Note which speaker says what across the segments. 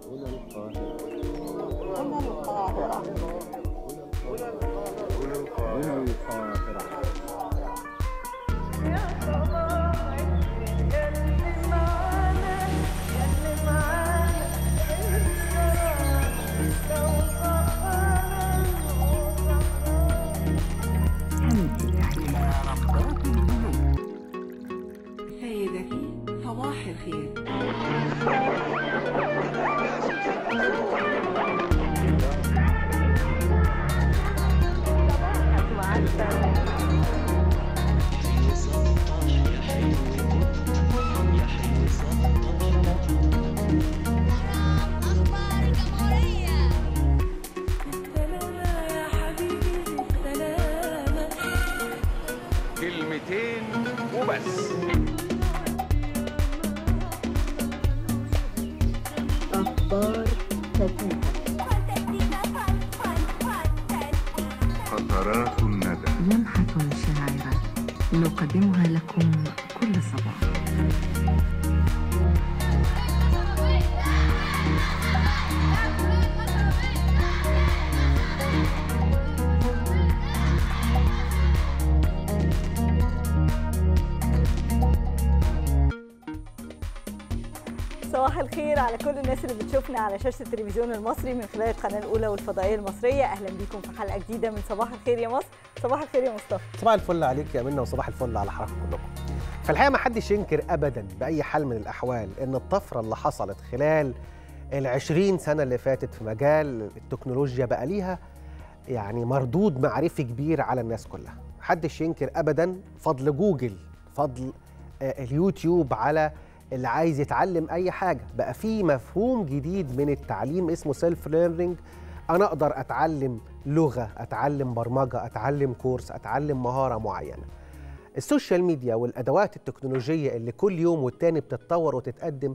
Speaker 1: هنا القاهرة
Speaker 2: هنا القاهرة
Speaker 1: هنا القاهرة
Speaker 3: سيدتي صباح الخير
Speaker 4: أخبار الجمهورية
Speaker 3: سلامة يا حبيبي سلامة
Speaker 5: كلمتين وبس
Speaker 1: قطرات الندى
Speaker 6: لمحة شاعرة نقدمها لكم كل صباح
Speaker 2: صباح الخير على كل الناس اللي بتشوفنا على شاشة التلفزيون المصري من خلال القناة الأولى والفضائية المصرية أهلا بيكم في حلقة جديدة من صباح الخير يا مصر صباح الخير يا مصطفى
Speaker 7: صباح الفل عليك يا منى وصباح الفل على حضراتكم كلكم. في الحقيقه ما حدش ينكر ابدا باي حال من الاحوال ان الطفره اللي حصلت خلال ال 20 سنه اللي فاتت في مجال التكنولوجيا بقى ليها يعني مردود معرفي كبير على الناس كلها. محدش ينكر ابدا فضل جوجل فضل آه، اليوتيوب على اللي عايز يتعلم اي حاجه بقى في مفهوم جديد من التعليم اسمه سيلف ليرنينج انا اقدر اتعلم لغه اتعلم برمجه اتعلم كورس اتعلم مهاره معينه السوشيال ميديا والادوات التكنولوجيه اللي كل يوم والتاني بتتطور وتتقدم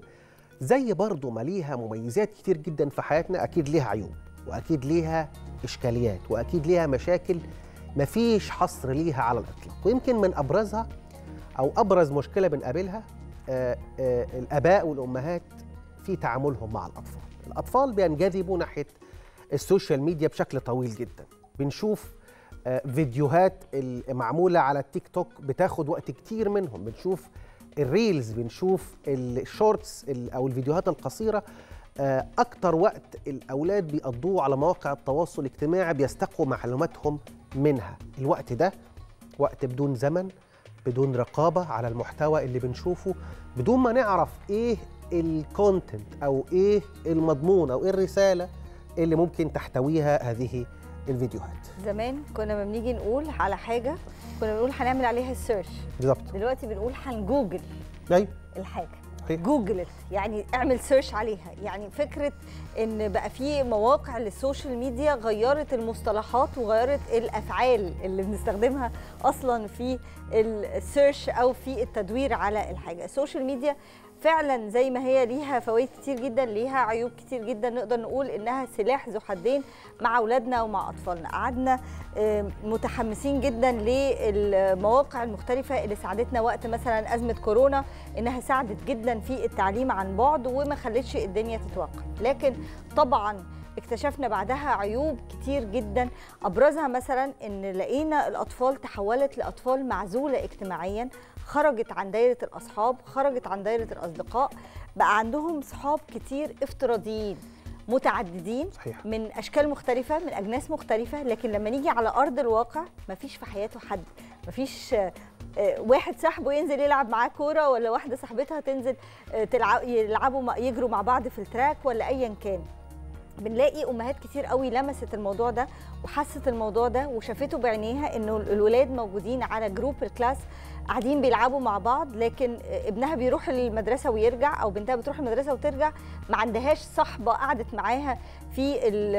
Speaker 7: زي برضه ما ليها مميزات كتير جدا في حياتنا اكيد ليها عيوب واكيد ليها اشكاليات واكيد ليها مشاكل مفيش حصر ليها على الاطلاق ويمكن من ابرزها او ابرز مشكله بنقابلها آه، آه، الاباء والامهات في تعاملهم مع الاطفال الاطفال بينجذبوا ناحيه السوشيال ميديا بشكل طويل جدا بنشوف آه، فيديوهات المعموله على التيك توك بتاخد وقت كتير منهم بنشوف الريلز بنشوف الشورتس ال- او الفيديوهات القصيره آه، اكتر وقت الاولاد بيقضوه على مواقع التواصل الاجتماعي بيستقوا معلوماتهم منها الوقت ده وقت بدون زمن بدون رقابه على المحتوى اللي بنشوفه بدون ما نعرف ايه الكونتنت او ايه المضمون او ايه الرساله اللي ممكن تحتويها هذه الفيديوهات
Speaker 2: زمان كنا ما بنيجي نقول على حاجة كنا بنقول هنعمل عليها السيرش
Speaker 7: بالظبط
Speaker 2: دلوقتي بنقول هنجوجل
Speaker 7: ايوه
Speaker 2: الحاجة
Speaker 7: صحيح.
Speaker 2: جوجلت يعني اعمل سيرش عليها يعني فكرة ان بقى في مواقع للسوشيال ميديا غيرت المصطلحات وغيرت الافعال اللي بنستخدمها اصلا في السيرش او في التدوير على الحاجة السوشيال ميديا فعلا زي ما هي ليها فوائد كتير جدا ليها عيوب كتير جدا نقدر نقول انها سلاح ذو حدين مع اولادنا ومع اطفالنا قعدنا آم، متحمسين جدا للمواقع المختلفه اللي ساعدتنا وقت مثلا ازمه كورونا انها ساعدت جدا في التعليم عن بعد وما خلتش الدنيا تتوقف لكن طبعا اكتشفنا بعدها عيوب كتير جدا ابرزها مثلا ان لقينا الاطفال تحولت لاطفال معزوله اجتماعيا خرجت عن دايره الاصحاب خرجت عن دايره الاصدقاء بقى عندهم صحاب كتير افتراضيين متعددين
Speaker 7: صحيح.
Speaker 2: من اشكال مختلفه من اجناس مختلفه لكن لما نيجي على ارض الواقع مفيش في حياته حد مفيش آه، آه، واحد صاحبه ينزل يلعب معاه كوره ولا واحده صاحبتها تنزل آه، تلعب يلعبوا مع- يجروا مع بعض في التراك ولا ايا كان بنلاقي امهات كتير قوي لمست الموضوع ده وحست الموضوع ده وشافته بعينيها انه الولاد موجودين على جروب الكلاس قاعدين بيلعبوا مع بعض لكن ابنها بيروح المدرسه ويرجع او بنتها بتروح المدرسه وترجع ما عندهاش صاحبه قعدت معاها في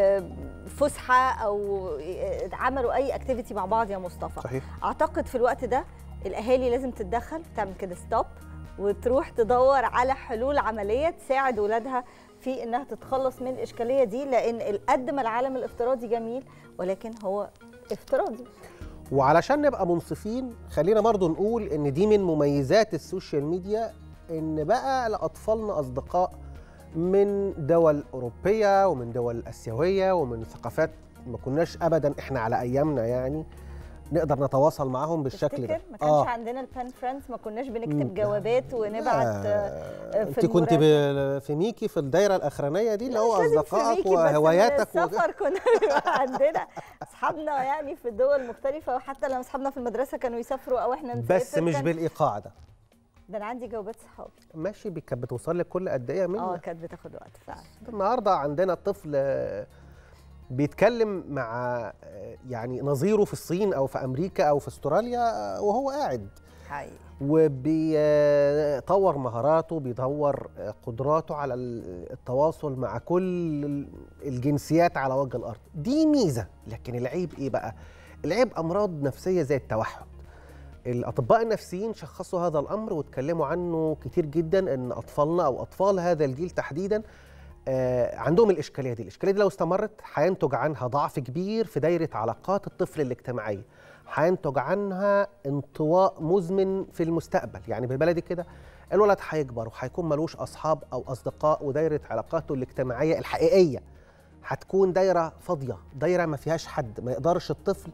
Speaker 2: الفسحه او عملوا اي اكتيفيتي مع بعض يا مصطفى
Speaker 7: صحيح
Speaker 2: اعتقد في الوقت ده الاهالي لازم تتدخل تعمل كده ستوب وتروح تدور على حلول عمليه تساعد ولادها في انها تتخلص من الاشكاليه دي لان قد ما العالم الافتراضي جميل ولكن هو افتراضي
Speaker 7: وعلشان نبقى منصفين خلينا برضو نقول ان دي من مميزات السوشيال ميديا ان بقى لاطفالنا اصدقاء من دول أوروبية ومن دول آسيوية ومن ثقافات ما كناش أبدا إحنا على أيامنا يعني نقدر نتواصل معاهم بالشكل ده
Speaker 2: تفتكر ما كانش عندنا البان فريندز ما كناش بنكتب جوابات ونبعت آه، في
Speaker 7: انت كنت
Speaker 2: المراسل.
Speaker 7: ب- في ميكي في الدايره الاخرانيه دي اللي هو
Speaker 2: مش لازم في
Speaker 7: اصدقائك
Speaker 2: ميكي، بس
Speaker 7: وهواياتك
Speaker 2: من
Speaker 7: و...
Speaker 2: السفر كنا بيبقى عندنا اصحابنا يعني في الدول مختلفه وحتى لما اصحابنا في المدرسه كانوا يسافروا او احنا نسافر
Speaker 7: بس مش
Speaker 2: كان-
Speaker 7: بالايقاع ده
Speaker 2: ده انا عندي جوابات صحابي
Speaker 7: ماشي بي- كانت بتوصل لك كل قد ايه
Speaker 2: اه
Speaker 7: منها
Speaker 2: كانت بتاخد وقت فعلا
Speaker 7: النهارده عندنا طفل آه، بيتكلم مع آه، يعني نظيره في الصين او في امريكا او في استراليا آه، وهو قاعد
Speaker 2: حقيقي
Speaker 7: وبيطور مهاراته بيطور آه، قدراته على ال- التواصل مع كل الجنسيات على وجه الارض دي ميزه لكن العيب ايه بقى العيب امراض نفسيه زي التوحد الاطباء النفسيين شخصوا هذا الامر واتكلموا عنه كتير جدا ان اطفالنا او اطفال هذا الجيل تحديدا آه، عندهم الاشكاليه دي الاشكاليه دي لو استمرت هينتج عنها ضعف كبير في دايره علاقات الطفل الاجتماعيه هينتج عنها انطواء مزمن في المستقبل يعني بالبلدي كده الولد هيكبر وهيكون ملوش اصحاب او اصدقاء ودايره علاقاته الاجتماعيه الحقيقيه هتكون دايره فاضيه دايره ما فيهاش حد ما يقدرش الطفل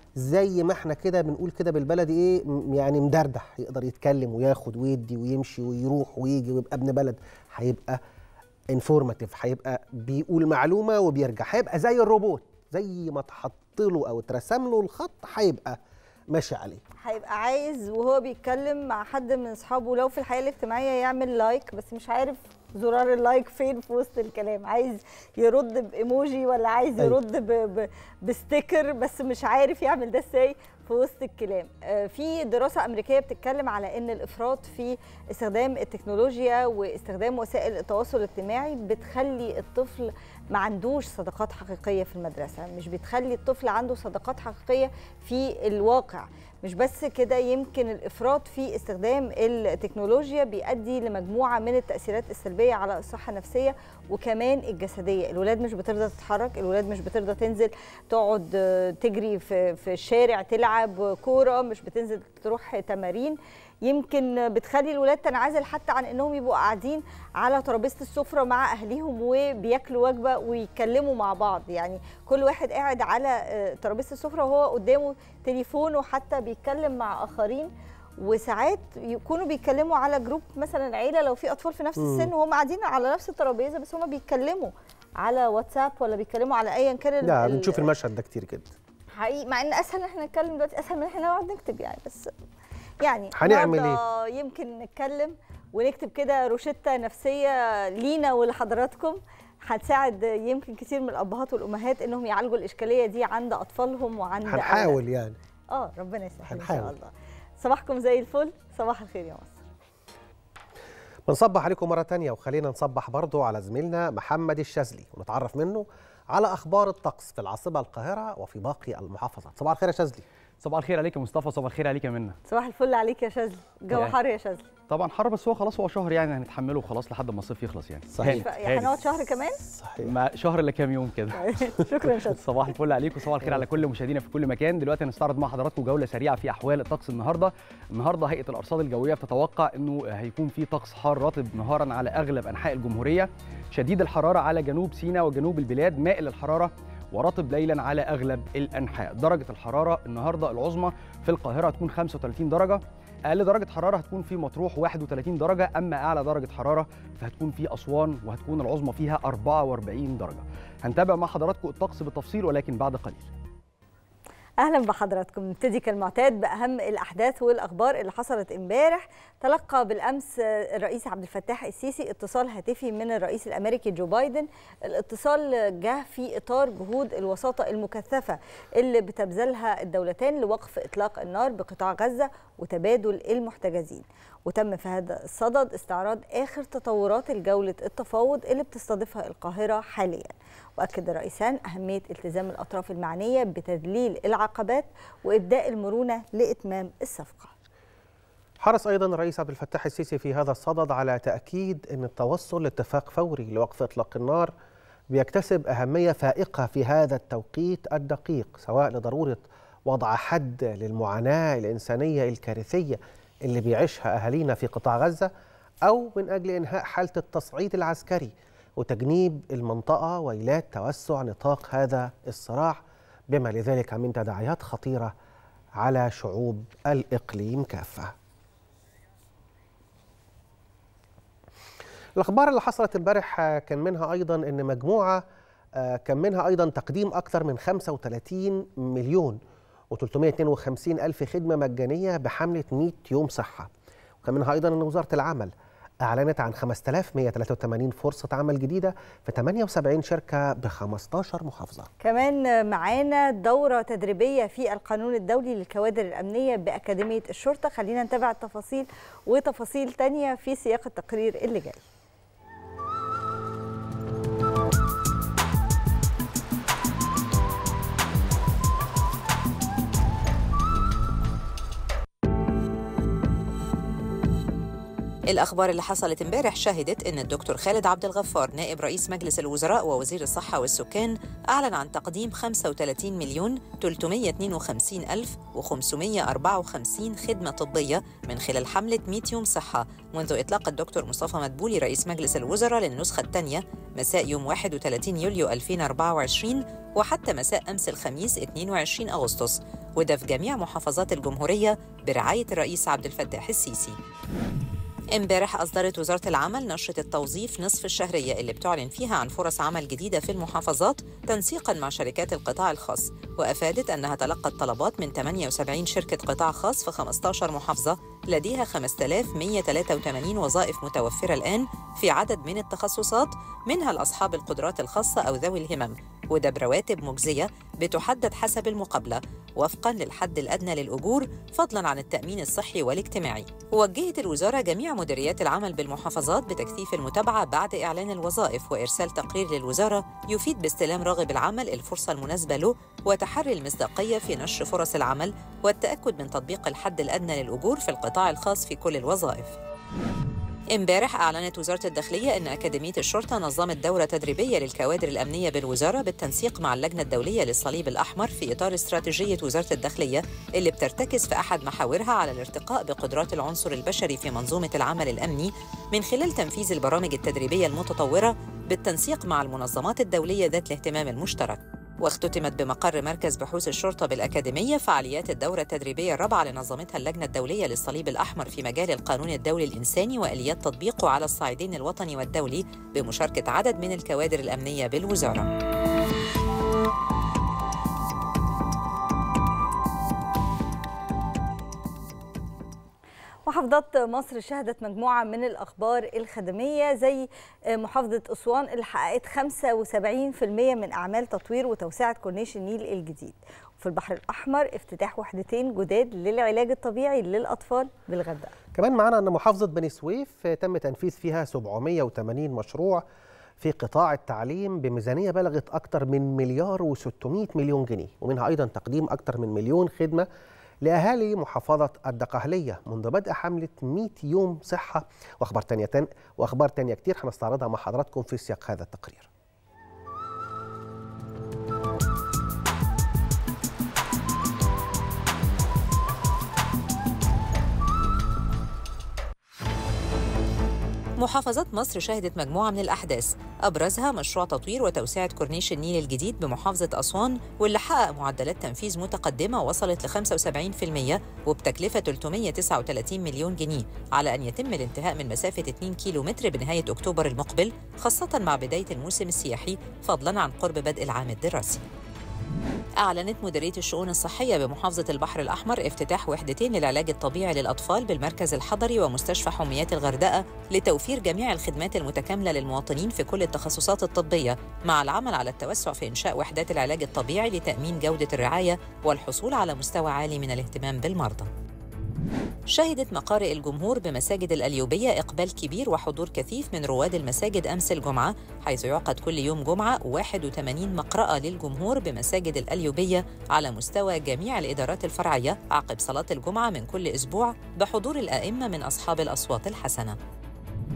Speaker 7: زي ما احنا كده بنقول كده بالبلدي ايه م- يعني مدردح يقدر يتكلم وياخد ويدي ويمشي ويروح ويجي ويبقى ابن بلد هيبقى انفورماتيف هيبقى بيقول معلومه وبيرجع هيبقى زي الروبوت زي ما اتحط له او اترسم له الخط هيبقى ماشي عليه
Speaker 2: هيبقى عايز وهو بيتكلم مع حد من اصحابه لو في الحياه الاجتماعيه يعمل لايك بس مش عارف زرار اللايك فين في وسط الكلام عايز يرد بايموجي ولا عايز
Speaker 7: أيوة.
Speaker 2: يرد ب... ب... بستيكر بس مش عارف يعمل ده ازاي في وسط الكلام آه، في دراسه امريكيه بتتكلم على ان الافراط في استخدام التكنولوجيا واستخدام وسائل التواصل الاجتماعي بتخلي الطفل ما عندوش صداقات حقيقيه في المدرسه مش بتخلي الطفل عنده صداقات حقيقيه في الواقع مش بس كده يمكن الافراط في استخدام التكنولوجيا بيؤدي لمجموعه من التاثيرات السلبيه على الصحه النفسيه وكمان الجسديه الولاد مش بترضى تتحرك الولاد مش بترضى تنزل تقعد آه، تجري في في الشارع تلعب كوره مش بتنزل تروح تمارين يمكن بتخلي الولاد تنعزل حتى عن انهم يبقوا قاعدين على ترابيزه السفره مع اهليهم وبياكلوا وجبه ويتكلموا مع بعض يعني كل واحد قاعد على آه، ترابيزه السفره وهو قدامه تليفونه حتى بيتكلم مع اخرين وساعات يكونوا بيتكلموا على جروب مثلا العيله لو في اطفال في نفس
Speaker 7: مم.
Speaker 2: السن وهم قاعدين على نفس الترابيزه بس هم بيتكلموا على واتساب ولا بيتكلموا على ايا كان ال-
Speaker 7: لا
Speaker 2: ال-
Speaker 7: بنشوف المشهد ده كتير جدا
Speaker 2: حقيقي مع ان اسهل ان احنا نتكلم دلوقتي اسهل من ان احنا نقعد نكتب يعني بس يعني
Speaker 7: هنعمل
Speaker 2: النهاردة يمكن نتكلم ونكتب كده روشتة نفسية لينا ولحضراتكم هتساعد يمكن كتير من الابهات والامهات انهم يعالجوا الاشكاليه دي عند اطفالهم وعند
Speaker 7: هنحاول يعني
Speaker 2: اه ربنا يسهل ان شاء
Speaker 7: هنحاول.
Speaker 2: الله صباحكم زي الفل صباح الخير يا مصر
Speaker 7: بنصبح عليكم مرة تانية وخلينا نصبح برضو على زميلنا محمد الشاذلي ونتعرف منه على أخبار الطقس في العاصمة القاهرة وفي باقي المحافظات صباح الخير يا شاذلي
Speaker 4: صباح الخير عليك يا مصطفى صباح الخير عليك يا منى
Speaker 2: صباح الفل عليك يا شاذلي الجو
Speaker 4: يعني.
Speaker 2: حر يا شاذلي
Speaker 4: طبعا حر بس هو خلاص هو شهر يعني هنتحمله خلاص لحد ما الصيف يخلص يعني
Speaker 7: صحيح.
Speaker 4: هانت،
Speaker 2: يعني
Speaker 4: هانت.
Speaker 2: هنقعد شهر كمان
Speaker 7: صحيح
Speaker 4: ما شهر الا كام يوم كده
Speaker 2: شكرا يا شاذلي
Speaker 4: صباح الفل عليكم وصباح الخير على كل مشاهدينا في كل مكان دلوقتي هنستعرض مع حضراتكم جوله سريعه في احوال الطقس النهارده النهارده هيئه الارصاد الجويه بتتوقع انه هيكون في طقس حار رطب نهارا على اغلب انحاء الجمهوريه شديد الحراره على جنوب سيناء وجنوب البلاد مائل الحراره ورطب ليلا على اغلب الانحاء درجه الحراره النهارده العظمى في القاهره هتكون 35 درجه اقل درجه حراره هتكون في مطروح 31 درجه اما اعلى درجه حراره فهتكون في اسوان وهتكون العظمى فيها 44 درجه هنتابع مع حضراتكم الطقس بالتفصيل ولكن بعد قليل
Speaker 2: اهلا بحضراتكم نبتدي كالمعتاد باهم الاحداث والاخبار اللي حصلت امبارح تلقى بالامس الرئيس عبد الفتاح السيسي اتصال هاتفي من الرئيس الامريكي جو بايدن الاتصال جه في اطار جهود الوساطه المكثفه اللي بتبذلها الدولتان لوقف اطلاق النار بقطاع غزه وتبادل المحتجزين وتم في هذا الصدد استعراض اخر تطورات الجوله التفاوض اللي بتستضيفها القاهره حاليا واكد الرئيسان اهميه التزام الاطراف المعنيه بتذليل العقبات وابداء المرونه لاتمام الصفقه
Speaker 7: حرص أيضا الرئيس عبد الفتاح السيسي في هذا الصدد على تأكيد أن التوصل لاتفاق فوري لوقف إطلاق النار بيكتسب أهمية فائقة في هذا التوقيت الدقيق سواء لضرورة وضع حد للمعاناة الإنسانية الكارثية اللي بيعيشها أهالينا في قطاع غزة أو من أجل إنهاء حالة التصعيد العسكري وتجنيب المنطقة وإيلاد توسع نطاق هذا الصراع بما لذلك من تداعيات خطيرة على شعوب الإقليم كافة الأخبار اللي حصلت امبارح آه، كان منها أيضا أن مجموعة آه، كان منها أيضا تقديم أكثر من 35 مليون و352 ألف خدمة مجانية بحملة 100 يوم صحة وكان منها أيضا أن وزارة العمل أعلنت عن 5183 فرصة عمل جديدة في 78 شركة ب 15 محافظة
Speaker 2: كمان معانا دورة تدريبية في القانون الدولي للكوادر الأمنية بأكاديمية الشرطة خلينا نتابع التفاصيل وتفاصيل تانية في سياق التقرير اللي جاي
Speaker 5: الأخبار اللي حصلت امبارح شهدت إن الدكتور خالد عبد الغفار نائب رئيس مجلس الوزراء ووزير الصحة والسكان أعلن عن تقديم 35 مليون 352 ألف و554 خدمة طبية من خلال حملة 100 يوم صحة منذ إطلاق الدكتور مصطفى مدبولي رئيس مجلس الوزراء للنسخة الثانية مساء يوم 31 يوليو 2024 وحتى مساء أمس الخميس 22 أغسطس وده في جميع محافظات الجمهورية برعاية الرئيس عبد الفتاح السيسي امبارح أصدرت وزارة العمل نشرة التوظيف نصف الشهرية اللي بتعلن فيها عن فرص عمل جديدة في المحافظات تنسيقاً مع شركات القطاع الخاص وأفادت أنها تلقت طلبات من 78 شركة قطاع خاص في 15 محافظة لديها 5183 وظائف متوفرة الآن في عدد من التخصصات منها لأصحاب القدرات الخاصة أو ذوي الهمم وده برواتب مجزية بتحدد حسب المقابلة وفقا للحد الأدنى للأجور فضلا عن التأمين الصحي والاجتماعي وجهت الوزارة جميع مديريات العمل بالمحافظات بتكثيف المتابعة بعد إعلان الوظائف وإرسال تقرير للوزارة يفيد باستلام راغب العمل الفرصة المناسبة له وتحري المصداقية في نشر فرص العمل والتأكد من تطبيق الحد الأدنى للأجور في القطاع الخاص في كل الوظائف امبارح أعلنت وزارة الداخلية أن أكاديمية الشرطة نظمت دورة تدريبية للكوادر الأمنية بالوزارة بالتنسيق مع اللجنة الدولية للصليب الأحمر في إطار استراتيجية وزارة الداخلية اللي بترتكز في أحد محاورها على الارتقاء بقدرات العنصر البشري في منظومة العمل الأمني من خلال تنفيذ البرامج التدريبية المتطورة بالتنسيق مع المنظمات الدولية ذات الاهتمام المشترك واختتمت بمقر مركز بحوث الشرطة بالأكاديمية فعاليات الدورة التدريبية الرابعة اللي نظمتها اللجنة الدولية للصليب الأحمر في مجال القانون الدولي الإنساني وآليات تطبيقه على الصعيدين الوطني والدولي بمشاركة عدد من الكوادر الأمنية بالوزارة.
Speaker 2: محافظات مصر شهدت مجموعة من الأخبار الخدمية زي محافظة أسوان اللي حققت 75% من أعمال تطوير وتوسعة كورنيش النيل الجديد وفي البحر الأحمر افتتاح وحدتين جداد للعلاج الطبيعي للأطفال بالغردقة
Speaker 7: كمان معانا أن محافظة بني سويف تم تنفيذ فيها 780 مشروع في قطاع التعليم بميزانية بلغت أكثر من مليار و600 مليون جنيه ومنها أيضا تقديم أكثر من مليون خدمة لأهالي محافظة الدقهلية منذ بدء حملة 100 يوم صحة وأخبار تانية تن وأخبار تانية كتير هنستعرضها مع حضراتكم في سياق هذا التقرير
Speaker 5: محافظات مصر شهدت مجموعة من الأحداث أبرزها مشروع تطوير وتوسعة كورنيش النيل الجديد بمحافظة أسوان واللي حقق معدلات تنفيذ متقدمة وصلت ل 75% وبتكلفة 339 مليون جنيه على أن يتم الانتهاء من مسافة 2 كيلو متر بنهاية أكتوبر المقبل خاصة مع بداية الموسم السياحي فضلا عن قرب بدء العام الدراسي أعلنت مديرية الشؤون الصحية بمحافظة البحر الأحمر افتتاح وحدتين للعلاج الطبيعي للأطفال بالمركز الحضري ومستشفى حميات الغردقة لتوفير جميع الخدمات المتكاملة للمواطنين في كل التخصصات الطبية مع العمل على التوسع في إنشاء وحدات العلاج الطبيعي لتأمين جودة الرعاية والحصول على مستوى عالي من الاهتمام بالمرضى. شهدت مقارئ الجمهور بمساجد الأليوبية إقبال كبير وحضور كثيف من رواد المساجد أمس الجمعة حيث يعقد كل يوم جمعة 81 مقرأة للجمهور بمساجد الأليوبية على مستوى جميع الإدارات الفرعية عقب صلاة الجمعة من كل أسبوع بحضور الأئمة من أصحاب الأصوات الحسنة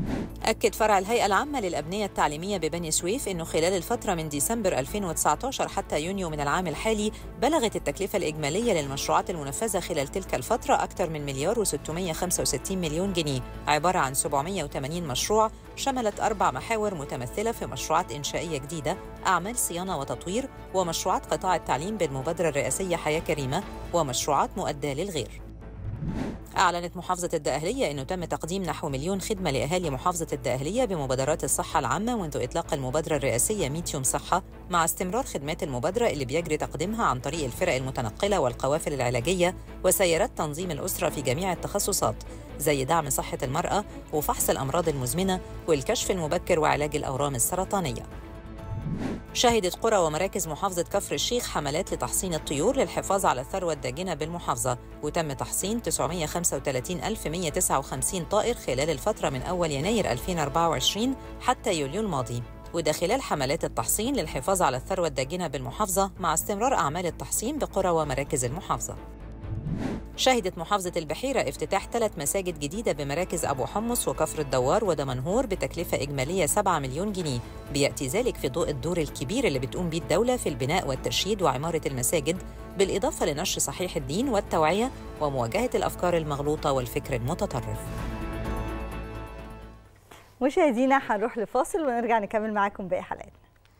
Speaker 5: أكد فرع الهيئة العامة للأبنية التعليمية ببني سويف أنه خلال الفترة من ديسمبر 2019 حتى يونيو من العام الحالي بلغت التكلفة الإجمالية للمشروعات المنفذة خلال تلك الفترة أكثر من مليار و665 مليون جنيه عبارة عن 780 مشروع شملت أربع محاور متمثلة في مشروعات إنشائية جديدة أعمال صيانة وتطوير ومشروعات قطاع التعليم بالمبادرة الرئاسية حياة كريمة ومشروعات مؤداة للغير أعلنت محافظة الدقهلية أنه تم تقديم نحو مليون خدمة لأهالي محافظة الدقهلية بمبادرات الصحة العامة منذ إطلاق المبادرة الرئاسية 100 يوم صحة مع استمرار خدمات المبادرة اللي بيجري تقديمها عن طريق الفرق المتنقلة والقوافل العلاجية وسيارات تنظيم الأسرة في جميع التخصصات زي دعم صحة المرأة وفحص الأمراض المزمنة والكشف المبكر وعلاج الأورام السرطانية شهدت قرى ومراكز محافظة كفر الشيخ حملات لتحصين الطيور للحفاظ على الثروة الداجنة بالمحافظة وتم تحصين 935159 طائر خلال الفترة من أول يناير 2024 حتى يوليو الماضي وده خلال حملات التحصين للحفاظ على الثروة الداجنة بالمحافظة مع استمرار أعمال التحصين بقرى ومراكز المحافظة شهدت محافظة البحيرة افتتاح ثلاث مساجد جديدة بمراكز أبو حمص وكفر الدوار ودمنهور بتكلفة إجمالية 7 مليون جنيه بيأتي ذلك في ضوء الدور الكبير اللي بتقوم به الدولة في البناء والترشيد وعمارة المساجد بالإضافة لنشر صحيح الدين والتوعية ومواجهة الأفكار المغلوطة والفكر المتطرف
Speaker 2: مشاهدينا هنروح لفاصل ونرجع نكمل معاكم باقي حلقاتنا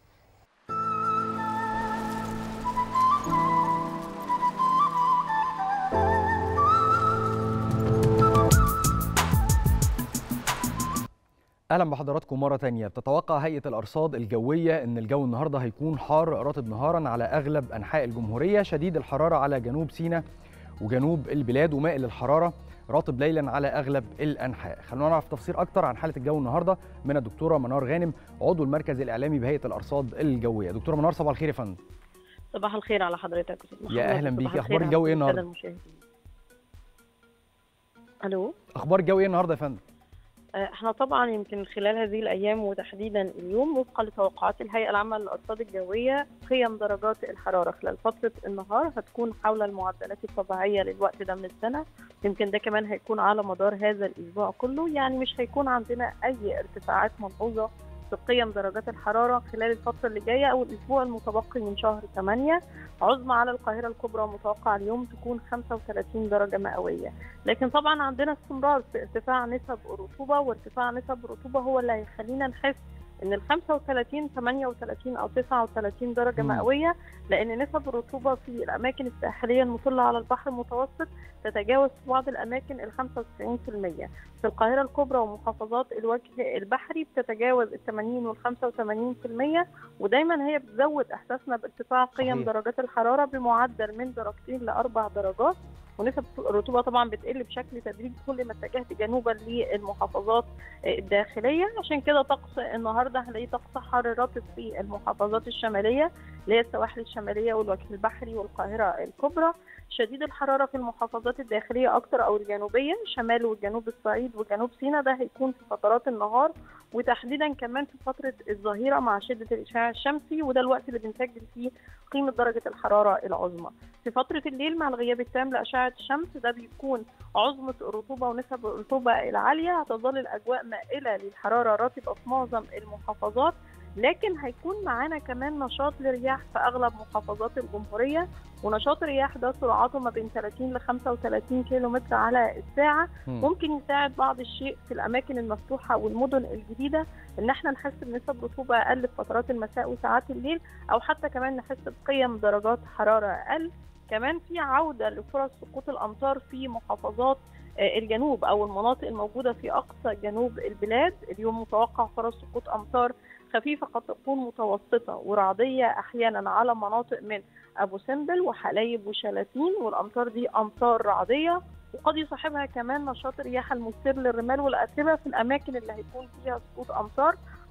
Speaker 4: اهلا بحضراتكم مره تانية بتتوقع هيئه الارصاد الجويه ان الجو النهارده هيكون حار رطب نهارا على اغلب انحاء الجمهوريه شديد الحراره على جنوب سيناء وجنوب البلاد ومائل للحراره رطب ليلا على اغلب الانحاء خلونا نعرف تفسير اكتر عن حاله الجو النهارده من الدكتوره منار غانم عضو المركز الاعلامي بهيئه الارصاد الجويه دكتوره منار صباح الخير يا فندم
Speaker 8: صباح الخير على حضرتك استاذ محمد
Speaker 4: يا أهلاً
Speaker 8: صباح
Speaker 4: بيكي.
Speaker 8: الخير
Speaker 4: أخبار
Speaker 8: على
Speaker 4: الجو إيه
Speaker 8: كل السادة
Speaker 4: النهاردة؟
Speaker 8: المشاهدين. الو
Speaker 4: اخبار الجو ايه النهارده يا فندم
Speaker 8: آه، احنا طبعا يمكن خلال هذه الايام وتحديدا اليوم وفقا لتوقعات الهيئه العامه للارصاد الجويه قيم درجات الحراره خلال فتره النهار هتكون حول المعدلات الطبيعيه للوقت ده من السنه يمكن ده كمان هيكون على مدار هذا الاسبوع كله يعني مش هيكون عندنا اي ارتفاعات ملحوظه في قيم درجات الحراره خلال الفتره اللي جايه او الاسبوع المتبقي من شهر 8 عظمى على القاهره الكبرى متوقع اليوم تكون 35 درجه مئويه لكن طبعا عندنا استمرار في ارتفاع نسب الرطوبه وارتفاع نسب الرطوبه هو اللي هيخلينا نحس ان ال 35 38 او 39 درجه
Speaker 4: مم.
Speaker 8: مئويه لان نسب الرطوبه في الاماكن الساحليه المطله على البحر المتوسط تتجاوز في بعض الاماكن ال 95% في القاهره الكبرى ومحافظات الوجه البحري بتتجاوز ال 80 وال 85% ودايما هي بتزود احساسنا بارتفاع قيم
Speaker 4: صحيح.
Speaker 8: درجات الحراره بمعدل من درجتين لاربع درجات ونسب الرطوبه طبعا بتقل بشكل تدريجي كل ما اتجهت جنوبا للمحافظات الداخليه عشان كده طقس النهارده هنلاقيه طقس حار رطب في المحافظات الشماليه اللي هي السواحل الشماليه والوجه البحري والقاهره الكبرى شديد الحراره في المحافظات الداخليه اكتر او الجنوبيه شمال وجنوب الصعيد وجنوب سيناء ده هيكون في فترات النهار وتحديدا كمان في فتره الظهيره مع شده الاشعاع الشمسي وده الوقت اللي بنسجل فيه قيمه درجه الحراره العظمى في فتره الليل مع الغياب التام لاشعه الشمس ده بيكون عظمه الرطوبه ونسب الرطوبه العاليه هتظل الاجواء مائله للحراره رطبه في معظم المحافظات لكن هيكون معانا كمان نشاط لرياح في اغلب محافظات الجمهوريه ونشاط الرياح ده سرعته ما بين 30 ل 35 كيلو متر على الساعه
Speaker 4: مم.
Speaker 8: ممكن يساعد بعض الشيء في الاماكن المفتوحه والمدن الجديده ان احنا نحس بنسب رطوبه اقل في فترات المساء وساعات الليل او حتى كمان نحس بقيم درجات حراره اقل كمان في عوده لفرص سقوط الامطار في محافظات آه، الجنوب او المناطق الموجوده في اقصى جنوب البلاد اليوم متوقع فرص سقوط امطار خفيفه قد تكون متوسطه ورعديه احيانا على مناطق من ابو سمبل وحلايب وشلاتين والامطار دي امطار رعديه وقد يصاحبها كمان نشاط الرياح المثير للرمال والاتربه في الاماكن اللي هيكون فيها سقوط امطار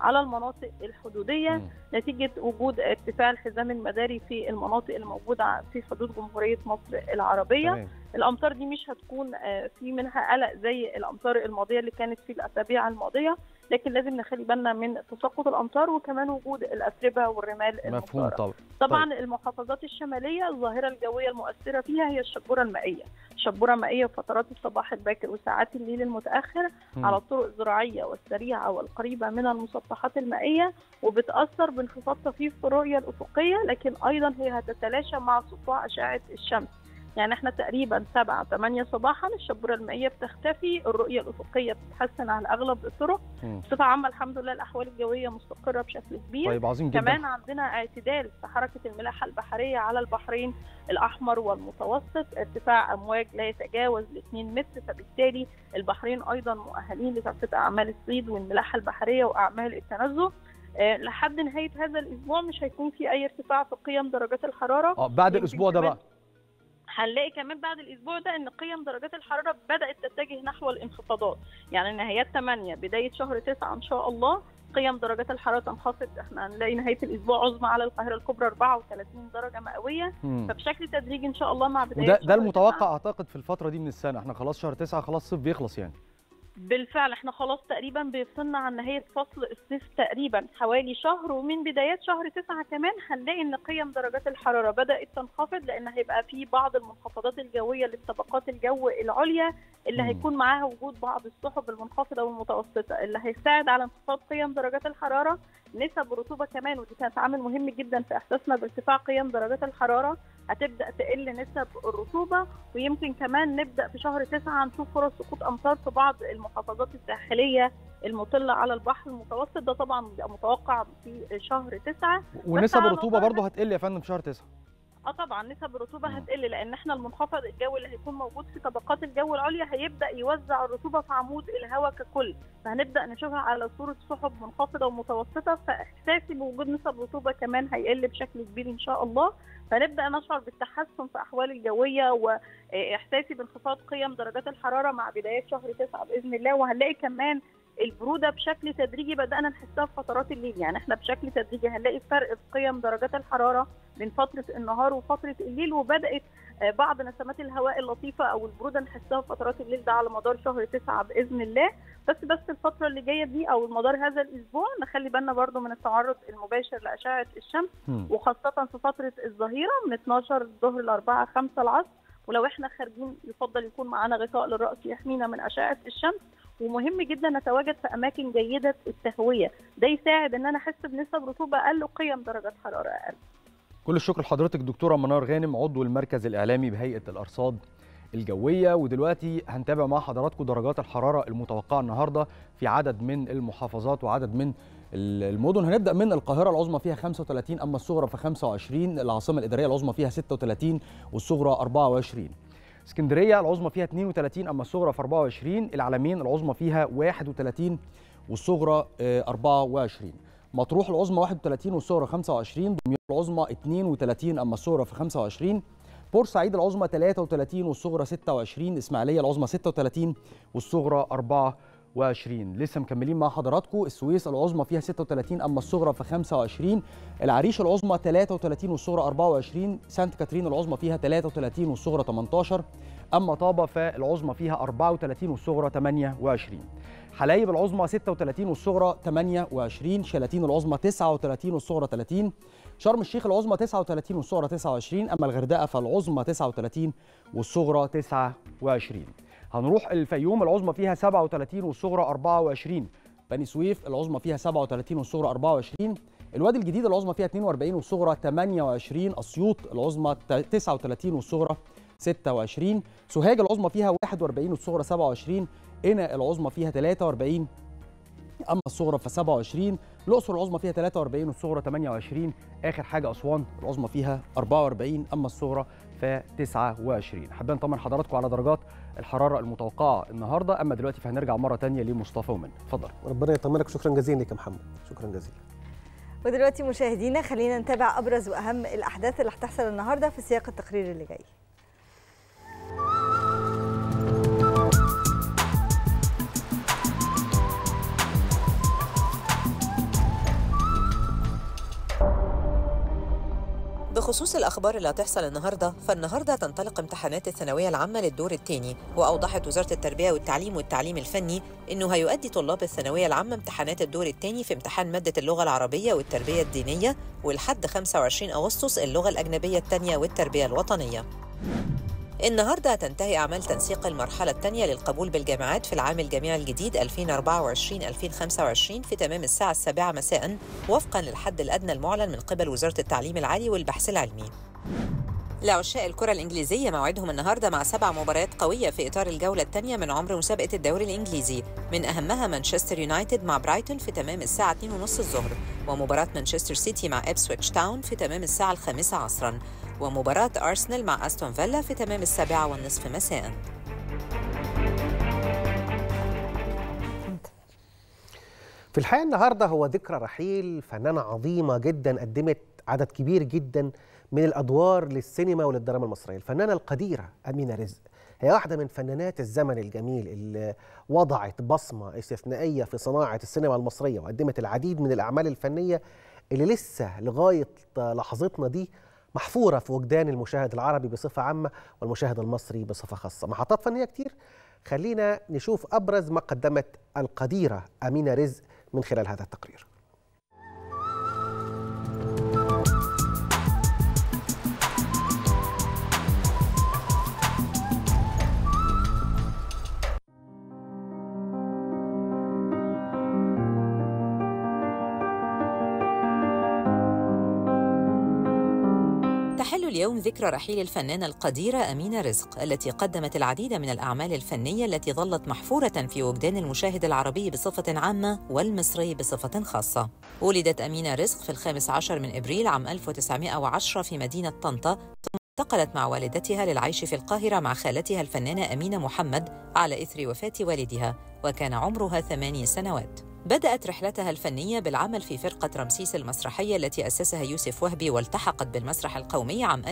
Speaker 8: على المناطق الحدوديه
Speaker 4: مم.
Speaker 8: نتيجه وجود ارتفاع الحزام المداري في المناطق الموجوده في حدود جمهوريه مصر العربيه
Speaker 7: تمام
Speaker 8: الامطار دي مش هتكون آه، في منها قلق زي الامطار الماضيه اللي كانت في الاسابيع الماضيه لكن لازم نخلي بالنا من تساقط الامطار وكمان وجود الاتربه والرمال
Speaker 4: مفهوم
Speaker 8: المختاره
Speaker 4: طبعا
Speaker 8: طبعا المحافظات الشماليه الظاهره الجويه المؤثره فيها هي الشبوره المائيه شبوره مائيه في فترات الصباح الباكر وساعات الليل المتاخر
Speaker 4: مم.
Speaker 8: على الطرق الزراعيه والسريعه والقريبه من المسطحات المائيه وبتاثر بانخفاض طفيف في الرؤيه الافقيه لكن ايضا هي هتتلاشى مع سطوع اشعه الشمس يعني احنا تقريبا 7 8 صباحا الشبوره المائيه بتختفي الرؤيه الافقيه بتتحسن على اغلب الطرق
Speaker 4: مم.
Speaker 8: بصفه عامه الحمد لله الاحوال الجويه مستقره بشكل كبير
Speaker 4: طيب عظيم جدا
Speaker 8: كمان عندنا اعتدال في حركة الملاحة البحرية على البحرين الأحمر والمتوسط ارتفاع أمواج لا يتجاوز ال 2 متر فبالتالي البحرين أيضا مؤهلين لكافة أعمال الصيد والملاحة البحرية وأعمال التنزه آه، لحد نهاية هذا الأسبوع مش هيكون في أي ارتفاع في قيم درجات الحرارة
Speaker 4: اه بعد
Speaker 8: يمكن
Speaker 4: الاسبوع ده
Speaker 8: كمان
Speaker 4: بقى
Speaker 8: هنلاقي كمان بعد الاسبوع ده ان قيم درجات الحراره بدات تتجه نحو الانخفاضات يعني نهايات 8 بدايه شهر 9 ان شاء الله قيم درجات الحراره تنخفض احنا هنلاقي نهايه الاسبوع عظمى على القاهره الكبرى 34 درجه مئويه
Speaker 4: مم.
Speaker 8: فبشكل تدريجي ان شاء الله مع بدايه
Speaker 4: وده
Speaker 8: شهر
Speaker 4: ده
Speaker 8: 9
Speaker 4: المتوقع اعتقد في الفتره دي من السنه احنا خلاص شهر تسعة خلاص الصيف بيخلص يعني
Speaker 8: بالفعل احنا خلاص تقريبا بيفصلنا عن نهاية فصل الصيف تقريبا حوالي شهر ومن بدايات شهر تسعة كمان هنلاقي ان قيم درجات الحرارة بدأت تنخفض لان هيبقى في بعض المنخفضات الجوية لطبقات الجو العليا اللي
Speaker 4: مم.
Speaker 8: هيكون معاها وجود بعض السحب المنخفضة والمتوسطة اللي هيساعد على انخفاض قيم درجات الحرارة نسب الرطوبة كمان ودي كانت عامل مهم جدا في احساسنا بارتفاع قيم درجات الحرارة هتبدأ تقل نسب الرطوبة ويمكن كمان نبدا في شهر تسعة نشوف فرص سقوط امطار في بعض المحافظات الساحليه المطله على البحر المتوسط ده طبعا بيبقى متوقع في شهر تسعة
Speaker 4: ونسب
Speaker 8: على
Speaker 4: الرطوبه
Speaker 8: مدار
Speaker 4: برضه هتقل يا فندم في شهر تسعة
Speaker 8: اه طبعا نسب الرطوبه
Speaker 4: مم.
Speaker 8: هتقل لان احنا المنخفض الجوي اللي هيكون موجود في طبقات الجو العليا هيبدا يوزع الرطوبه في عمود الهواء ككل فهنبدا نشوفها على صوره سحب منخفضه ومتوسطه فاحساسي بوجود نسب رطوبه كمان هيقل بشكل كبير ان شاء الله فنبدا نشعر بالتحسن في احوال الجويه واحساسي بانخفاض قيم درجات الحراره مع بدايات شهر تسعة باذن الله وهنلاقي كمان البروده بشكل تدريجي بدانا نحسها في فترات الليل يعني احنا بشكل تدريجي هنلاقي فرق في قيم درجات الحراره بين فتره النهار وفتره الليل وبدات آه، بعض نسمات الهواء اللطيفه او البروده نحسها في فترات الليل ده على مدار شهر تسعة باذن الله بس بس الفتره اللي جايه دي او مدار هذا الاسبوع نخلي بالنا برضو من التعرض المباشر لاشعه الشمس
Speaker 4: مم.
Speaker 8: وخاصه في فتره الظهيره من 12 الظهر ل 4 5 العصر ولو احنا خارجين يفضل يكون معانا غطاء للراس يحمينا من اشعه الشمس ومهم جدا نتواجد في اماكن جيده التهويه ده يساعد ان انا احس بنسب رطوبه اقل وقيم درجات حراره اقل
Speaker 4: كل الشكر لحضرتك دكتوره منار غانم عضو المركز الاعلامي بهيئه الارصاد الجويه ودلوقتي هنتابع مع حضراتكم درجات الحراره المتوقعه النهارده في عدد من المحافظات وعدد من المدن هنبدا من القاهره العظمى فيها 35 اما الصغرى في 25 العاصمه الاداريه العظمى فيها 36 والصغرى 24 اسكندريه العظمى فيها 32 اما الصغرى في 24 العلمين العظمى فيها 31 والصغرى آه، 24 مطروح العظمى 31 والصغرى 25 دمياط العظمى 32 اما الصغرى في 25 بورسعيد العظمى 33 والصغرى 26 اسماعيليه العظمى 36 والصغرى 24 لسه مكملين مع حضراتكم السويس العظمى فيها 36 اما الصغرى في 25 العريش العظمى 33 والصغرى 24 سانت كاترين العظمى فيها 33 والصغرى 18 اما طابه فالعظمى فيها 34 والصغرى 28 حلايب العظمى 36 والصغرى 28 شلاتين العظمى 39 والصغرى 30 شرم الشيخ العظمى 39 والصغرى 29 اما الغردقه فالعظمى 39 والصغرى 29 هنروح الفيوم العظمى فيها 37 والصغرى 24 بني سويف العظمى فيها 37 والصغرى 24 الوادي الجديد العظمى فيها 42 والصغرى 28 اسيوط العظمى 39 والصغرى 26 سوهاج العظمى فيها 41 والصغرى 27 قنا العظمى فيها 43 اما الصغرى ف 27 الاقصر العظمى فيها 43 والصغرى 28 اخر حاجه اسوان العظمى فيها 44 اما الصغرى ف 29 حابين نطمن حضراتكم على درجات الحراره المتوقعه النهارده اما دلوقتي فهنرجع مره ثانيه لمصطفى ومن اتفضل
Speaker 7: ربنا يطمنك شكرا جزيلا لك يا محمد شكرا جزيلا
Speaker 2: ودلوقتي مشاهدينا خلينا نتابع ابرز واهم الاحداث اللي هتحصل النهارده في سياق التقرير اللي جاي
Speaker 5: بخصوص الأخبار اللي هتحصل النهاردة فالنهاردة تنطلق امتحانات الثانوية العامة للدور الثاني وأوضحت وزارة التربية والتعليم والتعليم الفني إنه هيؤدي طلاب الثانوية العامة امتحانات الدور الثاني في امتحان مادة اللغة العربية والتربية الدينية ولحد 25 أغسطس اللغة الأجنبية الثانية والتربية الوطنية النهارده هتنتهي أعمال تنسيق المرحلة الثانية للقبول بالجامعات في العام الجامعي الجديد 2024-2025 في تمام الساعة السابعة مساء وفقا للحد الأدنى المعلن من قبل وزارة التعليم العالي والبحث العلمي. لعشاق الكرة الإنجليزية موعدهم النهارده مع سبع مباريات قوية في إطار الجولة الثانية من عمر مسابقة الدوري الإنجليزي، من أهمها مانشستر يونايتد مع برايتون في تمام الساعة 2:30 الظهر، ومباراة مانشستر سيتي مع إبسويتش تاون في تمام الساعة الخامسة عصرا، ومباراة أرسنال مع أستون فيلا في تمام السابعة والنصف مساءً.
Speaker 7: في الحقيقه النهارده هو ذكرى رحيل فنانه عظيمه جدا قدمت عدد كبير جدا من الادوار للسينما وللدراما المصريه، الفنانه القديره امينه رزق هي واحده من فنانات الزمن الجميل اللي وضعت بصمه استثنائيه في صناعه السينما المصريه وقدمت العديد من الاعمال الفنيه اللي لسه لغايه لحظتنا دي محفوره في وجدان المشاهد العربي بصفه عامه والمشاهد المصري بصفه خاصه، محطات فنيه كتير خلينا نشوف ابرز ما قدمت القديره امينه رزق من خلال هذا التقرير
Speaker 5: تحل اليوم ذكرى رحيل الفنانة القديرة أمينة رزق التي قدمت العديد من الأعمال الفنية التي ظلت محفورة في وجدان المشاهد العربي بصفة عامة والمصري بصفة خاصة ولدت أمينة رزق في الخامس عشر من إبريل عام 1910 في مدينة طنطا ثم انتقلت مع والدتها للعيش في القاهرة مع خالتها الفنانة أمينة محمد على إثر وفاة والدها وكان عمرها ثماني سنوات بدأت رحلتها الفنية بالعمل في فرقة رمسيس المسرحية التي أسسها يوسف وهبي والتحقت بالمسرح القومي عام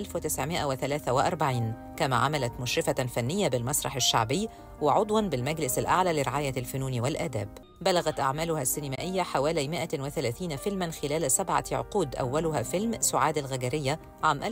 Speaker 5: 1943 كما عملت مشرفة فنية بالمسرح الشعبي وعضواً بالمجلس الأعلى لرعاية الفنون والآداب بلغت أعمالها السينمائية حوالي 130 فيلماً خلال سبعة عقود أولها فيلم سعاد الغجرية عام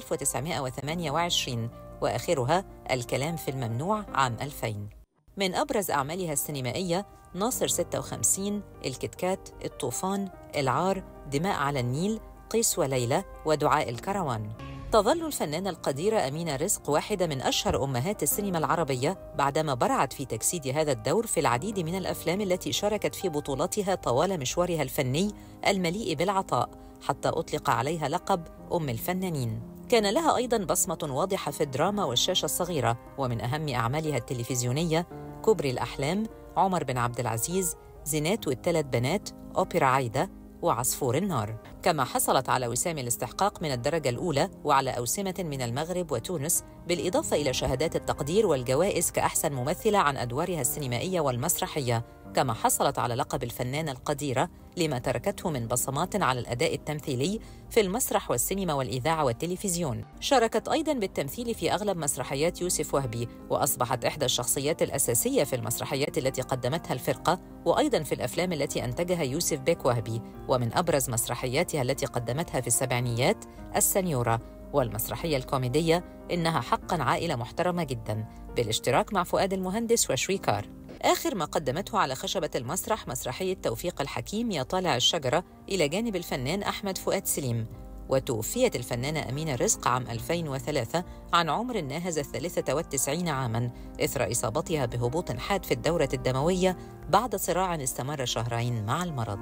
Speaker 5: 1928 وآخرها الكلام في الممنوع عام 2000 من أبرز أعمالها السينمائية ناصر 56 الكتكات الطوفان العار دماء على النيل قيس وليلى ودعاء الكروان تظل الفنانة القديرة أمينة رزق واحدة من أشهر أمهات السينما العربية بعدما برعت في تجسيد هذا الدور في العديد من الأفلام التي شاركت في بطولتها طوال مشوارها الفني المليء بالعطاء حتى أطلق عليها لقب أم الفنانين كان لها أيضاً بصمة واضحة في الدراما والشاشة الصغيرة ومن أهم أعمالها التلفزيونية كوبري الأحلام عمر بن عبد العزيز زينات والثلاث بنات أوبرا عايدة وعصفور النار كما حصلت على وسام الاستحقاق من الدرجة الأولى وعلى أوسمة من المغرب وتونس بالإضافة إلى شهادات التقدير والجوائز كأحسن ممثلة عن أدوارها السينمائية والمسرحية كما حصلت على لقب الفنانة القديرة لما تركته من بصمات على الأداء التمثيلي في المسرح والسينما والإذاعة والتلفزيون شاركت أيضاً بالتمثيل في أغلب مسرحيات يوسف وهبي وأصبحت إحدى الشخصيات الأساسية في المسرحيات التي قدمتها الفرقة وأيضاً في الأفلام التي أنتجها يوسف بيك وهبي ومن أبرز مسرحياتها التي قدمتها في السبعينيات السنيورة والمسرحية الكوميدية إنها حقاً عائلة محترمة جداً بالاشتراك مع فؤاد المهندس وشويكار آخر ما قدمته على خشبة المسرح مسرحية توفيق الحكيم يا طالع الشجرة إلى جانب الفنان أحمد فؤاد سليم وتوفيت الفنانة أمينة رزق عام 2003 عن عمر ناهز الثالثة والتسعين عاماً إثر إصابتها بهبوط حاد في الدورة الدموية بعد صراع استمر شهرين مع المرض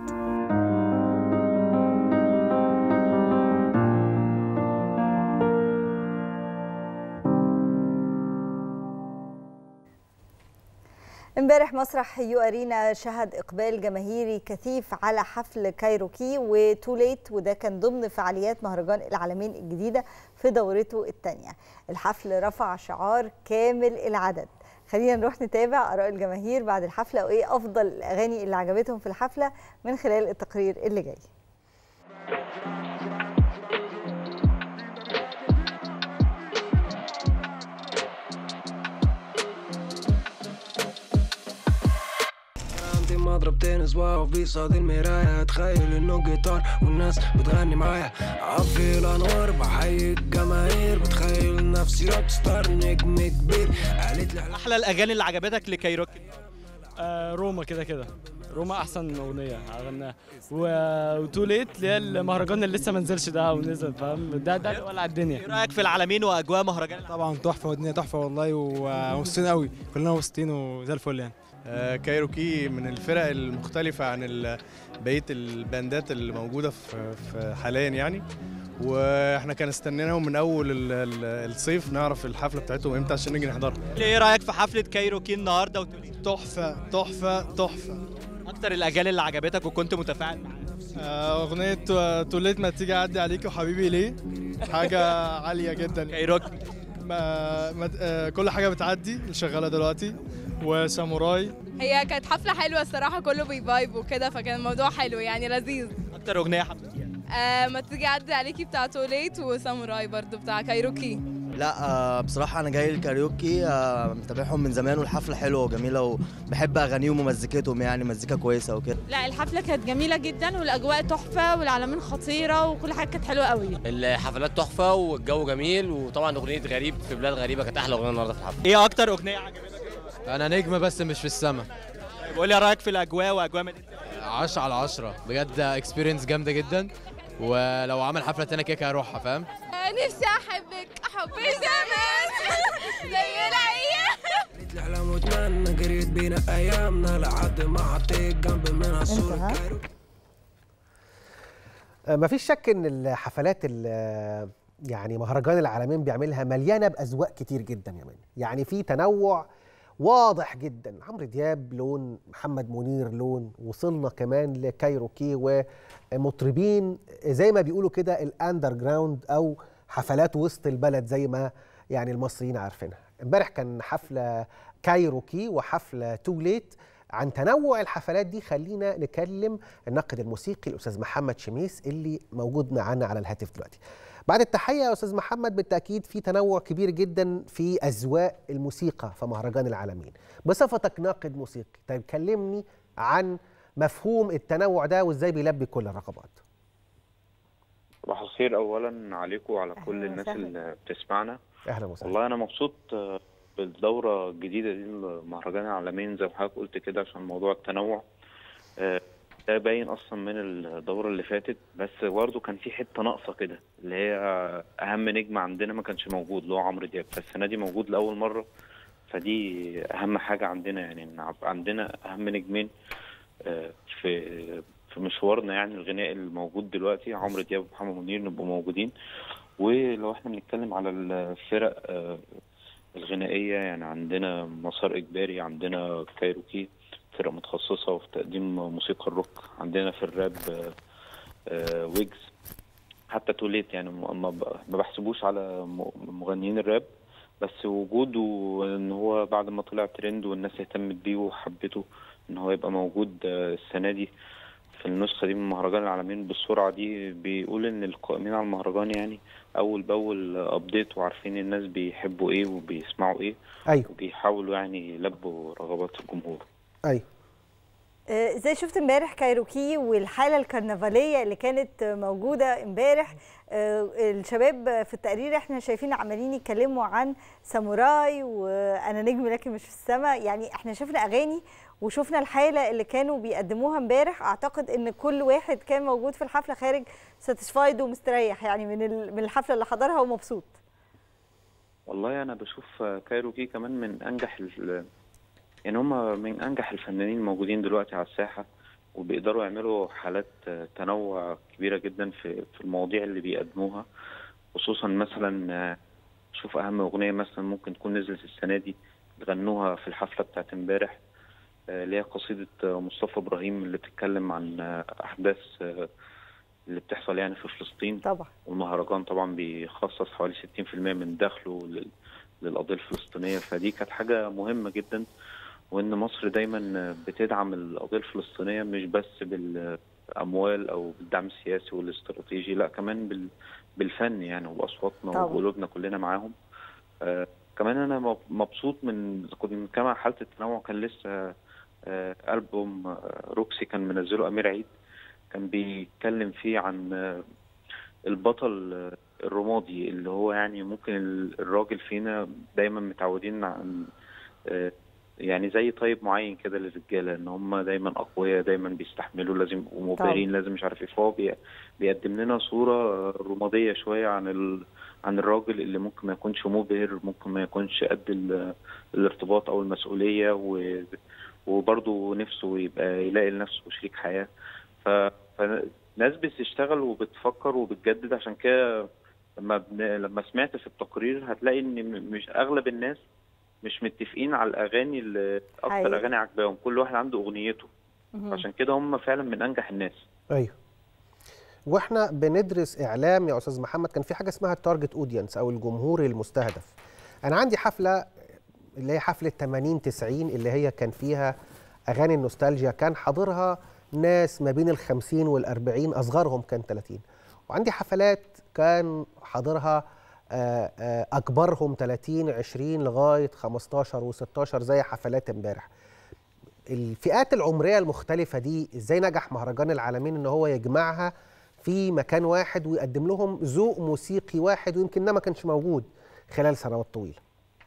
Speaker 2: امبارح مسرح يو ارينا شهد اقبال جماهيري كثيف على حفل كايروكي وتوليت وده كان ضمن فعاليات مهرجان العالمين الجديده في دورته الثانيه الحفل رفع شعار كامل العدد خلينا نروح نتابع اراء الجماهير بعد الحفله وايه افضل الاغاني اللي عجبتهم في الحفله من خلال التقرير اللي جاي
Speaker 9: عندي مضرب تنس واقف بيصاد المراية اتخيل انه جيتار والناس بتغني معايا عفي الانوار بحيي الجماهير بتخيل نفسي روك ستار نجم كبير قالت لي
Speaker 10: احلى الاغاني اللي عجبتك لكايروكي آه روما كده كده روما احسن اغنيه غناها وتو ليت اللي هي المهرجان اللي لسه ما نزلش ده ونزل فاهم ده ده اللي ولع الدنيا
Speaker 11: ايه رايك في العالمين واجواء مهرجان
Speaker 12: طبعا تحفه والدنيا تحفه والله ومبسوطين قوي كلنا مبسوطين وزي الفل يعني
Speaker 13: آه، كايروكي من الفرق المختلفة عن ال- بقية الباندات اللي موجودة في في حاليا يعني واحنا كان استنيناهم من اول ال- ال- الصيف نعرف الحفلة بتاعتهم امتى عشان نيجي نحضرها
Speaker 11: ايه رايك في حفله كايروكي النهارده وتوليت
Speaker 12: تحفه تحفه تحفه
Speaker 11: اكتر الاغاني اللي عجبتك وكنت متفاعل معاها
Speaker 12: آه، اغنيه توليت ما تيجي اعدي عليك وحبيبي ليه حاجه عاليه جدا
Speaker 11: كايروكي
Speaker 12: ما ما آه، كل حاجه بتعدي اللي شغاله دلوقتي وساموراي
Speaker 14: هي كانت حفلة حلوة الصراحة كله بيفايب وكده فكان الموضوع حلو يعني لذيذ
Speaker 11: اكتر اغنيه حبيتيها
Speaker 14: آه ما تيجي عدي عليكي بتاع توليت وساموراي برضو بتاع كايروكي
Speaker 15: لا آه، بصراحة أنا جاي الكاريوكي آه، متابعهم من زمان والحفلة حلوة وجميلة وبحب أغانيهم ومزيكتهم يعني مزيكا كويسة وكده
Speaker 16: لا الحفلة كانت جميلة جدا والأجواء تحفة والعلامين خطيرة وكل حاجة كانت حلوة قوي
Speaker 17: الحفلات تحفه والجو جميل وطبعا اغنيه غريب في بلاد غريبه كانت احلى اغنيه النهارده في الحفله
Speaker 11: ايه اكتر اغنيه عجبتك
Speaker 12: انا نجم بس مش في السما
Speaker 11: طيب قول لي رايك في الاجواء واجواء مدينه
Speaker 12: 10 على 10 بجد اكسبيرينس جامده جدا ولو عمل حفله تانية كده هروحها فاهم
Speaker 14: نفسي احبك حبي زمان زي العيال
Speaker 9: قالت لي احلام واتمنى جريت بينا ايامنا لحد ما حطيت جنب منها صورة كايروكي
Speaker 7: ما فيش شك ان الحفلات ال- يعني مهرجان العالمين بيعملها مليانه باذواق كتير جدا يا مان يعني في تنوع واضح جدا عمرو دياب لون محمد منير لون وصلنا كمان لكايروكي ومطربين زي ما بيقولوا كده الاندر جراوند او حفلات وسط البلد زي ما يعني المصريين عارفينها امبارح كان حفله كايروكي وحفله تو ليت عن تنوع الحفلات دي خلينا نكلم الناقد الموسيقي الاستاذ محمد شميس اللي موجود معانا على الهاتف دلوقتي بعد التحيه يا استاذ محمد بالتاكيد في تنوع كبير جدا في اذواق الموسيقى في مهرجان العالمين بصفتك ناقد موسيقي طيب كلمني عن مفهوم التنوع ده وازاي بيلبي كل الرغبات
Speaker 18: صباح الخير اولا عليكم وعلى كل
Speaker 7: أهلاً
Speaker 18: الناس
Speaker 7: وسهلاً.
Speaker 18: اللي بتسمعنا
Speaker 7: اهلا وسهلا
Speaker 18: والله انا مبسوط آه، بالدوره الجديده دي لمهرجان العالمين زي ما حضرتك قلت كده عشان موضوع التنوع آه، ده باين اصلا من الدوره اللي فاتت بس برضه كان في حته ناقصه كده اللي هي اهم نجم عندنا ما كانش موجود اللي هو عمرو دياب فالسنه دي موجود لاول مره فدي اهم حاجه عندنا يعني ان يبقى عندنا اهم نجمين آه، في في مشوارنا يعني الغنائي الموجود دلوقتي عمرو دياب ومحمد منير نبقوا موجودين ولو احنا بنتكلم على الفرق آه، الغنائية يعني عندنا مسار إجباري عندنا كايروكي فرقة متخصصة في تقديم موسيقى الروك عندنا في الراب آه، آه، ويجز حتى توليت يعني م- ما ب- ما بحسبوش على م- مغنيين الراب بس وجوده ان هو بعد ما طلع ترند والناس اهتمت بيه وحبته ان هو يبقى موجود آه، السنة دي في النسخة دي من مهرجان العالمين بالسرعة دي بيقول إن القائمين على المهرجان يعني أول بأول أبديت وعارفين الناس بيحبوا إيه وبيسمعوا إيه
Speaker 7: ايوه
Speaker 18: وبيحاولوا يعني يلبوا رغبات الجمهور
Speaker 7: ايوه
Speaker 2: آه، زي شفت امبارح كايروكي والحاله الكرنفاليه اللي كانت موجوده امبارح آه، الشباب في التقرير احنا شايفين عمالين يتكلموا عن ساموراي وانا نجم لكن مش في السماء يعني احنا شفنا اغاني وشفنا الحاله اللي كانوا بيقدموها امبارح اعتقد ان كل واحد كان موجود في الحفله خارج ساتيسفايد ومستريح يعني من ال- من الحفله اللي حضرها ومبسوط
Speaker 18: والله أنا بشوف كايروكي كمان من أنجح ال- يعني هما من أنجح الفنانين الموجودين دلوقتي على الساحة وبيقدروا يعملوا حالات تنوع كبيرة جدا في في المواضيع اللي بيقدموها خصوصا مثلا شوف أهم أغنية مثلا ممكن تكون نزلت السنة دي غنوها في الحفلة بتاعت امبارح آه، اللي هي قصيدة آه، مصطفى إبراهيم اللي بتتكلم عن آه، أحداث آه، اللي بتحصل يعني في فلسطين
Speaker 2: طبعا
Speaker 18: والمهرجان طبعا بيخصص حوالي 60% من دخله لل- للقضية الفلسطينية فدي كانت حاجة مهمة جدا وإن مصر دايما بتدعم القضية الفلسطينية مش بس بالأموال أو بالدعم السياسي والاستراتيجي لا كمان بال- بالفن يعني وبأصواتنا
Speaker 2: طبعا.
Speaker 18: وبقلوبنا كلنا معاهم آه كمان أنا مب- مبسوط من كنت بنتكلم عن حالة التنوع كان لسه آه، ألبوم آه، روكسي كان منزله أمير عيد كان بيتكلم فيه عن آه، البطل آه، الرمادي اللي هو يعني ممكن ال- الراجل فينا دايما متعودين عن آه، يعني زي طيب معين كده للرجاله ان هم دايما اقوياء دايما بيستحملوا لازم يبقوا مبهرين لازم مش عارف ايه فهو بي- بيقدم لنا صوره آه، رماديه شويه عن ال... عن الراجل اللي ممكن ما يكونش مبهر ممكن ما يكونش قد ال... الارتباط او المسؤوليه و... وبرضه نفسه يبقى يلاقي لنفسه شريك حياه ف... فناس بتشتغل وبتفكر وبتجدد عشان كده لما بن... لما سمعت في التقرير هتلاقي ان م- مش اغلب الناس مش متفقين على الاغاني اللي اكتر
Speaker 2: حقيقي.
Speaker 18: اغاني عجباهم كل واحد عنده اغنيته
Speaker 2: مهم.
Speaker 18: عشان كده هم فعلا من انجح الناس
Speaker 7: ايوه واحنا بندرس اعلام يا استاذ محمد كان في حاجه اسمها التارجت اودينس او الجمهور المستهدف انا عندي حفله اللي هي حفله 80 90 اللي هي كان فيها اغاني النوستالجيا كان حاضرها ناس ما بين ال 50 وال 40 اصغرهم كان 30 وعندي حفلات كان حاضرها آه، آه، اكبرهم 30 20 لغايه 15 و16 زي حفلات امبارح الفئات العمريه المختلفه دي ازاي نجح مهرجان العالمين ان هو يجمعها في مكان واحد ويقدم لهم ذوق موسيقي واحد ويمكن ده ما كانش موجود خلال سنوات طويله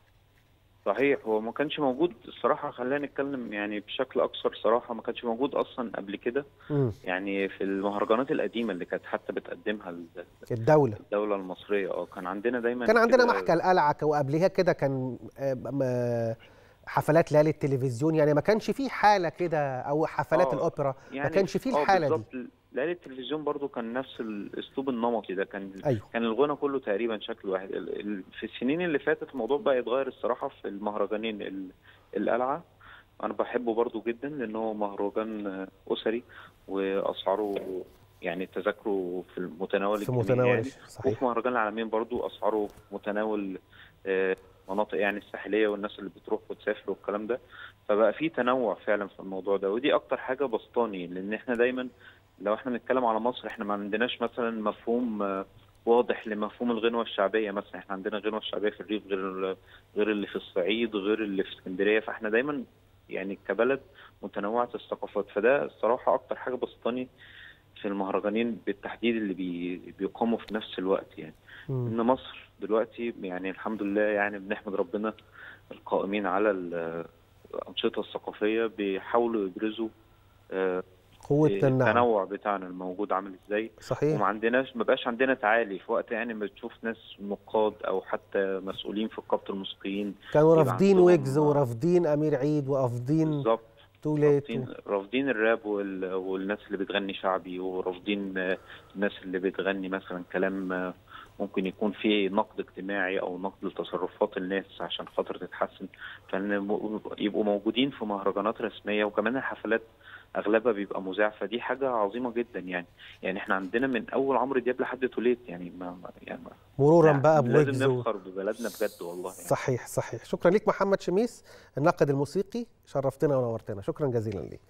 Speaker 18: صحيح هو ما كانش موجود الصراحة خلينا نتكلم يعني بشكل أكثر صراحة ما كانش موجود أصلا قبل كده
Speaker 7: مم.
Speaker 18: يعني في المهرجانات القديمة اللي كانت حتى بتقدمها ال-
Speaker 7: الدوله
Speaker 18: الدولة المصرية اه كان عندنا دايما
Speaker 7: كان عندنا
Speaker 18: كده-
Speaker 7: محكى القلعه وقبلها كده كان آه، م- حفلات ليالي التلفزيون يعني ما كانش فيه حاله كده او حفلات
Speaker 18: آه،
Speaker 7: الاوبرا ما
Speaker 18: يعني
Speaker 7: كانش فيه
Speaker 18: آه،
Speaker 7: الحاله دي
Speaker 18: بالظبط. ليالي التلفزيون برضو كان نفس الاسلوب النمطي ده كان
Speaker 7: أيوه.
Speaker 18: كان الغنى كله تقريبا شكل واحد ال- ال- في السنين اللي فاتت الموضوع بقى يتغير الصراحه في المهرجانين ال- القلعه انا بحبه برضو جدا لان هو مهرجان آه، اسري واسعاره يعني تذاكره في المتناول
Speaker 7: في
Speaker 18: الجميع
Speaker 7: متناول
Speaker 18: يعني
Speaker 7: صحيح.
Speaker 18: وفي مهرجان العالمين برضو اسعاره في متناول آه، مناطق يعني الساحليه والناس اللي بتروح وتسافر والكلام ده فبقى في تنوع فعلا في الموضوع ده ودي اكتر حاجه بسطاني لان احنا دايما لو احنا بنتكلم على مصر احنا ما عندناش مثلا مفهوم آه، واضح لمفهوم الغنوه الشعبيه مثلا احنا عندنا الغنوه الشعبيه في الريف غير غير اللي في الصعيد غير اللي في اسكندريه فاحنا دايما يعني كبلد متنوعه الثقافات فده الصراحه اكتر حاجه بسطاني في المهرجانين بالتحديد اللي بي بيقاموا في نفس الوقت يعني ان مصر دلوقتي يعني الحمد لله يعني بنحمد ربنا القائمين على ال- الانشطه الثقافيه بيحاولوا يبرزوا آه،
Speaker 7: قوة النعم.
Speaker 18: التنوع بتاعنا الموجود عامل ازاي
Speaker 7: صحيح.
Speaker 18: وما عندناش ما بقاش عندنا تعالي في وقت يعني ما بتشوف ناس نقاد او حتى مسؤولين في رقابه الموسيقيين
Speaker 7: كانوا
Speaker 18: يبقى
Speaker 7: رافضين
Speaker 18: عندهم-
Speaker 7: ويجز ورافضين امير عيد ورافضين
Speaker 18: بالظبط
Speaker 7: توليت
Speaker 18: رافضين رافضين الراب وال... والناس اللي بتغني شعبي ورافضين آه، الناس اللي بتغني مثلا كلام آه، ممكن يكون فيه نقد اجتماعي او نقد لتصرفات الناس عشان خاطر تتحسن فان م- يبقوا موجودين في مهرجانات رسميه وكمان الحفلات اغلبها بيبقى مذاع فدي حاجه عظيمه جدا يعني يعني احنا عندنا من اول عمرو دياب لحد توليت يعني ما ما- يعني ما
Speaker 7: مرورا
Speaker 18: يعني
Speaker 7: بقى بويجز
Speaker 18: لازم
Speaker 7: و-
Speaker 18: نفخر ببلدنا بجد والله يعني.
Speaker 7: صحيح صحيح شكرا ليك محمد شميس الناقد الموسيقي شرفتنا ونورتنا شكرا جزيلا ليك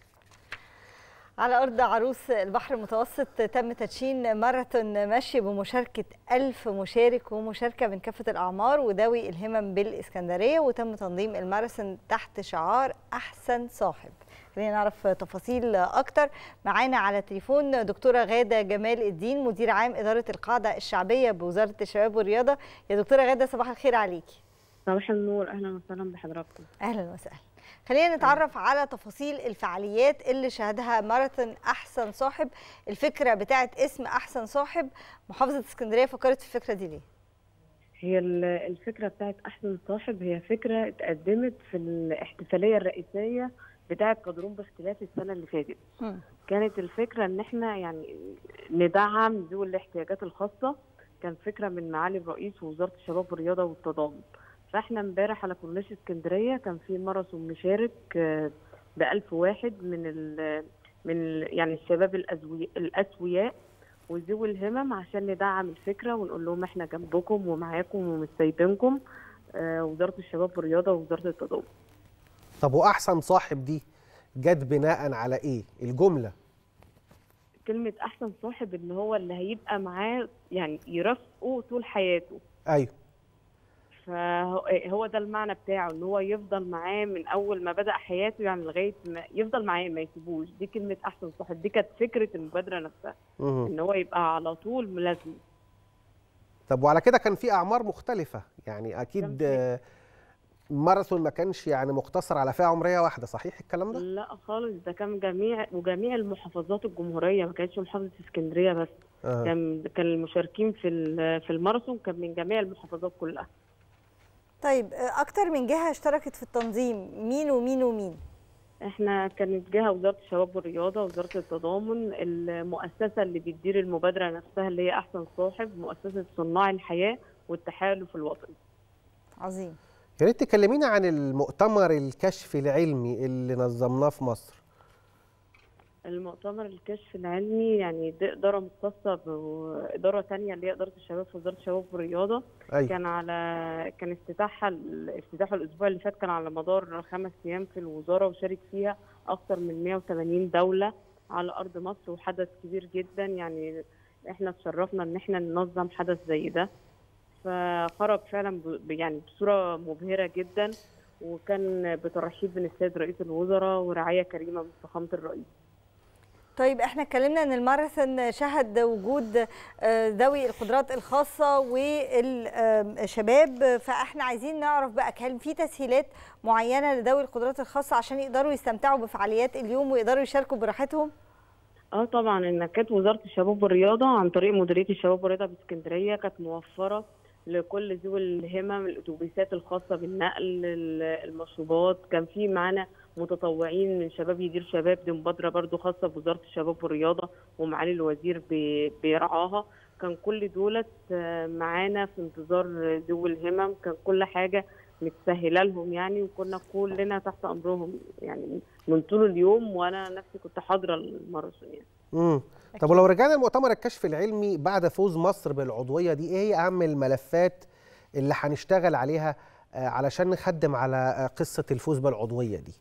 Speaker 2: على أرض عروس البحر المتوسط تم تدشين ماراثون مشي بمشاركة ألف مشارك ومشاركة من كافة الأعمار وذوي الهمم بالإسكندرية وتم تنظيم الماراثون تحت شعار أحسن صاحب خلينا نعرف تفاصيل أكتر معانا على التليفون دكتورة غادة جمال الدين مدير عام إدارة القاعدة الشعبية بوزارة الشباب والرياضة يا دكتورة غادة صباح الخير عليكي
Speaker 19: صباح النور اهلا وسهلا بحضراتكم
Speaker 2: اهلا وسهلا خلينا نتعرف على تفاصيل الفعاليات اللي شهدها ماراثون احسن صاحب الفكره بتاعت اسم احسن صاحب محافظه اسكندريه فكرت في الفكره دي ليه
Speaker 19: هي ال- الفكره بتاعت احسن صاحب هي فكره اتقدمت في الاحتفاليه الرئيسيه بتاعت قدرون باختلاف السنه اللي فاتت كانت الفكره ان احنا يعني ندعم ذوي الاحتياجات الخاصه كان فكره من معالي الرئيس ووزاره الشباب والرياضه والتضامن فاحنا امبارح على كورنيش اسكندريه كان في ماراثون مشارك ب 1000 واحد من ال من ال يعني الشباب الأزوي الاسوياء وذوي الهمم عشان ندعم الفكره ونقول لهم احنا جنبكم ومعاكم ومش سايبينكم آه، وزاره الشباب والرياضه ووزاره التضامن
Speaker 7: طب واحسن صاحب دي جت بناء على ايه الجمله
Speaker 19: كلمه احسن صاحب ان هو اللي هيبقى معاه يعني يرافقه طول حياته
Speaker 7: ايوه
Speaker 19: فهو ده المعنى بتاعه ان هو يفضل معاه من اول ما بدا حياته يعني لغايه ما يفضل معاه ما يسيبوش دي كلمه احسن صاحب دي كانت فكره المبادره نفسها
Speaker 7: مهم.
Speaker 19: ان هو يبقى على طول ملازمه
Speaker 7: طب وعلى كده كان في اعمار مختلفه يعني اكيد آه، ماراثون ما كانش يعني مقتصر على فئه عمريه واحده صحيح الكلام ده
Speaker 19: لا خالص ده كان جميع وجميع المحافظات الجمهوريه ما كانتش محافظه اسكندريه بس
Speaker 7: آه.
Speaker 19: كان كان المشاركين في ال- في الماراثون كان من جميع المحافظات كلها
Speaker 2: طيب آه، اكتر من جهه اشتركت في التنظيم مين ومين ومين
Speaker 19: احنا كانت جهه وزاره الشباب والرياضه وزاره التضامن المؤسسه اللي بتدير المبادره نفسها اللي هي احسن صاحب مؤسسه صناع الحياه والتحالف الوطني
Speaker 2: عظيم
Speaker 7: يا ريت تكلمينا عن المؤتمر الكشف العلمي اللي نظمناه في مصر
Speaker 19: المؤتمر الكشف العلمي يعني دي إدارة مختصة بإدارة تانية اللي هي إدارة الشباب في وزارة الشباب والرياضة
Speaker 7: أيوة.
Speaker 19: كان على كان افتتاحها افتتاحه الأسبوع اللي فات كان على مدار خمس أيام في الوزارة وشارك فيها أكثر من 180 دولة على أرض مصر وحدث كبير جدا يعني إحنا تشرفنا إن إحنا ننظم حدث زي ده فخرج فعلا ب- يعني بصورة مبهرة جدا وكان بترحيب من السيد رئيس الوزراء ورعاية كريمة من فخامة الرئيس
Speaker 2: طيب احنا اتكلمنا ان الماراثون شهد وجود آه، ذوي القدرات الخاصه والشباب فاحنا عايزين نعرف بقى كان في تسهيلات معينه لذوي القدرات الخاصه عشان يقدروا يستمتعوا بفعاليات اليوم ويقدروا يشاركوا براحتهم
Speaker 19: اه طبعا ان كانت وزاره الشباب والرياضه عن طريق مديريه الشباب والرياضه باسكندريه كانت موفره لكل ذوي الهمم الاتوبيسات الخاصه بالنقل ال- المشروبات كان في معانا متطوعين من شباب يدير شباب دي مبادره برضو خاصه بوزاره الشباب والرياضه ومعالي الوزير بي- بيرعاها كان كل دولت آه، معانا في انتظار ذوي الهمم كان كل حاجه متسهله لهم يعني وكنا كلنا تحت امرهم يعني من طول اليوم وانا نفسي كنت حاضره الماراثون يعني
Speaker 7: امم طب ولو رجعنا لمؤتمر الكشف العلمي بعد فوز مصر بالعضويه دي ايه هي اهم الملفات اللي هنشتغل عليها آه، علشان نخدم على آه، قصه الفوز بالعضويه دي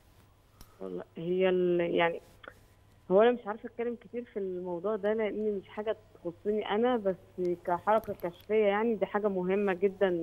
Speaker 19: والله هي ال- يعني هو انا مش عارفه اتكلم كتير في الموضوع ده لان مش حاجه تخصني انا بس كحركه كشفيه يعني دي حاجه مهمه جدا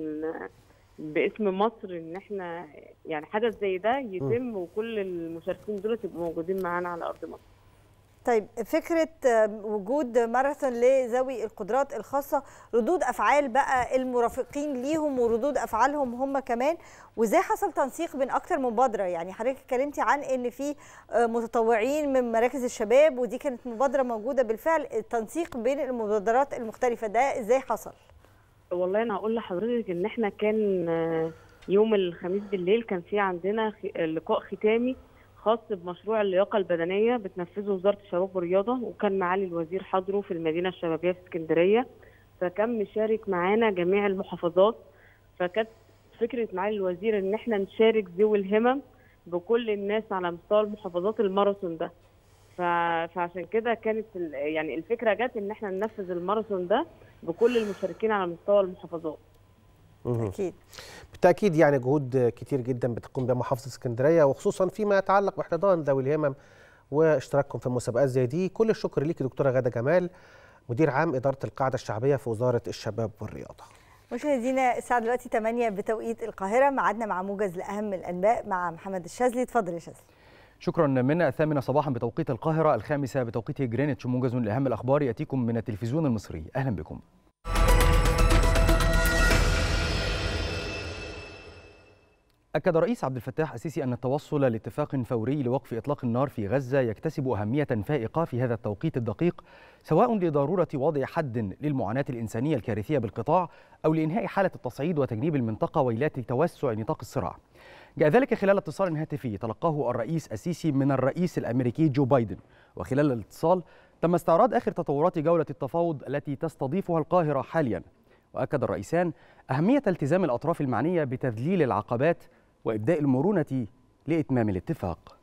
Speaker 19: باسم مصر ان احنا يعني حدث زي ده يتم وكل المشاركين دول يبقوا موجودين معانا على ارض مصر
Speaker 2: طيب فكره آه، وجود ماراثون لذوي القدرات الخاصه ردود افعال بقى المرافقين ليهم وردود افعالهم هم كمان وازاي حصل تنسيق بين اكتر من مبادره يعني حضرتك اتكلمتي عن ان في آه، متطوعين من مراكز الشباب ودي كانت مبادره موجوده بالفعل التنسيق بين المبادرات المختلفه ده ازاي حصل
Speaker 19: والله انا هقول لحضرتك ان احنا كان آه، يوم الخميس بالليل كان في عندنا خ- لقاء ختامي خاص بمشروع اللياقه البدنيه بتنفذه وزاره الشباب والرياضه وكان معالي الوزير حضره في المدينه الشبابيه في اسكندريه فكان مشارك معانا جميع المحافظات فكانت فكره معالي الوزير ان احنا نشارك ذوي الهمم بكل الناس على مستوى المحافظات الماراثون ده ف... فعشان كده كانت ال... يعني الفكره جت ان احنا ننفذ الماراثون ده بكل المشاركين على مستوى المحافظات
Speaker 2: اكيد
Speaker 7: بالتاكيد يعني جهود كتير جدا بتقوم بها محافظه اسكندريه وخصوصا فيما يتعلق باحتضان ذوي الهمم واشتراكهم في مسابقات زي دي كل الشكر ليكي دكتوره غاده جمال مدير عام اداره القاعده الشعبيه في وزاره الشباب والرياضه
Speaker 2: مشاهدينا الساعه دلوقتي 8 بتوقيت القاهره ميعادنا مع موجز لاهم الانباء مع محمد الشاذلي اتفضل يا شاذلي
Speaker 4: شكرا من الثامنة صباحا بتوقيت القاهرة الخامسة بتوقيت جرينتش موجز لأهم الأخبار يأتيكم من التلفزيون المصري أهلا بكم أكد الرئيس عبد الفتاح السيسي أن التوصل لاتفاق فوري لوقف إطلاق النار في غزة يكتسب أهمية فائقة في هذا التوقيت الدقيق سواء لضرورة وضع حد للمعاناة الإنسانية الكارثية بالقطاع أو لإنهاء حالة التصعيد وتجنيب المنطقة ويلات توسع نطاق الصراع. جاء ذلك خلال اتصال هاتفي تلقاه الرئيس السيسي من الرئيس الأمريكي جو بايدن وخلال الاتصال تم استعراض آخر تطورات جولة التفاوض التي تستضيفها القاهرة حاليا وأكد الرئيسان أهمية التزام الأطراف المعنية بتذليل العقبات وإبداء المرونة لإتمام الاتفاق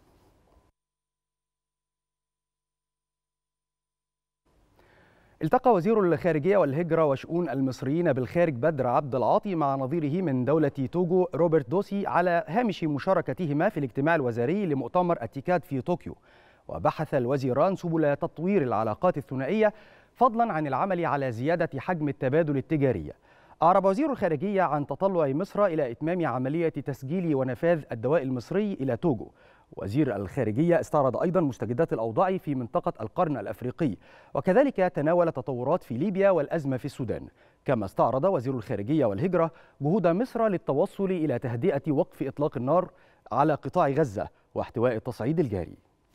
Speaker 4: التقى وزير الخارجية والهجرة وشؤون المصريين بالخارج بدر عبد العاطي مع نظيره من دولة توجو روبرت دوسي على هامش مشاركتهما في الاجتماع الوزاري لمؤتمر التيكاد في طوكيو وبحث الوزيران سبل تطوير العلاقات الثنائية فضلا عن العمل على زيادة حجم التبادل التجاري أعرب وزير الخارجية عن تطلع مصر إلى إتمام عملية تسجيل ونفاذ الدواء المصري إلى توجو وزير الخارجية استعرض أيضا مستجدات الأوضاع في منطقة القرن الأفريقي وكذلك تناول تطورات في ليبيا والأزمة في السودان كما استعرض وزير الخارجية والهجرة جهود مصر للتوصل إلى تهدئة وقف إطلاق النار على قطاع غزة واحتواء التصعيد الجاري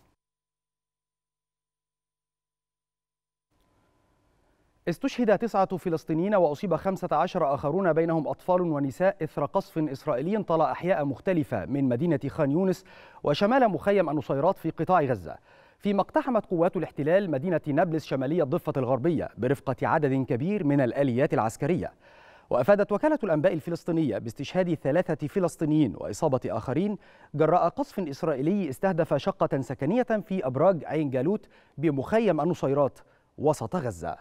Speaker 4: استشهد تسعة فلسطينيين وأصيب خمسة عشر آخرون بينهم أطفال ونساء إثر قصف إسرائيلي طال أحياء مختلفة من مدينة خان يونس وشمال مخيم النصيرات في قطاع غزة فيما اقتحمت قوات الاحتلال مدينة نابلس شمالية الضفة الغربية برفقة عدد كبير من الآليات العسكرية وأفادت وكالة الأنباء الفلسطينية باستشهاد ثلاثة فلسطينيين وإصابة آخرين جراء قصف إسرائيلي استهدف شقة سكنية في أبراج عين جالوت بمخيم النصيرات وسط غزة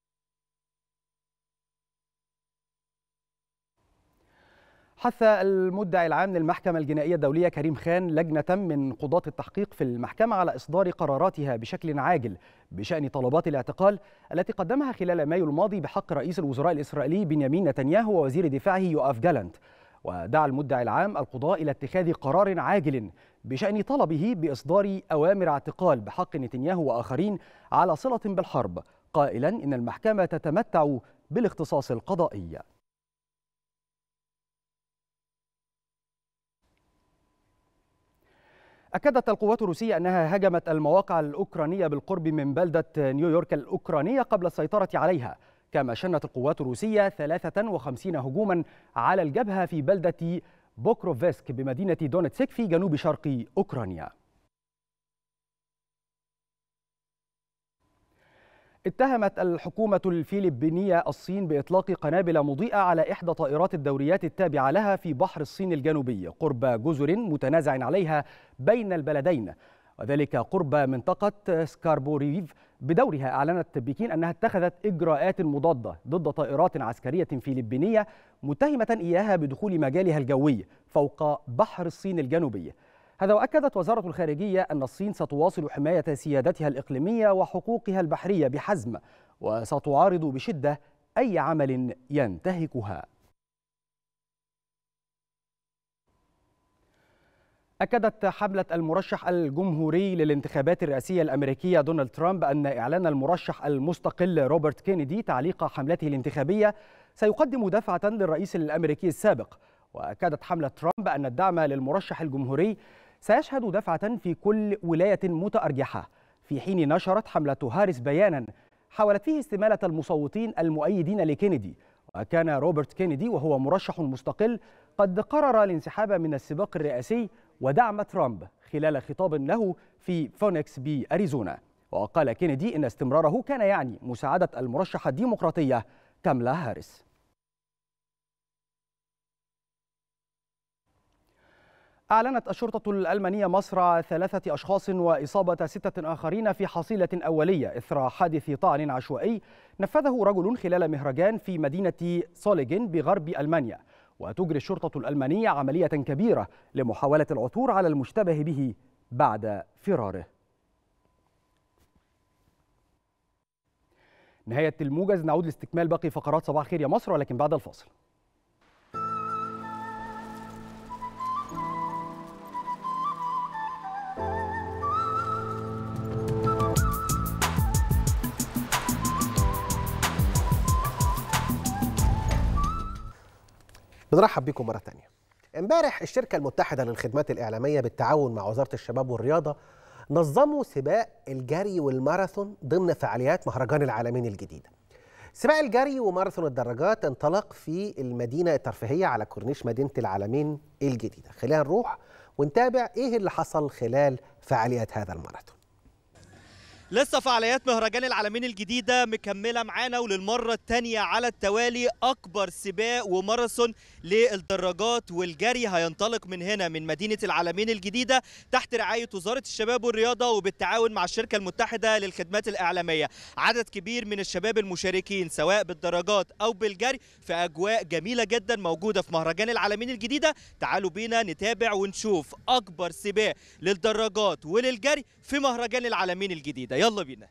Speaker 4: حث المدعي العام للمحكمة الجنائية الدولية كريم خان لجنة من قضاة التحقيق في المحكمة على إصدار قراراتها بشكل عاجل بشأن طلبات الاعتقال التي قدمها خلال مايو الماضي بحق رئيس الوزراء الإسرائيلي بنيامين نتنياهو ووزير دفاعه يوآف جالانت ودعا المدعي العام القضاء إلى اتخاذ قرار عاجل بشأن طلبه بإصدار أوامر اعتقال بحق نتنياهو وآخرين على صلة بالحرب قائلا إن المحكمة تتمتع بالاختصاص القضائي أكدت القوات الروسية أنها هجمت المواقع الأوكرانية بالقرب من بلدة نيويورك الأوكرانية قبل السيطرة عليها كما شنت القوات الروسية 53 هجوما على الجبهة في بلدة بوكروفسك بمدينة دونتسك في جنوب شرق أوكرانيا اتهمت الحكومة الفلبينية الصين بإطلاق قنابل مضيئة على إحدى طائرات الدوريات التابعة لها في بحر الصين الجنوبي قرب جزر متنازع عليها بين البلدين وذلك قرب منطقة سكاربوريف بدورها أعلنت بكين أنها اتخذت إجراءات مضادة ضد طائرات عسكرية فلبينية متهمة إياها بدخول مجالها الجوي فوق بحر الصين الجنوبي هذا وأكدت وزارة الخارجية أن الصين ستواصل حماية سيادتها الإقليمية وحقوقها البحرية بحزم وستعارض بشدة أي عمل ينتهكها أكدت حملة المرشح الجمهوري للانتخابات الرئاسية الأمريكية دونالد ترامب أن إعلان المرشح المستقل روبرت كينيدي تعليق حملته الانتخابية سيقدم دفعة للرئيس الأمريكي السابق وأكدت حملة ترامب أن الدعم للمرشح الجمهوري سيشهد دفعة في كل ولاية متأرجحة في حين نشرت حملة هاريس بيانا حاولت فيه استمالة المصوتين المؤيدين لكينيدي وكان روبرت كينيدي وهو مرشح مستقل قد قرر الانسحاب من السباق الرئاسي ودعم ترامب خلال خطاب له في فونكس بأريزونا وقال كينيدي إن استمراره كان يعني مساعدة المرشحة الديمقراطية كاملا هاريس أعلنت الشرطة الألمانية مصرع ثلاثة أشخاص وإصابة ستة آخرين في حصيلة أولية إثر حادث طعن عشوائي نفذه رجل خلال مهرجان في مدينة سوليجن بغرب ألمانيا وتجري الشرطة الألمانية عملية كبيرة لمحاولة العثور على المشتبه به بعد فراره نهاية الموجز نعود لاستكمال باقي فقرات صباح الخير يا مصر ولكن بعد الفاصل
Speaker 7: بنرحب بكم مرة تانية امبارح الشركة المتحدة للخدمات الإعلامية بالتعاون مع وزارة الشباب والرياضة نظموا سباق الجري والماراثون ضمن فعاليات مهرجان العالمين الجديدة سباق الجري وماراثون الدراجات انطلق في المدينة الترفيهية على كورنيش مدينة العالمين الجديدة خلينا نروح ونتابع ايه اللي حصل خلال فعاليات هذا الماراثون
Speaker 11: لسه فعاليات مهرجان العالمين الجديدة مكملة معانا وللمرة الثانية على التوالي أكبر سباق وماراثون للدراجات والجري هينطلق من هنا من مدينة العالمين الجديدة تحت رعاية وزارة الشباب والرياضة وبالتعاون مع الشركة المتحدة للخدمات الإعلامية عدد كبير من الشباب المشاركين سواء بالدراجات أو بالجري في أجواء جميلة جدا موجودة في مهرجان العالمين الجديدة تعالوا بينا نتابع ونشوف أكبر سباق للدراجات وللجري في مهرجان العالمين الجديدة يلا بينا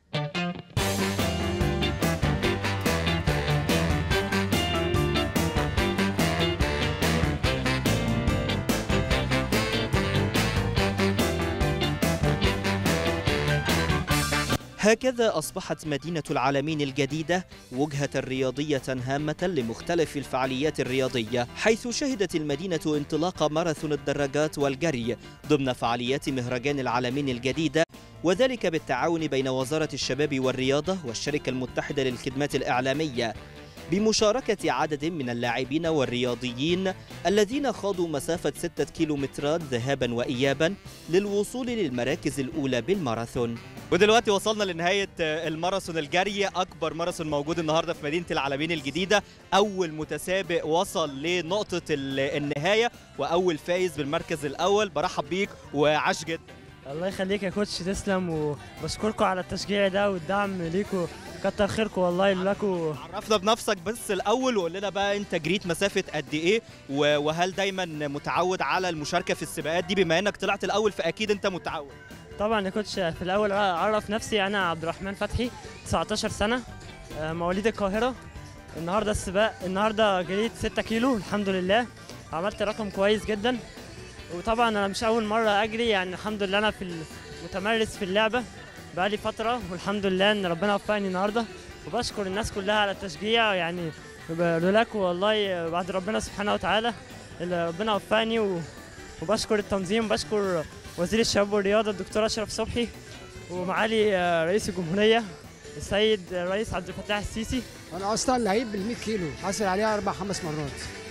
Speaker 11: هكذا أصبحت مدينة العالمين الجديدة وجهة رياضية هامة لمختلف الفعاليات الرياضية حيث شهدت المدينة انطلاق ماراثون الدراجات والجري ضمن فعاليات مهرجان العالمين الجديدة وذلك بالتعاون بين وزارة الشباب والرياضة والشركة المتحدة للخدمات الإعلامية بمشاركة عدد من اللاعبين والرياضيين الذين خاضوا مسافة 6 كيلومترات ذهابا وإيابا للوصول للمراكز الأولى بالماراثون ودلوقتي وصلنا لنهاية الماراثون الجري أكبر ماراثون موجود النهاردة في مدينة العالمين الجديدة أول متسابق وصل لنقطة ال- النهاية وأول فايز بالمركز الأول برحب بيك وعاش جدا
Speaker 20: الله يخليك يا كوتش تسلم وبشكركم على التشجيع ده والدعم ليكم كتر خيركم والله لكم
Speaker 11: عرفنا بنفسك بس الأول وقول لنا بقى أنت جريت مسافة قد إيه و- وهل دايما متعود على المشاركة في السباقات دي بما أنك طلعت الأول فأكيد أنت متعود
Speaker 20: طبعا يا كوتش في الاول اعرف نفسي انا عبد الرحمن فتحي 19 سنه آه، مواليد القاهره النهارده السباق النهارده جريت 6 كيلو الحمد لله عملت رقم كويس جدا وطبعا انا مش اول مره اجري يعني الحمد لله انا في متمرس في اللعبه بقالي فتره والحمد لله ان ربنا وفقني النهارده وبشكر الناس كلها على التشجيع يعني لولاكم والله بعد ربنا سبحانه وتعالى اللي ربنا وفقني و- وبشكر التنظيم بشكر وزير الشباب والرياضه الدكتور اشرف صبحي ومعالي آه، رئيس الجمهوريه السيد الرئيس عبد الفتاح السيسي
Speaker 21: انا اصلا لعيب بال 100 كيلو حاصل عليها اربع خمس مرات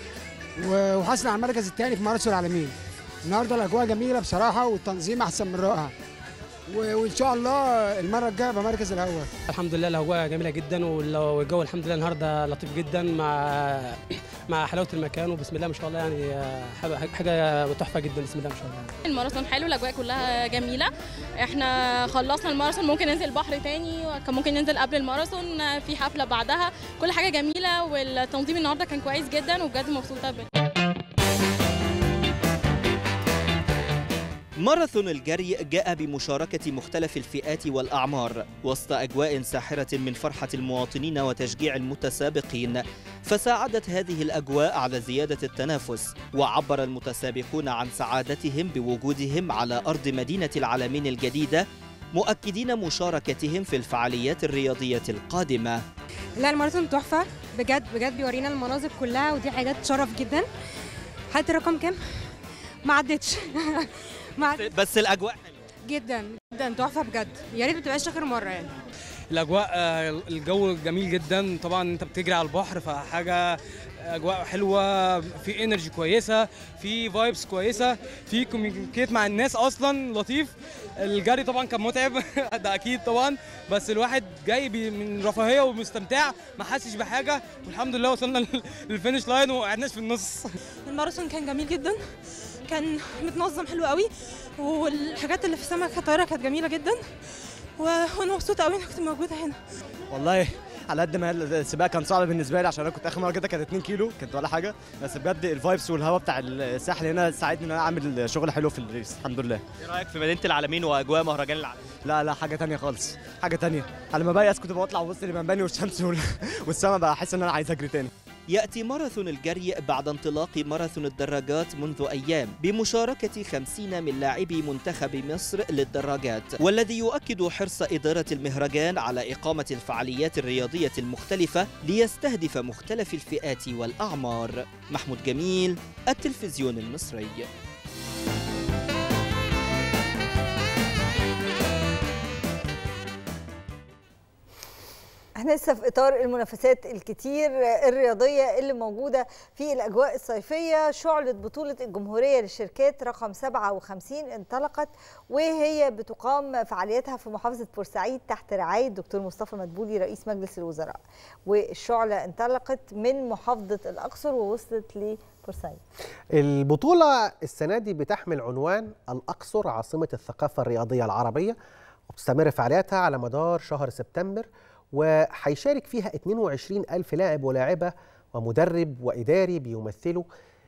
Speaker 21: و- وحاصل على المركز الثاني في ماراثون العالمين النهارده الاجواء جميله بصراحه والتنظيم احسن من رائع و- وان شاء الله المره الجايه ابقى مركز الاول
Speaker 22: الحمد لله الاجواء جميله جدا والجو الحمد لله النهارده لطيف جدا مع مع حلاوه المكان وبسم الله ما شاء الله يعني آه، حاجه حاجة تحفه جدا بسم الله ما شاء الله
Speaker 14: الماراثون حلو الاجواء كلها جميله احنا خلصنا الماراثون ممكن ننزل بحر تاني كان ممكن ننزل قبل الماراثون في حفله بعدها كل حاجه جميله والتنظيم النهارده كان كويس جدا وبجد مبسوطه بال
Speaker 11: ماراثون الجري جاء بمشاركة مختلف الفئات والأعمار وسط أجواء ساحرة من فرحة المواطنين وتشجيع المتسابقين فساعدت هذه الأجواء على زيادة التنافس وعبر المتسابقون عن سعادتهم بوجودهم على أرض مدينة العالمين الجديدة مؤكدين مشاركتهم في الفعاليات الرياضية القادمة
Speaker 23: لا الماراثون تحفة بجد بجد بيورينا المناظر كلها ودي حاجات تشرف جدا حتى رقم كام؟ ما عدتش ما عدتش.
Speaker 11: بس الأجواء
Speaker 23: جدا جدا تحفة بجد يا ريت ما تبقاش آخر مرة يعني
Speaker 22: الاجواء آه، الجو جميل جدا طبعا انت بتجري على البحر فحاجه اجواء حلوه في انرجي كويسه في فايبس كويسه في كوميونيكيت مع الناس اصلا لطيف الجري طبعا كان متعب ده اكيد طبعا بس الواحد جاي بي- من رفاهيه ومستمتع ما حسش بحاجه والحمد لله وصلنا لل- للفينش لاين وما قعدناش في النص
Speaker 24: الماراثون كان جميل جدا كان متنظم حلو قوي والحاجات اللي في السمك الطياره كانت جميله جدا و- وانا مبسوطه قوي اني كنت موجوده هنا
Speaker 25: والله على قد ما السباق كان صعب بالنسبه لي عشان انا كنت اخر مره كده كانت 2 كيلو كانت ولا حاجه بس بجد الفايبس والهواء بتاع الساحل هنا ساعدني ان انا اعمل شغل حلو في الريس الحمد لله
Speaker 11: إيه رأيك في مدينة العالمين وأجواء مهرجان العالمين؟
Speaker 25: لا لا حاجه تانية خالص حاجه تانية على ما بيأس كنت بطلع وسط المباني والشمس وال- والسما بقى احس ان انا عايز اجري تاني
Speaker 11: يأتي ماراثون الجري بعد انطلاق ماراثون الدراجات منذ أيام بمشاركة 50 من لاعبي منتخب مصر للدراجات والذي يؤكد حرص إدارة المهرجان على إقامة الفعاليات الرياضية المختلفة ليستهدف مختلف الفئات والأعمار محمود جميل التلفزيون المصري
Speaker 2: احنا لسه في اطار المنافسات الكتير الرياضيه اللي موجوده في الاجواء الصيفيه شعله بطوله الجمهوريه للشركات رقم 57 انطلقت وهي بتقام فعالياتها في محافظه بورسعيد تحت رعايه الدكتور مصطفى مدبولي رئيس مجلس الوزراء والشعله انطلقت من محافظه الاقصر ووصلت لبورسعيد
Speaker 7: البطولة السنة دي بتحمل عنوان الأقصر عاصمة الثقافة الرياضية العربية وبتستمر فعالياتها على مدار شهر سبتمبر وهيشارك فيها 22 ألف لاعب ولاعبة ومدرب وإداري بيمثلوا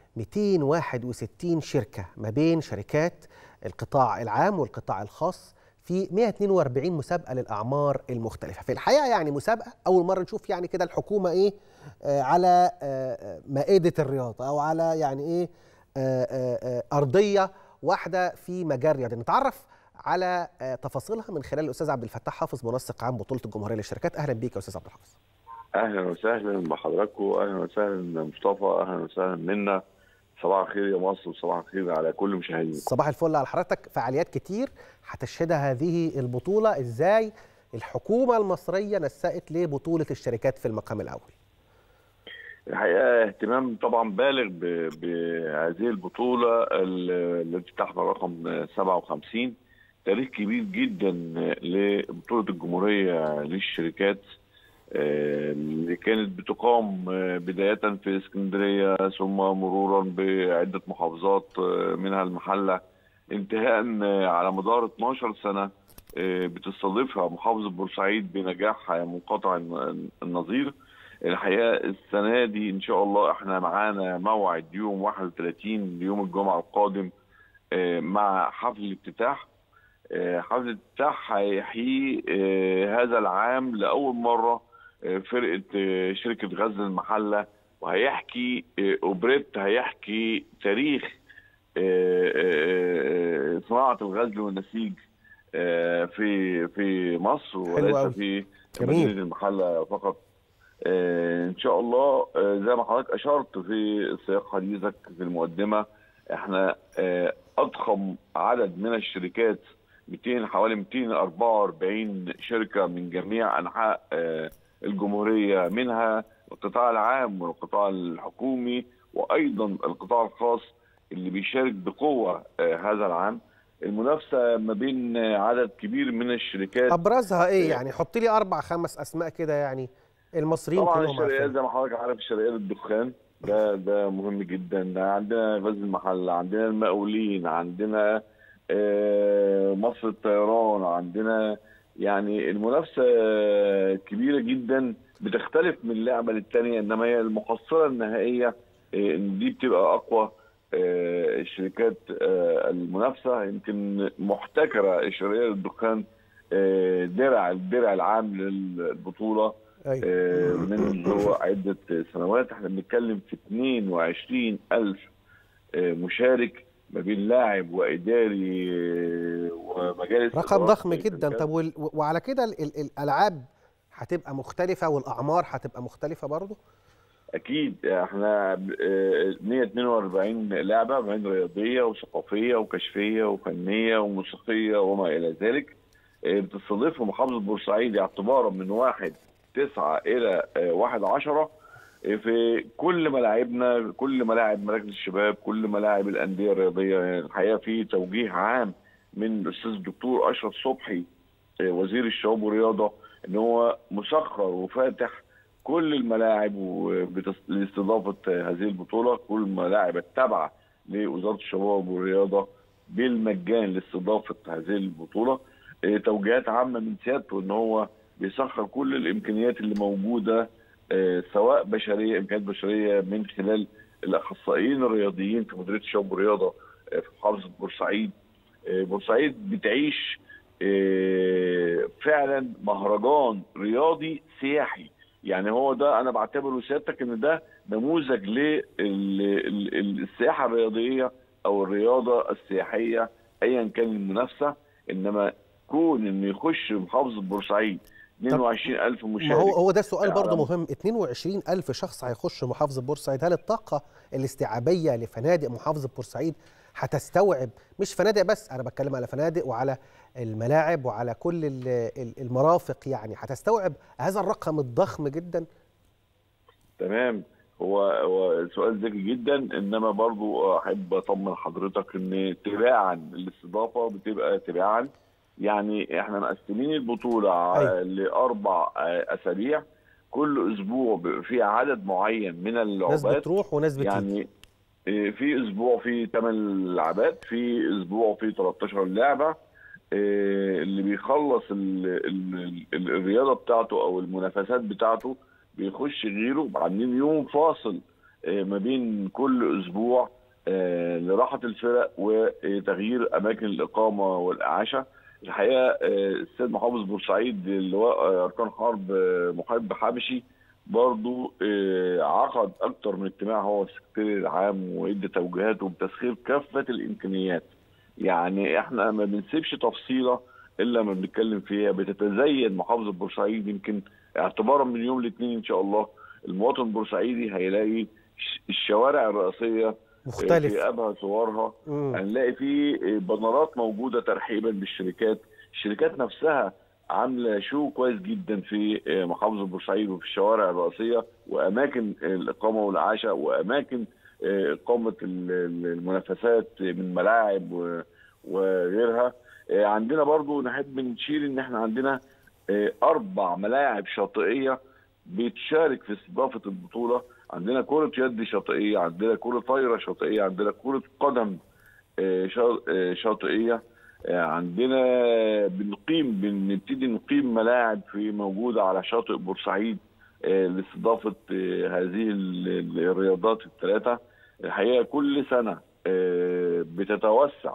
Speaker 7: 261 شركة ما بين شركات القطاع العام والقطاع الخاص في 142 مسابقة للأعمار المختلفة في الحقيقة يعني مسابقة أول مرة نشوف يعني كده الحكومة إيه آه على آه آه، مائدة الرياضة أو على يعني إيه آه آه آه أرضية واحدة في مجال رياضي نتعرف على آه، تفاصيلها من خلال الاستاذ عبد الفتاح حافظ منسق عام بطوله الجمهوريه للشركات اهلا بيك يا استاذ عبد الحافظ
Speaker 1: اهلا وسهلا بحضراتكم اهلا وسهلا مصطفى اهلا وسهلا منا صباح الخير يا مصر وصباح الخير على كل مشاهدينا
Speaker 7: صباح الفل على حضرتك فعاليات كتير هتشهدها هذه البطوله ازاي الحكومه المصريه نسقت لبطوله الشركات في المقام الاول
Speaker 1: الحقيقه اهتمام طبعا بالغ ب- بهذه البطوله ال- التي تحمل رقم 57 تاريخ كبير جدا لبطوله الجمهوريه للشركات آه، اللي كانت بتقام آه، بدايه في اسكندريه ثم مرورا بعده محافظات آه، منها المحله انتهاء آه، على مدار 12 سنه آه، بتستضيفها محافظه بورسعيد بنجاح منقطع الن- النظير الحقيقه السنه دي ان شاء الله احنا معانا موعد يوم 31 يوم الجمعه القادم آه، مع حفل الافتتاح آه، حفل الافتتاح هيحيي آه، هذا العام لاول مره آه، فرقه آه، شركه غزل المحله وهيحكي آه، اوبريت هيحكي تاريخ آه، آه، آه، صناعه الغزل والنسيج آه، في في مصر وليس
Speaker 7: أوي.
Speaker 1: في
Speaker 7: جميل.
Speaker 1: مدينه المحله فقط آه، ان شاء الله آه، زي ما حضرتك اشرت في سياق حديثك في المقدمه احنا آه، اضخم عدد من الشركات 200 حوالي 244 شركه من جميع انحاء آه، الجمهوريه منها القطاع العام والقطاع الحكومي وايضا القطاع الخاص اللي بيشارك بقوه آه، هذا العام المنافسه ما بين آه، عدد كبير من الشركات
Speaker 7: ابرزها ايه
Speaker 1: آه،
Speaker 7: يعني حط لي اربع خمس اسماء كده يعني المصريين
Speaker 1: طبعا
Speaker 7: كلهم
Speaker 1: الشرقيات
Speaker 7: عارفين
Speaker 1: زي ما حضرتك عارف الشرقيات الدخان ده ده مهم جدا عندنا غزل المحل عندنا المقاولين عندنا آه، مصر الطيران عندنا يعني المنافسه كبيره جدا بتختلف من لعبه للتانيه انما هي المحصله النهائيه آه، ان دي بتبقى اقوى آه، الشركات آه، المنافسه يمكن محتكره الشرقيه للدخان آه، درع الدرع العام للبطوله آه، منذ عدة سنوات احنا بنتكلم في 22 ألف آه، مشارك ما بين لاعب وإداري آه، ومجالس
Speaker 7: رقم
Speaker 1: إدارات
Speaker 7: ضخم
Speaker 1: في
Speaker 7: جدا
Speaker 1: الشركات.
Speaker 7: طب وال- وعلى كده ال- ال- الالعاب هتبقى مختلفه والاعمار هتبقى مختلفه برضه
Speaker 1: اكيد احنا آه، 142 لعبه بين رياضيه وثقافيه وكشفيه وفنيه وموسيقيه وما الى ذلك آه، بتستضيفها محافظه بورسعيد اعتبارا من واحد تسعة الى آه، واحد عشرة آه، في كل ملاعبنا كل ملاعب مراكز الشباب كل ملاعب الانديه الرياضيه يعني الحقيقه في توجيه عام من الاستاذ الدكتور اشرف صبحي آه، وزير الشباب والرياضه ان هو مسخر وفاتح كل الملاعب وبتس- لاستضافه هذه البطوله كل الملاعب التابعه لوزاره الشباب والرياضه بالمجان لاستضافه هذه البطوله آه، توجيهات عامه من سيادته ان هو بيسخر كل الامكانيات اللي موجوده آه، سواء بشريه امكانيات بشريه من خلال الاخصائيين الرياضيين في مديريه الشباب والرياضه آه، في محافظه بورسعيد آه، بورسعيد بتعيش آه، فعلا مهرجان رياضي سياحي يعني هو ده انا بعتبره سيادتك ان ده نموذج للسياحه الرياضيه او الرياضه السياحيه ايا كان المنافسه انما كون انه يخش محافظه بورسعيد 22000 مشارك
Speaker 7: ما هو هو ده سؤال برضه
Speaker 1: على
Speaker 7: مهم 22 ألف شخص هيخشوا محافظة بورسعيد هل الطاقة الاستيعابية لفنادق محافظة بورسعيد هتستوعب مش فنادق بس أنا بتكلم على فنادق وعلى الملاعب وعلى كل ال- ال- المرافق يعني هتستوعب هذا الرقم الضخم جدا
Speaker 1: تمام هو هو سؤال ذكي جدا انما برضو احب اطمن حضرتك ان تباعا الاستضافه بتبقى تباعا يعني احنا مقسمين البطوله ع- لاربع آه، اسابيع كل اسبوع بيبقى فيه عدد معين من
Speaker 7: ناس
Speaker 1: اللعبات
Speaker 7: بتروح وناس بتيجي
Speaker 1: يعني آه، في اسبوع فيه 8 لعبات في اسبوع فيه 13 لعبه آه، اللي بيخلص ال ال ال الرياضه بتاعته او المنافسات بتاعته بيخش غيره عاملين يوم فاصل آه، ما بين كل اسبوع آه، لراحه الفرق وتغيير اماكن الاقامه والاعاشه الحقيقه آه، السيد محافظ بورسعيد اللواء آه، اركان حرب آه، محب حبشي برضو آه، عقد اكتر من اجتماع هو السكرتير العام وادى توجيهاته بتسخير كافه الامكانيات يعني احنا ما بنسيبش تفصيله الا ما بنتكلم فيها بتتزين محافظه بورسعيد يمكن اعتبارا من يوم الاثنين ان شاء الله المواطن البورسعيدي هيلاقي ش- الشوارع الرئيسيه
Speaker 7: مختلف.
Speaker 1: في ابهى صورها
Speaker 7: مم.
Speaker 1: هنلاقي في بنرات موجوده ترحيبا بالشركات الشركات نفسها عامله شو كويس جدا في محافظه بورسعيد وفي الشوارع الرئيسيه واماكن الاقامه والاعاشه واماكن اقامه ال- ال- المنافسات من ملاعب و- وغيرها عندنا برضو نحب نشير ان احنا عندنا اربع ملاعب شاطئيه بتشارك في استضافه البطوله عندنا كره يد شاطئيه عندنا كره طايره شاطئيه عندنا كره قدم آه، شا- آه، شاطئيه آه، عندنا بنقيم بنبتدي نقيم ملاعب في موجوده على شاطئ بورسعيد آه، لاستضافه آه، هذه ال- ال- الرياضات الثلاثه الحقيقه كل سنه آه، بتتوسع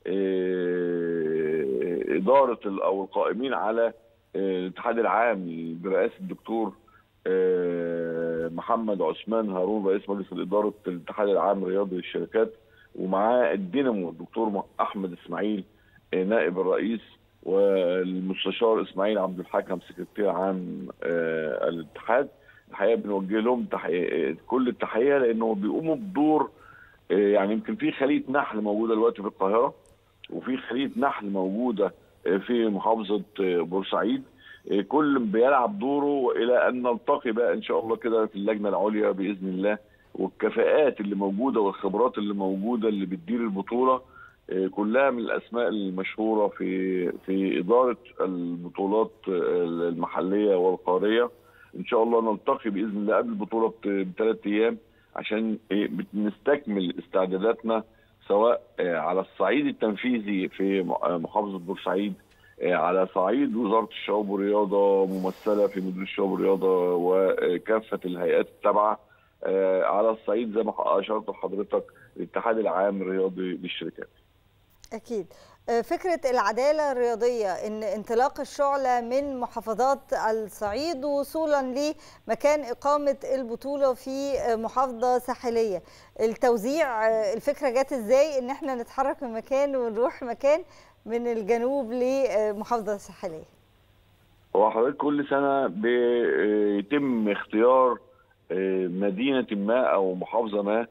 Speaker 1: آه، اداره ال- او القائمين على آه، الاتحاد العام برئاسه الدكتور آه، محمد عثمان هارون رئيس مجلس الاداره الاتحاد العام الرياضي للشركات ومعاه الدينامو الدكتور احمد اسماعيل آه، نائب الرئيس والمستشار اسماعيل عبد الحكم سكرتير عام آه، الاتحاد الحقيقه بنوجه لهم تحية كل التحيه لانه بيقوموا بدور آه، يعني يمكن في خليه نحل موجوده دلوقتي في القاهره وفي خليه نحل موجوده آه، في محافظه آه، بورسعيد آه، كل بيلعب دوره الى ان نلتقي بقى ان شاء الله كده في اللجنه العليا باذن الله والكفاءات اللي موجوده والخبرات اللي موجوده اللي بتدير البطوله آه، كلها من الاسماء المشهوره في في اداره البطولات آه، المحليه والقاريه ان شاء الله نلتقي باذن الله قبل البطوله بثلاث ايام عشان آه، نستكمل استعداداتنا سواء آه، على الصعيد التنفيذي في م- آه، محافظه بورسعيد آه، على صعيد وزاره الشباب والرياضه ممثله في مديريه الشباب والرياضه وكافه الهيئات التابعه آه، على الصعيد زي ما اشرت لحضرتك الاتحاد العام الرياضي للشركات
Speaker 2: أكيد آه، فكرة العدالة الرياضية إن انطلاق الشعلة من محافظات الصعيد وصولا لمكان إقامة البطولة في آه، محافظة ساحلية التوزيع آه، الفكرة جت إزاي إن احنا نتحرك من مكان ونروح مكان من الجنوب لمحافظة ساحلية
Speaker 1: هو حضرتك كل سنه بيتم اختيار آه، مدينه ما او محافظه ما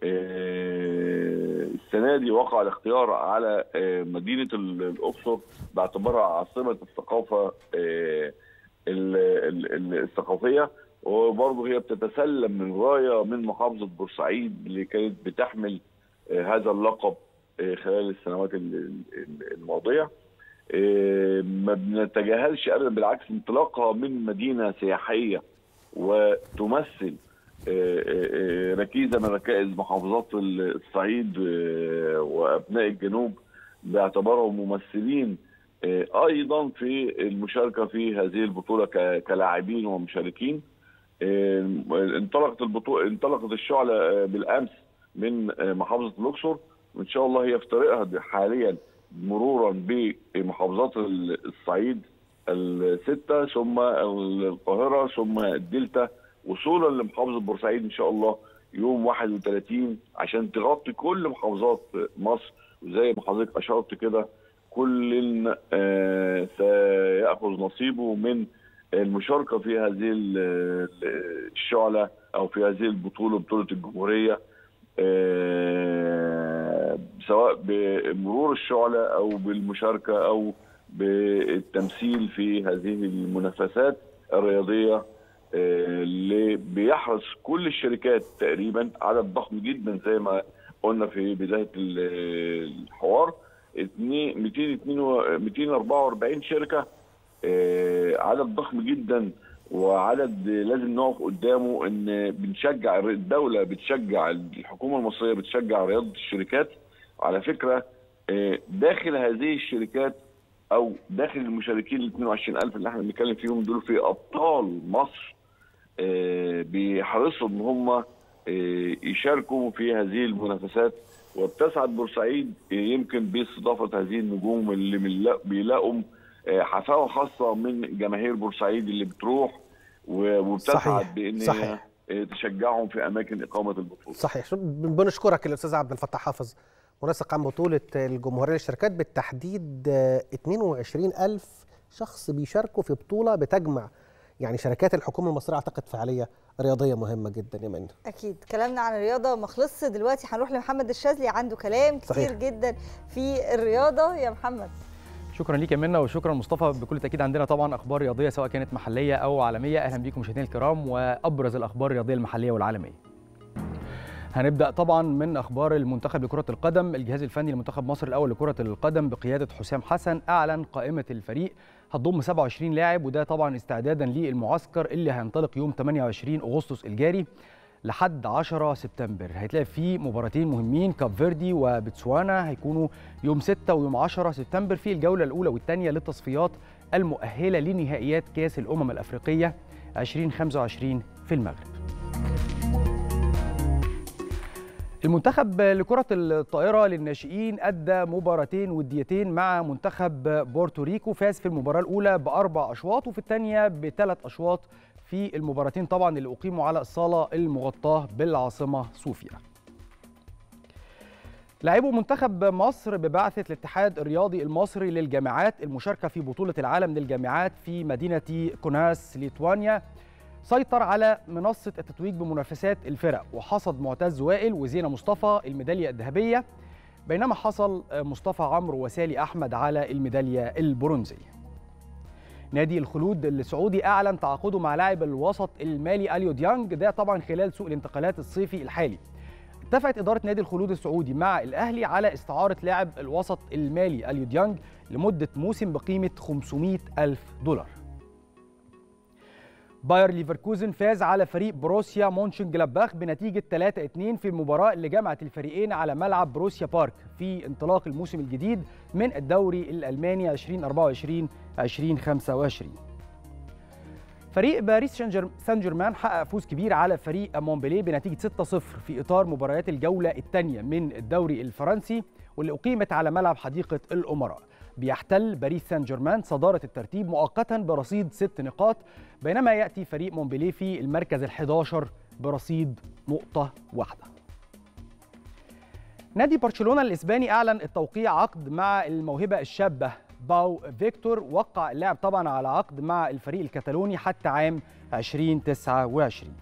Speaker 1: آه، السنه دي وقع الاختيار على آه، مدينه ال- الاقصر باعتبارها عاصمه الثقافه آه، ال- ال- ال- الثقافيه وبرضه هي بتتسلم من رايه من محافظه بورسعيد اللي كانت بتحمل آه، هذا اللقب آه، خلال السنوات ال- ال- الماضيه آه، ما بنتجاهلش ابدا بالعكس انطلاقها من مدينه سياحيه وتمثل آه، آه، آه، ركيزه من ركائز محافظات الصعيد آه، وابناء الجنوب باعتبارهم ممثلين آه، ايضا في المشاركه في هذه البطوله ك- كلاعبين ومشاركين آه، انطلقت البطوله انطلقت الشعله آه، بالامس من آه، محافظه الاقصر وان شاء الله هي في طريقها حاليا مرورا بمحافظات الصعيد الستة ثم القاهرة ثم الدلتا وصولا لمحافظة بورسعيد إن شاء الله يوم 31 عشان تغطي كل محافظات مصر وزي ما حضرتك أشرت كده كل آه، سيأخذ نصيبه من المشاركة في هذه ال- الشعلة أو في هذه البطولة بطولة الجمهورية آه، سواء بمرور الشعلة أو بالمشاركة أو بالتمثيل في هذه المنافسات الرياضية آه، اللي بيحرص كل الشركات تقريبا عدد ضخم جدا زي ما قلنا في بداية ال- الحوار اتنين- 242 244 شركة آه، عدد ضخم جدا وعدد لازم نقف قدامه ان بنشجع الدوله بتشجع الحكومه المصريه بتشجع رياضه الشركات على فكره آه، داخل هذه الشركات او داخل المشاركين ال 22000 اللي احنا بنتكلم فيهم دول في ابطال مصر آه، بيحرصوا ان هم آه، يشاركوا في هذه المنافسات وبتسعد بورسعيد آه، يمكن باستضافه هذه النجوم اللي بنلا- بيلاقوا آه، حفاوه خاصه من جماهير بورسعيد اللي بتروح و- وبتسعد
Speaker 7: صحيح،
Speaker 1: بان هي
Speaker 7: صحيح.
Speaker 1: آه، تشجعهم في اماكن اقامه البطوله
Speaker 7: صحيح شو- بنشكرك الاستاذ عبد الفتاح حافظ منسق عن بطولة الجمهورية للشركات بالتحديد آه، 22 ألف شخص بيشاركوا في بطولة بتجمع يعني شركات الحكومة المصرية أعتقد فعالية رياضية مهمة جدا يا منى
Speaker 2: اكيد كلامنا عن الرياضه ما خلصش دلوقتي هنروح لمحمد الشاذلي عنده كلام كتير
Speaker 4: صحيح.
Speaker 2: جدا في الرياضه يا محمد
Speaker 4: شكرا ليك يا منى وشكرا مصطفى بكل تاكيد عندنا طبعا اخبار رياضيه سواء كانت محليه او عالميه اهلا بيكم مشاهدينا الكرام وابرز الاخبار الرياضيه المحليه والعالميه هنبدا طبعا من اخبار المنتخب لكره القدم الجهاز الفني لمنتخب مصر الاول لكره القدم بقياده حسام حسن اعلن قائمه الفريق هتضم 27 لاعب وده طبعا استعدادا للمعسكر اللي هينطلق يوم 28 اغسطس الجاري لحد 10 سبتمبر هيتلعب فيه مباراتين مهمين كاب فيردي وبتسوانا هيكونوا يوم 6 ويوم 10 سبتمبر في الجوله الاولى والثانيه للتصفيات المؤهله لنهائيات كاس الامم الافريقيه 2025 في المغرب المنتخب لكرة الطائرة للناشئين أدى مباراتين وديتين مع منتخب بورتوريكو فاز في المباراة الأولى بأربع أشواط وفي الثانية بثلاث أشواط في المباراتين طبعا اللي أقيموا على الصالة المغطاة بالعاصمة صوفيا لاعبو منتخب مصر ببعثة الاتحاد الرياضي المصري للجامعات المشاركة في بطولة العالم للجامعات في مدينة كوناس ليتوانيا سيطر على منصة التتويج بمنافسات الفرق وحصد معتز وائل وزينة مصطفى الميدالية الذهبية بينما حصل مصطفى عمرو وسالي أحمد على الميدالية البرونزية نادي الخلود السعودي أعلن تعاقده مع لاعب الوسط المالي أليو ديانج ده طبعا خلال سوق الانتقالات الصيفي الحالي اتفقت إدارة نادي الخلود السعودي مع الأهلي على استعارة لاعب الوسط المالي أليو ديانج لمدة موسم بقيمة 500 ألف دولار باير ليفركوزن فاز على فريق بروسيا مونشن جلاباخ بنتيجة 3-2 في المباراة اللي جمعت الفريقين على ملعب بروسيا بارك في انطلاق الموسم الجديد من الدوري الألماني 2024-2025 فريق باريس سان جيرمان حقق فوز كبير على فريق مونبليه بنتيجة 6-0 في إطار مباريات الجولة الثانية من الدوري الفرنسي واللي أقيمت على ملعب حديقة الأمراء بيحتل باريس سان جيرمان صدارة الترتيب مؤقتا برصيد ست نقاط بينما يأتي فريق مونبليه في المركز ال11 برصيد نقطة واحدة نادي برشلونة الإسباني أعلن التوقيع عقد مع الموهبة الشابة باو فيكتور وقع اللاعب طبعا على عقد مع الفريق الكتالوني حتى عام 2029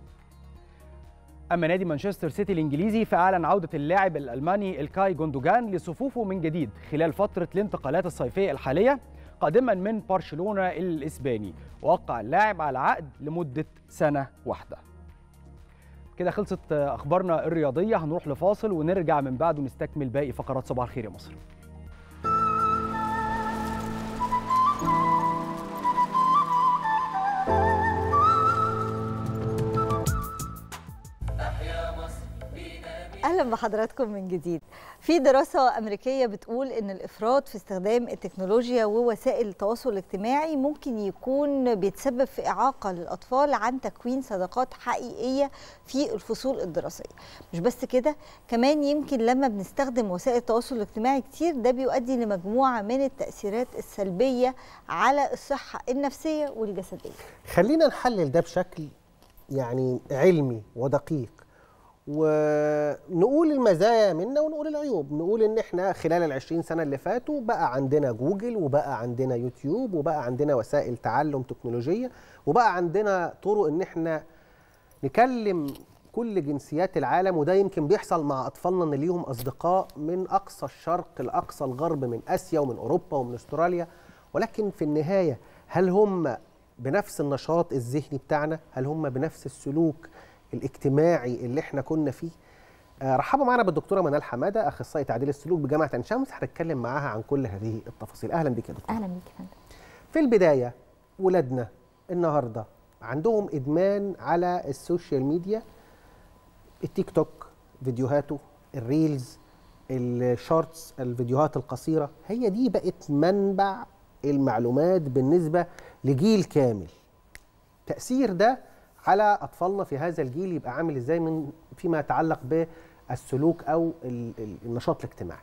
Speaker 4: اما نادي مانشستر سيتي الانجليزي فاعلن عوده اللاعب الالماني الكاي جوندوجان لصفوفه من جديد خلال فتره الانتقالات الصيفيه الحاليه قادما من برشلونه الاسباني ووقع اللاعب على عقد لمده سنه واحده كده خلصت اخبارنا الرياضيه هنروح لفاصل ونرجع من بعده نستكمل باقي فقرات صباح الخير يا مصر
Speaker 2: اهلا بحضراتكم من جديد في دراسه امريكيه بتقول ان الافراط في استخدام التكنولوجيا ووسائل التواصل الاجتماعي ممكن يكون بيتسبب في اعاقه للاطفال عن تكوين صداقات حقيقيه في الفصول الدراسيه مش بس كده كمان يمكن لما بنستخدم وسائل التواصل الاجتماعي كتير ده بيؤدي لمجموعه من التاثيرات السلبيه على الصحه النفسيه والجسديه
Speaker 7: خلينا نحلل ده بشكل يعني علمي ودقيق ونقول المزايا منا ونقول العيوب نقول ان احنا خلال العشرين سنة اللي فاتوا بقى عندنا جوجل وبقى عندنا يوتيوب وبقى عندنا وسائل تعلم تكنولوجية وبقى عندنا طرق ان احنا نكلم كل جنسيات العالم وده يمكن بيحصل مع اطفالنا ان ليهم اصدقاء من اقصى الشرق لاقصى الغرب من اسيا ومن اوروبا ومن استراليا ولكن في النهايه هل هم بنفس النشاط الذهني بتاعنا هل هم بنفس السلوك الاجتماعي اللي احنا كنا فيه آه رحبوا معنا بالدكتوره منال حماده اخصائي تعديل السلوك بجامعه عين شمس هنتكلم معاها عن كل هذه التفاصيل اهلا بك يا دكتور
Speaker 2: اهلا بك يا فندم
Speaker 7: في البدايه ولادنا النهارده عندهم ادمان على السوشيال ميديا التيك توك فيديوهاته الريلز الشورتس الفيديوهات القصيره هي دي بقت منبع المعلومات بالنسبه لجيل كامل تاثير ده على اطفالنا في هذا الجيل يبقى عامل ازاي من فيما يتعلق بالسلوك او النشاط الاجتماعي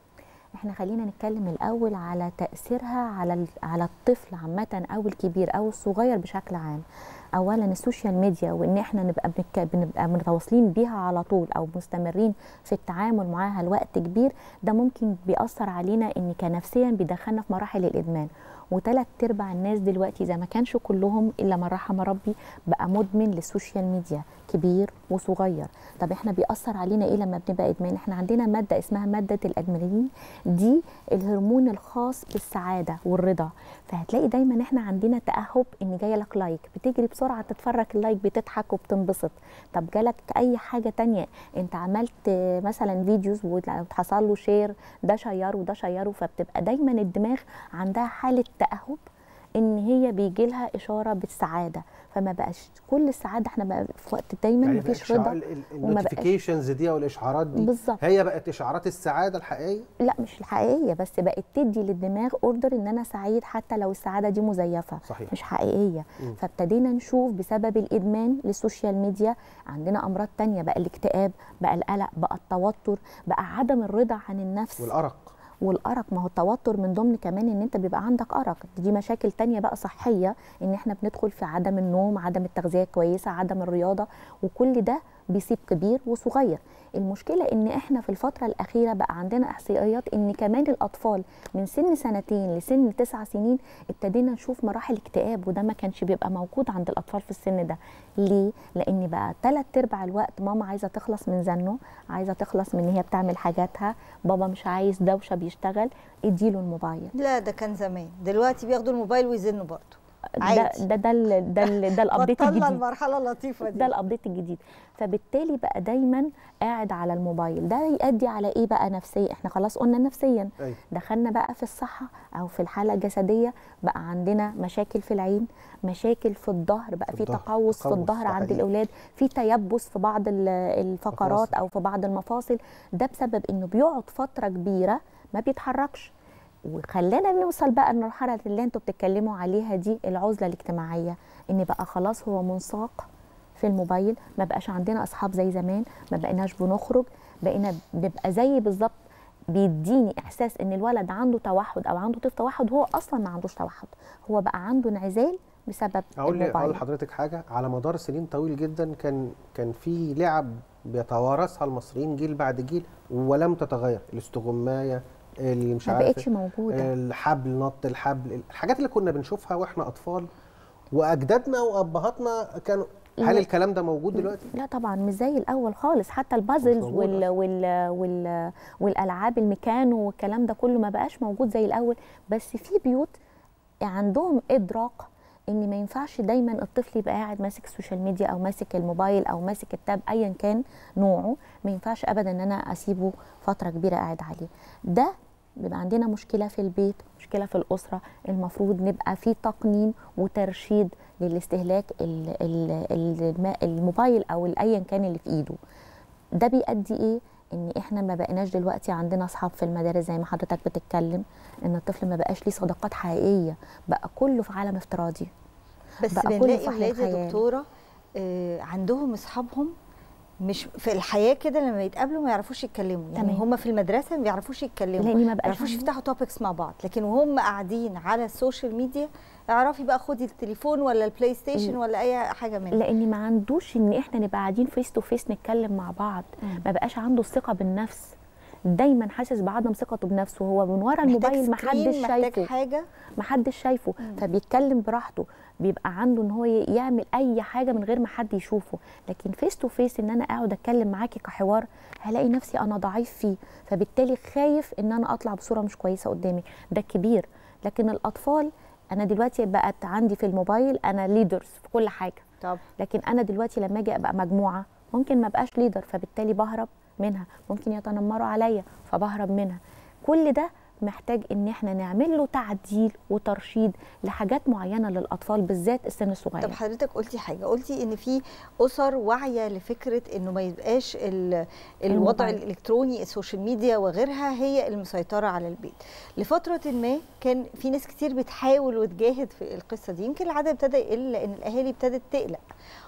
Speaker 3: احنا خلينا نتكلم الاول على تاثيرها على ال- على الطفل عامه او الكبير او الصغير بشكل عام اولا السوشيال ميديا وان احنا نبقى بنك- بنبقى متواصلين بيها على طول او مستمرين في التعامل معاها لوقت كبير ده ممكن بيأثر علينا ان كنفسيا بيدخلنا في مراحل الادمان وثلاث ارباع الناس دلوقتي اذا ما كانش كلهم الا من رحم ربي بقى مدمن للسوشيال ميديا كبير وصغير طب احنا بيأثر علينا ايه لما بنبقى ادمان احنا عندنا ماده اسمها ماده الادرينالين دي الهرمون الخاص بالسعاده والرضا فهتلاقي دايما احنا عندنا تاهب ان جايه لك لايك بتجري بسرعه تتفرج اللايك بتضحك وبتنبسط طب جالك اي حاجه تانية انت عملت آه، مثلا فيديوز وحصل له شير ده شيره وده شيره فبتبقى دايما الدماغ عندها حاله تاهب ان هي بيجي لها اشاره بالسعاده فما بقاش كل السعاده احنا بقى في وقت دايما
Speaker 7: يعني
Speaker 3: مفيش رضا وما بقاش
Speaker 7: النوتيفيكيشنز دي او الاشعارات دي
Speaker 3: بالظبط.
Speaker 7: هي بقت اشعارات السعاده الحقيقيه
Speaker 3: لا مش الحقيقيه بس بقت تدي للدماغ اوردر ان انا سعيد حتى لو السعاده دي مزيفه
Speaker 7: صحيح.
Speaker 3: مش حقيقيه
Speaker 7: مم.
Speaker 3: فابتدينا نشوف بسبب الادمان للسوشيال ميديا عندنا امراض تانية بقى الاكتئاب بقى القلق بقى التوتر بقى عدم الرضا عن النفس
Speaker 7: والارق
Speaker 3: والارق ما هو التوتر من ضمن كمان ان انت بيبقى عندك ارق دي مشاكل تانية بقى صحيه ان احنا بندخل في عدم النوم عدم التغذيه الكويسه عدم الرياضه وكل ده بيصيب كبير وصغير المشكله ان احنا في الفتره الاخيره بقى عندنا احصائيات ان كمان الاطفال من سن سنتين لسن تسع سنين ابتدينا نشوف مراحل اكتئاب وده ما كانش بيبقى موجود عند الاطفال في السن ده ليه لان بقى ثلاث ارباع الوقت ماما عايزه تخلص من زنه عايزه تخلص من ان هي بتعمل حاجاتها بابا مش عايز دوشه بيشتغل اديله الموبايل
Speaker 2: لا ده كان زمان دلوقتي بياخدوا الموبايل ويزنوا برضه
Speaker 3: ده
Speaker 2: عادي
Speaker 3: ده ده ال- ده ال- ده الابديت
Speaker 2: بطلنا
Speaker 3: الجديد
Speaker 2: المرحله اللطيفه دي
Speaker 3: ده الابديت الجديد فبالتالي بقى دايما قاعد على الموبايل ده يؤدي على ايه بقى نفسيا احنا خلاص قلنا نفسيا
Speaker 7: أيوة.
Speaker 3: دخلنا بقى في الصحه او في الحاله الجسديه بقى عندنا مشاكل في العين مشاكل في الظهر بقى في
Speaker 7: الظهر،
Speaker 3: تقوس في
Speaker 7: تقوس،
Speaker 3: الظهر
Speaker 7: ده
Speaker 3: عند
Speaker 7: حقيقي.
Speaker 3: الاولاد في تيبس في بعض ال- الفقرات او في بعض المفاصل ده بسبب انه بيقعد فتره كبيره ما بيتحركش وخلانا نوصل بقى للمرحله اللي انتوا بتتكلموا عليها دي العزله الاجتماعيه ان بقى خلاص هو منساق في الموبايل ما بقاش عندنا اصحاب زي زمان ما بقيناش بنخرج بقينا بيبقى زي بالظبط بيديني احساس ان الولد عنده توحد او عنده طفل توحد هو اصلا ما عندوش توحد هو بقى عنده انعزال بسبب
Speaker 7: اقول لي اقول
Speaker 3: الموبايل
Speaker 7: لحضرتك حاجه على مدار سنين طويل جدا كان كان في لعب بيتوارثها المصريين جيل بعد جيل ولم تتغير الاستغمايه اللي مش
Speaker 3: ما
Speaker 7: عارف
Speaker 3: بقتش
Speaker 7: إيه،
Speaker 3: موجودة.
Speaker 7: الحبل نط الحبل الحاجات اللي كنا بنشوفها واحنا اطفال واجدادنا وابهاتنا كانوا هل
Speaker 3: لا.
Speaker 7: الكلام ده موجود دلوقتي
Speaker 3: لا طبعا مش زي الاول خالص حتى البازلز
Speaker 7: موجود
Speaker 3: وال وال وال والالعاب الميكانو والكلام ده كله ما بقاش موجود زي الاول بس في بيوت عندهم ادراك ان ما ينفعش دايما الطفل يبقى قاعد ماسك السوشيال ميديا او ماسك الموبايل او ماسك التاب ايا كان نوعه ما ينفعش ابدا ان انا اسيبه فتره كبيره قاعد عليه ده بيبقى عندنا مشكله في البيت مشكله في الاسره المفروض نبقى في تقنين وترشيد للاستهلاك ال- ال- الم- الموبايل او ايا كان اللي في ايده ده بيؤدي ايه ان احنا ما بقيناش دلوقتي عندنا اصحاب في المدارس زي ما حضرتك بتتكلم ان الطفل ما بقاش ليه صداقات حقيقيه بقى كله في عالم افتراضي
Speaker 2: بس
Speaker 3: بقى كله
Speaker 2: بنلاقي
Speaker 3: في أحلام
Speaker 2: ولاد يا
Speaker 3: خيال.
Speaker 2: دكتوره آه، عندهم اصحابهم مش في الحياه كده لما يتقابلوا ما يعرفوش يتكلموا يعني
Speaker 3: تمام.
Speaker 2: هم في المدرسه ما بيعرفوش يتكلموا
Speaker 3: لأن ما بقاش
Speaker 2: بيعرفوش
Speaker 3: عندهم-
Speaker 2: يفتحوا توبكس مع بعض لكن وهم قاعدين على السوشيال ميديا اعرفي بقى خدي التليفون ولا البلاي ستيشن
Speaker 3: ل-
Speaker 2: ولا اي حاجه منها
Speaker 3: لان ما عندوش ان احنا نبقى قاعدين فيس تو فيس نتكلم مع بعض ما بقاش عنده الثقه بالنفس دايما حاسس بعدم ثقته بنفسه هو من ورا الموبايل
Speaker 2: محتاج
Speaker 3: محدش
Speaker 2: سكرين، محتاج
Speaker 3: شايفه
Speaker 2: حاجه
Speaker 3: محدش شايفه فبيتكلم براحته بيبقى عنده ان هو ي- يعمل اي حاجه من غير ما حد يشوفه لكن فيس تو فيس ان انا اقعد اتكلم معاكي كحوار هلاقي نفسي انا ضعيف فيه فبالتالي خايف ان انا اطلع بصوره مش كويسه قدامي ده كبير لكن الاطفال انا دلوقتي بقت عندي في الموبايل انا ليدرز في كل حاجه
Speaker 2: طب
Speaker 3: لكن انا دلوقتي لما اجي ابقى مجموعه ممكن ما ابقاش ليدر فبالتالي بهرب منها ممكن يتنمروا عليا فبهرب منها كل ده محتاج ان احنا نعمل له تعديل وترشيد لحاجات معينه للاطفال بالذات السن الصغير
Speaker 2: طب حضرتك قلتي حاجه قلتي ان في اسر واعيه لفكره انه ما يبقاش ال- الوضع
Speaker 3: الموبايل.
Speaker 2: الالكتروني السوشيال ميديا وغيرها هي المسيطره على البيت لفتره ما كان في ناس كتير بتحاول وتجاهد في القصه دي يمكن العدد ابتدى يقل لان الاهالي ابتدت تقلق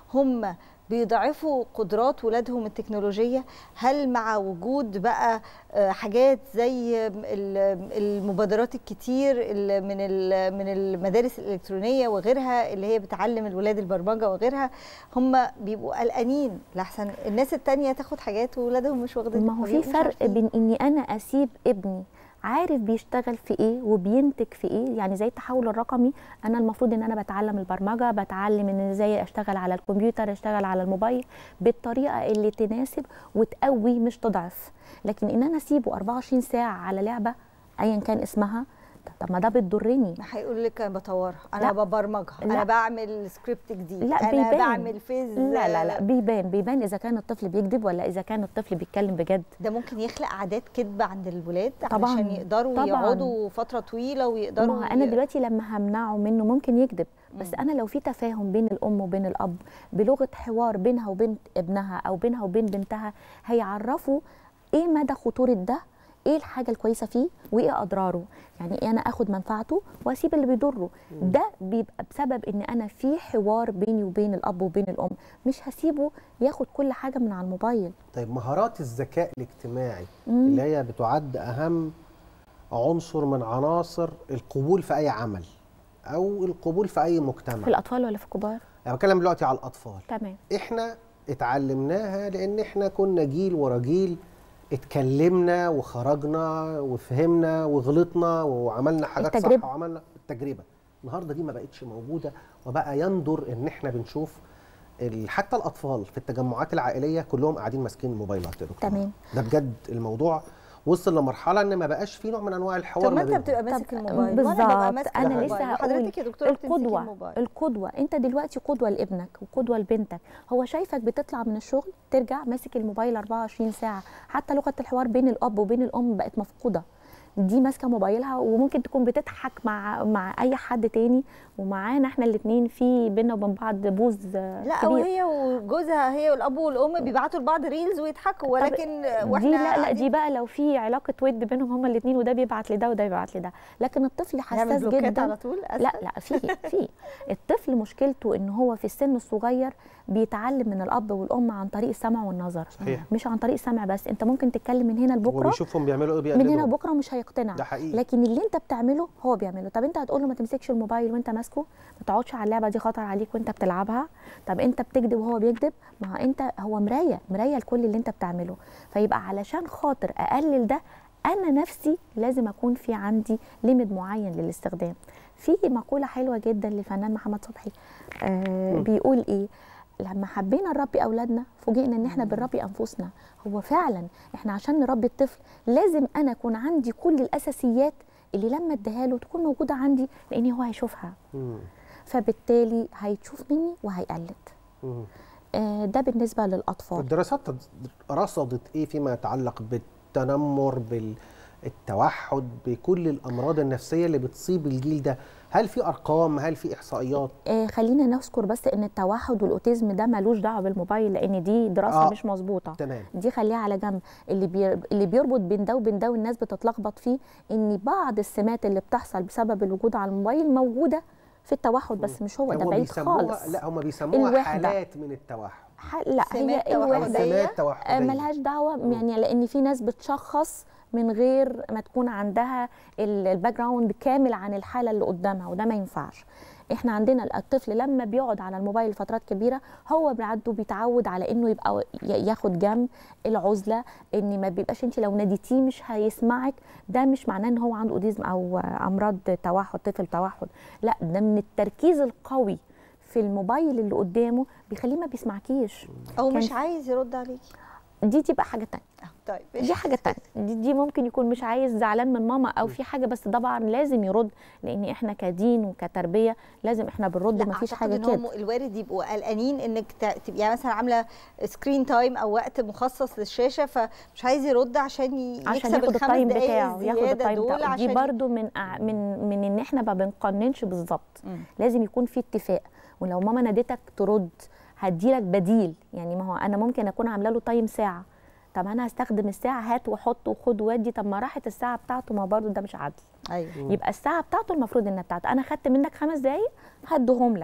Speaker 2: هم بيضعفوا قدرات ولادهم التكنولوجيه هل مع وجود بقى آه، حاجات زي ال- المبادرات الكتير ال- من ال- من المدارس الالكترونيه وغيرها اللي هي بتعلم الولاد البرمجه وغيرها هم بيبقوا قلقانين لحسن الناس التانية تاخد حاجات وولادهم مش واخدين
Speaker 3: ما هو في فرق بين اني انا اسيب ابني عارف بيشتغل في ايه وبينتج في ايه يعني زي التحول الرقمي انا المفروض ان انا بتعلم البرمجه بتعلم ان ازاي اشتغل على الكمبيوتر اشتغل على الموبايل بالطريقه اللي تناسب وتقوي مش تضعف لكن ان انا اسيبه 24 ساعه على لعبه ايا كان اسمها طب ما ده بتضرني
Speaker 2: ما هيقول لك انا بطورها انا ببرمجها انا
Speaker 3: لا.
Speaker 2: بعمل سكريبت جديد
Speaker 3: لا
Speaker 2: انا
Speaker 3: بيبان
Speaker 2: بعمل فيز
Speaker 3: لا لا لا بيبان بيبان اذا كان الطفل بيكذب ولا اذا كان الطفل بيتكلم بجد
Speaker 2: ده ممكن يخلق عادات كذب عند الولاد
Speaker 3: طبعاً،
Speaker 2: علشان يقدروا
Speaker 3: طبعاً.
Speaker 2: يقعدوا فتره طويله ويقدروا
Speaker 3: ما هو انا
Speaker 2: ي-
Speaker 3: دلوقتي لما همنعه منه ممكن يكذب بس انا لو في تفاهم بين الام وبين الاب بلغه حوار بينها وبين ابنها او بينها وبين بنتها هيعرفوا ايه مدى خطوره ده ايه الحاجه الكويسه فيه وايه اضراره يعني انا اخد منفعته واسيب اللي بيضره ده بيبقى بسبب ان انا في حوار بيني وبين الاب وبين الام مش هسيبه ياخد كل حاجه من على الموبايل
Speaker 7: طيب مهارات الذكاء الاجتماعي
Speaker 3: مم.
Speaker 7: اللي هي بتعد اهم عنصر من عناصر القبول في اي عمل او القبول في اي مجتمع
Speaker 3: في الاطفال ولا في الكبار
Speaker 7: يعني بتكلم دلوقتي على الاطفال
Speaker 3: تمام
Speaker 7: احنا اتعلمناها لان احنا كنا جيل ورا جيل اتكلمنا وخرجنا وفهمنا وغلطنا وعملنا حاجات
Speaker 3: التجربة.
Speaker 7: صح وعملنا التجربه النهارده دي ما بقتش موجوده وبقى يندر ان احنا بنشوف ال- حتى الاطفال في التجمعات العائليه كلهم قاعدين ماسكين الموبايلات يا دكتور
Speaker 3: تمام
Speaker 7: ده بجد الموضوع وصل لمرحله ان ما بقاش في نوع من انواع الحوار
Speaker 2: طب ما
Speaker 7: ما
Speaker 2: انت
Speaker 7: بينهم.
Speaker 2: بتبقى ماسك الموبايل وانا ببقى
Speaker 3: بالظبط
Speaker 2: ماسكه
Speaker 3: انا
Speaker 2: الموبايل
Speaker 3: لسه هقول
Speaker 2: وحضرتك يا دكتوره بتمسكي
Speaker 3: القدوه
Speaker 2: الموبايل
Speaker 3: القدوه انت دلوقتي قدوه لابنك وقدوه لبنتك هو شايفك بتطلع من الشغل ترجع ماسك الموبايل 24 ساعه حتى لغه الحوار بين الاب وبين الام بقت مفقوده دي ماسكه موبايلها وممكن تكون بتضحك مع مع اي حد تاني ومعانا احنا الاثنين في بينا وبين بعض بوز
Speaker 2: لا
Speaker 3: كبير.
Speaker 2: وهي وجوزها هي والاب والام بيبعتوا لبعض ريلز ويضحكوا ولكن واحنا
Speaker 3: دي لا لا
Speaker 2: قاعدين
Speaker 3: دي بقى لو في علاقه ود بينهم هما الاثنين وده بيبعت لده وده بيبعت لده لكن الطفل
Speaker 2: نعمل
Speaker 3: حساس
Speaker 2: بلوكات
Speaker 3: جدا
Speaker 2: على طول
Speaker 3: لا لا في في الطفل مشكلته ان هو في السن الصغير بيتعلم من الاب والام عن طريق السمع والنظر
Speaker 7: صحيح.
Speaker 3: مش عن طريق السمع بس انت ممكن تتكلم من هنا لبكره
Speaker 7: وبيشوفهم بيعملوا ايه
Speaker 3: من هنا
Speaker 7: بيقلدهم.
Speaker 3: لبكره مش هيقتنع
Speaker 7: ده حقيقي.
Speaker 3: لكن اللي انت بتعمله هو بيعمله طب انت هتقول له ما تمسكش الموبايل وانت ماسكه ما تقعدش على اللعبه دي خطر عليك وانت بتلعبها طب انت بتكذب وهو بيكذب ما هو انت هو مرايه مرايه لكل اللي انت بتعمله فيبقى علشان خاطر اقلل ده انا نفسي لازم اكون في عندي ليميت معين للاستخدام في مقوله حلوه جدا للفنان محمد صبحي آه
Speaker 5: مم.
Speaker 3: بيقول ايه لما حبينا نربي اولادنا فوجئنا ان احنا بنربي انفسنا هو فعلا احنا عشان نربي الطفل لازم انا اكون عندي كل الاساسيات اللي لما اديها له تكون موجوده عندي لان هو هيشوفها
Speaker 7: مم.
Speaker 3: فبالتالي هيشوف مني وهيقلد
Speaker 7: مم.
Speaker 3: آه ده بالنسبه للاطفال
Speaker 7: الدراسات رصدت ايه فيما يتعلق بالتنمر بالتوحد بكل الامراض النفسيه اللي بتصيب الجيل ده هل في ارقام هل في احصائيات
Speaker 3: آه خلينا نذكر بس ان التوحد والاوتيزم ده ملوش دعوه بالموبايل لان دي دراسه
Speaker 7: آه.
Speaker 3: آه. مش مظبوطه
Speaker 7: تمام
Speaker 3: دي خليها على جنب اللي بي... اللي بيربط بين ده وبين ده والناس بتتلخبط فيه ان بعض السمات اللي بتحصل بسبب الوجود على الموبايل موجوده في التوحد بس مش هو ده
Speaker 7: هم
Speaker 3: بعيد
Speaker 7: بيسموها
Speaker 3: خالص
Speaker 7: لا هم بيسموها
Speaker 3: الوحدة.
Speaker 7: حالات من التوحد
Speaker 3: ح- لا هي
Speaker 2: سمات
Speaker 3: الوحده
Speaker 2: توحدية؟
Speaker 7: سمات توحدية.
Speaker 3: آه، ملهاش دعوه يعني لان في ناس بتشخص من غير ما تكون عندها ال- الباك جراوند كامل عن الحاله اللي قدامها وده ما ينفعش احنا عندنا الطفل لما بيقعد على الموبايل فترات كبيره هو عنده بيتعود على انه يبقى ي- ياخد جنب العزله ان ما بيبقاش انت لو ناديتيه مش هيسمعك ده مش معناه ان هو عنده اوديزم او امراض توحد طفل توحد لا ده من التركيز القوي في الموبايل اللي قدامه بيخليه ما بيسمعكيش
Speaker 2: او
Speaker 3: كان
Speaker 2: مش عايز يرد عليكي
Speaker 3: دي دي بقى حاجه تانية
Speaker 2: طيب
Speaker 3: دي حاجه تانية دي, دي ممكن يكون مش عايز زعلان من ماما او في حاجه بس طبعا لازم يرد لان احنا كدين وكتربيه لازم احنا بنرد
Speaker 2: لا
Speaker 3: مفيش
Speaker 2: أعتقد
Speaker 3: حاجه
Speaker 2: إن هم
Speaker 3: كده
Speaker 2: الوارد يبقوا قلقانين انك ت- تبقي مثلا عامله سكرين تايم او وقت مخصص للشاشه فمش عايز يرد عشان ي-
Speaker 3: عشان
Speaker 2: يكسب
Speaker 3: ياخد
Speaker 2: الخمس
Speaker 3: التايم
Speaker 2: دقايق
Speaker 3: بتاعه ياخد
Speaker 2: الزياده
Speaker 3: التايم
Speaker 2: دول
Speaker 3: بتاعه دي
Speaker 2: عشان
Speaker 3: برضو من أع- من من ان احنا ما بنقننش بالظبط لازم يكون في اتفاق ولو ماما نادتك ترد هديلك بديل يعني ما هو انا ممكن اكون عامله له تايم ساعه طب انا هستخدم الساعه هات وحط وخد ودي طب ما راحت الساعه بتاعته ما برضه ده مش عدل
Speaker 2: ايوه
Speaker 3: يبقى الساعه بتاعته المفروض انها بتاعته انا خدت منك خمس دقايق هديهم لك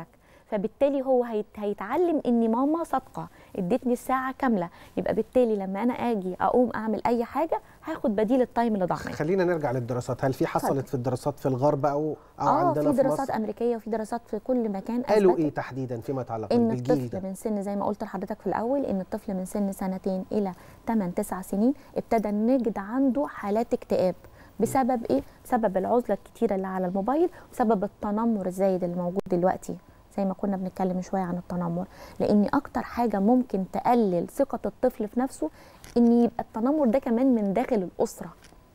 Speaker 3: فبالتالي هو هيت- هيتعلم ان ماما صادقه ادتني الساعه كامله يبقى بالتالي لما انا اجي اقوم اعمل اي حاجه هاخد بديل التايم اللي ضاع مني
Speaker 7: خلينا نرجع للدراسات هل في حصلت
Speaker 3: اتفضل.
Speaker 7: في الدراسات في الغرب او او
Speaker 3: اه
Speaker 7: عندنا
Speaker 3: في
Speaker 7: في
Speaker 3: دراسات
Speaker 7: مصر
Speaker 3: امريكيه وفي دراسات في كل مكان
Speaker 7: قالوا
Speaker 3: أثبتت
Speaker 7: ايه تحديدا فيما يتعلق
Speaker 3: ان
Speaker 7: بالجيل
Speaker 3: الطفل
Speaker 7: ده
Speaker 3: من سن زي ما قلت لحضرتك في الاول ان الطفل من سن سنتين الى 8 9 سنين ابتدى نجد عنده حالات اكتئاب بسبب ايه بسبب العزله الكتيره اللي على الموبايل وسبب التنمر الزايد اللي موجود دلوقتي زي ما كنا بنتكلم شويه عن التنمر لان اكتر حاجه ممكن تقلل ثقه الطفل في نفسه ان يبقى التنمر ده كمان من داخل الاسره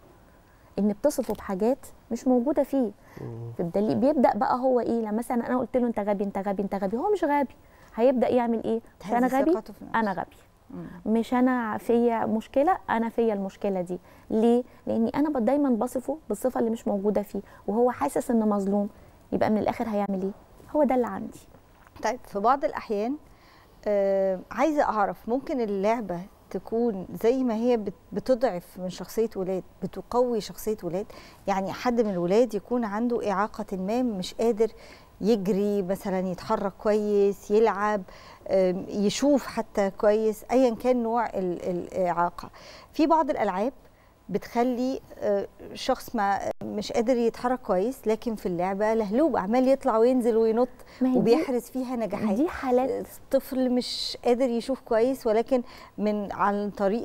Speaker 3: ان بتصفه بحاجات مش موجوده فيه فبدليل بيبدا بقى هو ايه لما مثلا انا قلت له انت غبي انت غبي انت غبي هو مش غبي هيبدا يعمل ايه مش انا
Speaker 2: تهز
Speaker 3: غبي
Speaker 2: ثقته في نفسه.
Speaker 3: انا غبي مش انا فيا مشكله انا فيا المشكله دي ليه لاني انا ب- دايما بصفه بالصفه اللي مش موجوده فيه وهو حاسس انه مظلوم يبقى من الاخر هيعمل ايه هو ده اللي عندي
Speaker 2: طيب في بعض الأحيان آه عايزة أعرف ممكن اللعبة تكون زي ما هي بت- بتضعف من شخصية ولاد بتقوي شخصية ولاد يعني حد من الولاد يكون عنده إعاقة ما مش قادر يجري مثلا يتحرك كويس يلعب آم، يشوف حتى كويس أيا كان نوع ال- الإعاقة في بعض الألعاب بتخلي آه، شخص ما مش قادر يتحرك كويس لكن في اللعبه لهلوب عمال يطلع وينزل وينط
Speaker 3: ما هي دي-
Speaker 2: وبيحرز فيها نجاحات
Speaker 3: دي حالات
Speaker 2: طفل مش قادر يشوف كويس ولكن من عن طريق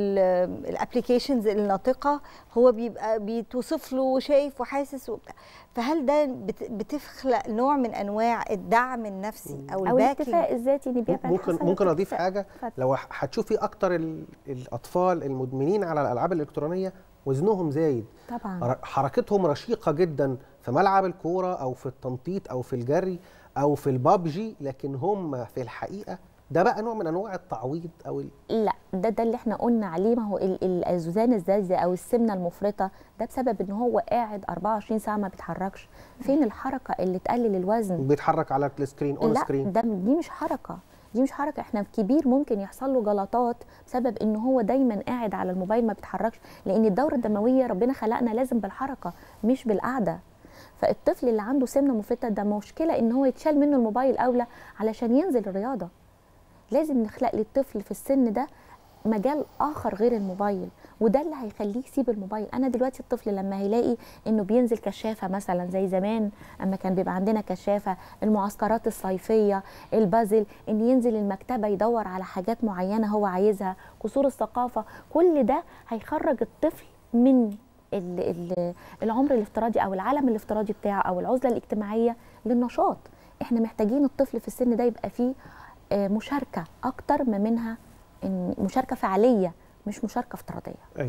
Speaker 2: الابلكيشنز الناطقه هو بيبقى بيتوصف له شايف وحاسس وبتاع فهل ده بت- بتخلق نوع من انواع الدعم النفسي او,
Speaker 3: او
Speaker 2: الباكينج
Speaker 3: الاكتفاء الذاتي اللي بيبقى
Speaker 7: ممكن
Speaker 3: حصل
Speaker 7: ممكن اضيف
Speaker 3: اكتفاء.
Speaker 7: حاجه
Speaker 3: اتفضل.
Speaker 7: لو ح- هتشوفي اكتر ال- الاطفال المدمنين على الالعاب الالكترونيه وزنهم زايد
Speaker 3: طبعا
Speaker 7: ر- حركتهم رشيقه جدا في ملعب الكوره او في التنطيط او في الجري او في البابجي لكن هم في الحقيقه ده بقى نوع من انواع التعويض او ال-
Speaker 3: لا ده ده اللي احنا قلنا عليه ما هو ال- ال- الزوزان الزايده او السمنه المفرطه ده بسبب ان هو قاعد 24 ساعه ما بيتحركش فين الحركه اللي تقلل الوزن
Speaker 7: بيتحرك على السكرين اون
Speaker 3: لا
Speaker 7: سكرين
Speaker 3: ده دي مش حركه دي مش حركه احنا كبير ممكن يحصل له جلطات بسبب ان هو دايما قاعد على الموبايل ما بيتحركش لان الدوره الدمويه ربنا خلقنا لازم بالحركه مش بالقعده فالطفل اللي عنده سمنه مفرطه ده مشكله ان هو يتشال منه الموبايل اولى علشان ينزل الرياضه لازم نخلق للطفل في السن ده مجال اخر غير الموبايل وده اللي هيخليه يسيب الموبايل انا دلوقتي الطفل لما هيلاقي انه بينزل كشافه مثلا زي زمان اما كان بيبقى عندنا كشافه المعسكرات الصيفيه البازل ان ينزل المكتبه يدور على حاجات معينه هو عايزها قصور الثقافه كل ده هيخرج الطفل من ال- ال- العمر الافتراضي او العالم الافتراضي بتاعه او العزله الاجتماعيه للنشاط احنا محتاجين الطفل في السن ده يبقى فيه آه، مشاركه اكتر ما منها إن مشاركه فعليه مش مشاركه افتراضيه
Speaker 7: ايوه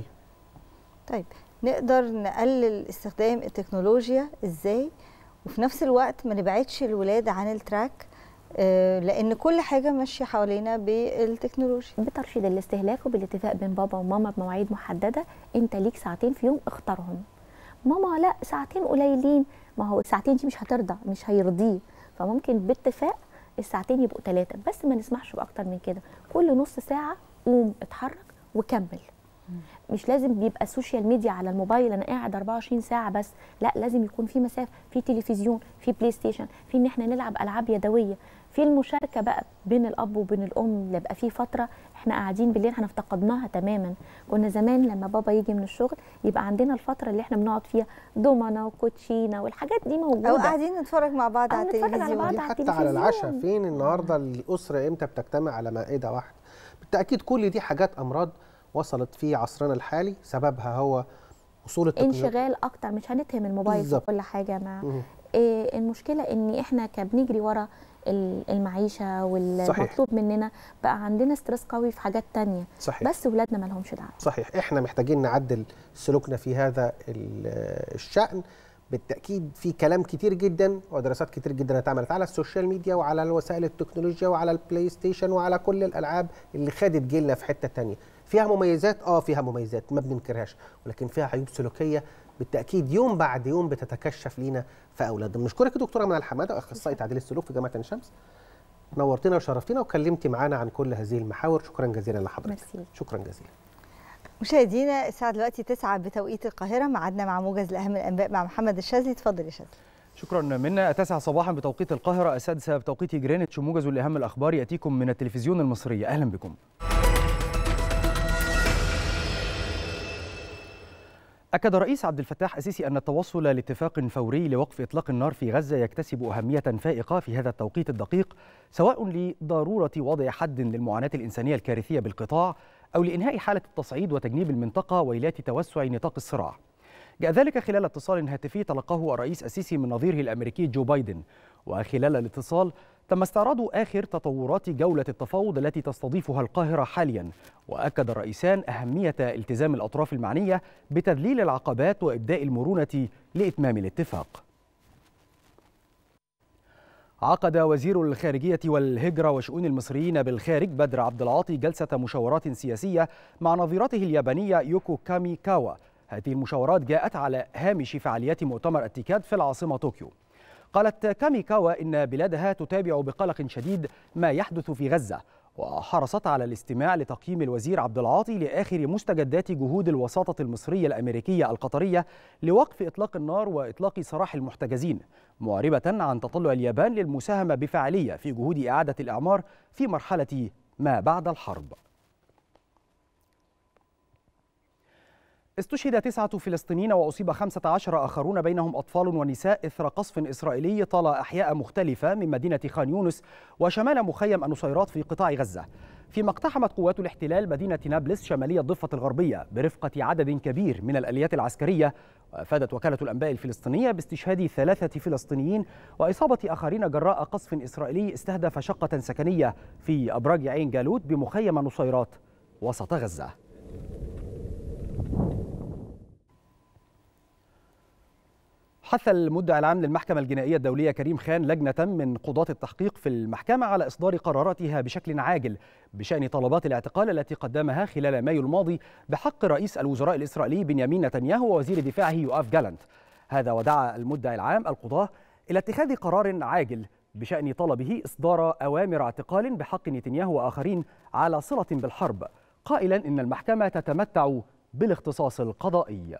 Speaker 2: طيب نقدر نقلل استخدام التكنولوجيا ازاي وفي نفس الوقت ما نبعدش الولاد عن التراك آه، لان كل حاجه ماشيه حوالينا بالتكنولوجيا
Speaker 3: بترشيد الاستهلاك وبالاتفاق بين بابا وماما بمواعيد محدده انت ليك ساعتين في يوم اختارهم ماما لا ساعتين قليلين ما هو الساعتين دي مش هترضى مش هيرضيه فممكن باتفاق الساعتين يبقوا ثلاثه بس ما نسمحش باكتر من كده كل نص ساعه قوم اتحرك وكمل مش لازم بيبقى السوشيال ميديا على الموبايل انا قاعد 24 ساعه بس لا لازم يكون في مسافه في تلفزيون في بلاي ستيشن في ان احنا نلعب العاب يدويه في المشاركه بقى بين الاب وبين الام اللي بقى في فتره احنا قاعدين بالليل احنا افتقدناها تماما كنا زمان لما بابا يجي من الشغل يبقى عندنا الفتره اللي احنا بنقعد فيها دومنا وكوتشينه والحاجات دي موجوده
Speaker 2: او قاعدين نتفرج مع بعض
Speaker 3: أو
Speaker 2: على
Speaker 3: نتفرج على
Speaker 2: التلفزيون
Speaker 3: بعض
Speaker 7: دي
Speaker 3: على
Speaker 7: حتى على العشاء
Speaker 3: التلفزيون.
Speaker 7: فين النهارده الاسره امتى بتجتمع على مائده واحده بالتاكيد كل دي حاجات امراض وصلت في عصرنا الحالي سببها هو وصول التكنولوجيا
Speaker 3: انشغال اكتر مش هنتهم الموبايل في
Speaker 7: بالظبط.
Speaker 3: كل حاجه مع
Speaker 7: مم.
Speaker 3: إيه المشكله ان احنا كبنجري ورا ال- المعيشه والمطلوب مننا بقى عندنا ستريس قوي في حاجات تانية
Speaker 7: صحيح.
Speaker 3: بس ولادنا ما لهمش دعوه
Speaker 7: صحيح احنا محتاجين نعدل سلوكنا في هذا ال- الشأن بالتأكيد في كلام كتير جدا ودراسات كتير جدا اتعملت على السوشيال ميديا وعلى الوسائل التكنولوجيا وعلى البلاي ستيشن وعلى كل الألعاب اللي خدت جيلنا في حتة تانية فيها مميزات اه فيها مميزات ما بننكرهاش ولكن فيها عيوب سلوكية بالتأكيد يوم بعد يوم بتتكشف لينا في أولادنا بنشكرك يا دكتورة من الحمادة أخصائي تعديل السلوك في جامعة عين شمس نورتنا وشرفتنا وكلمتي معانا عن كل هذه المحاور شكرا جزيلا لحضرتك
Speaker 3: ميرسي.
Speaker 7: شكرا جزيلا
Speaker 2: مشاهدينا الساعه دلوقتي 9 بتوقيت القاهره ميعادنا مع موجز لاهم الانباء مع محمد الشاذلي اتفضل يا شاذلي
Speaker 4: شكرا منا التاسعة صباحا بتوقيت القاهرة السادسة بتوقيت جرينتش موجز لأهم الأخبار يأتيكم من التلفزيون المصري أهلا بكم أكد الرئيس عبد الفتاح السيسي أن التوصل لاتفاق فوري لوقف إطلاق النار في غزة يكتسب أهمية فائقة في هذا التوقيت الدقيق سواء لضرورة وضع حد للمعاناة الإنسانية الكارثية بالقطاع أو لإنهاء حالة التصعيد وتجنيب المنطقة ويلات توسع نطاق الصراع. جاء ذلك خلال اتصال هاتفي تلقاه الرئيس السيسي من نظيره الأمريكي جو بايدن وخلال الاتصال تم استعراض آخر تطورات جولة التفاوض التي تستضيفها القاهرة حاليا وأكد الرئيسان أهمية التزام الأطراف المعنية بتذليل العقبات وإبداء المرونة لإتمام الاتفاق عقد وزير الخارجية والهجرة وشؤون المصريين بالخارج بدر عبد العاطي جلسة مشاورات سياسية مع نظيرته اليابانية يوكو كامي كاوا هذه المشاورات جاءت على هامش فعاليات مؤتمر التيكاد في العاصمة طوكيو قالت كاميكاوا إن بلادها تتابع بقلق شديد ما يحدث في غزة وحرصت على الاستماع لتقييم الوزير عبد العاطي لآخر مستجدات جهود الوساطة المصرية الأمريكية القطرية لوقف إطلاق النار وإطلاق سراح المحتجزين معربة عن تطلع اليابان للمساهمة بفعالية في جهود إعادة الإعمار في مرحلة ما بعد الحرب استشهد تسعة فلسطينيين وأصيب خمسة عشر آخرون بينهم أطفال ونساء إثر قصف إسرائيلي طال أحياء مختلفة من مدينة خان يونس وشمال مخيم النصيرات في قطاع غزة فيما اقتحمت قوات الاحتلال مدينة نابلس شمالية الضفة الغربية برفقة عدد كبير من الآليات العسكرية وأفادت وكالة الأنباء الفلسطينية باستشهاد ثلاثة فلسطينيين وإصابة آخرين جراء قصف إسرائيلي استهدف شقة سكنية في أبراج عين جالوت بمخيم النصيرات وسط غزة حث المدعي العام للمحكمة الجنائية الدولية كريم خان لجنة من قضاة التحقيق في المحكمة على إصدار قراراتها بشكل عاجل بشأن طلبات الاعتقال التي قدمها خلال مايو الماضي بحق رئيس الوزراء الإسرائيلي بنيامين نتنياهو ووزير دفاعه يؤاف جالنت هذا ودعا المدعي العام القضاة إلى اتخاذ قرار عاجل بشأن طلبه إصدار أوامر اعتقال بحق نتنياهو وآخرين على صلة بالحرب قائلا إن المحكمة تتمتع بالاختصاص القضائي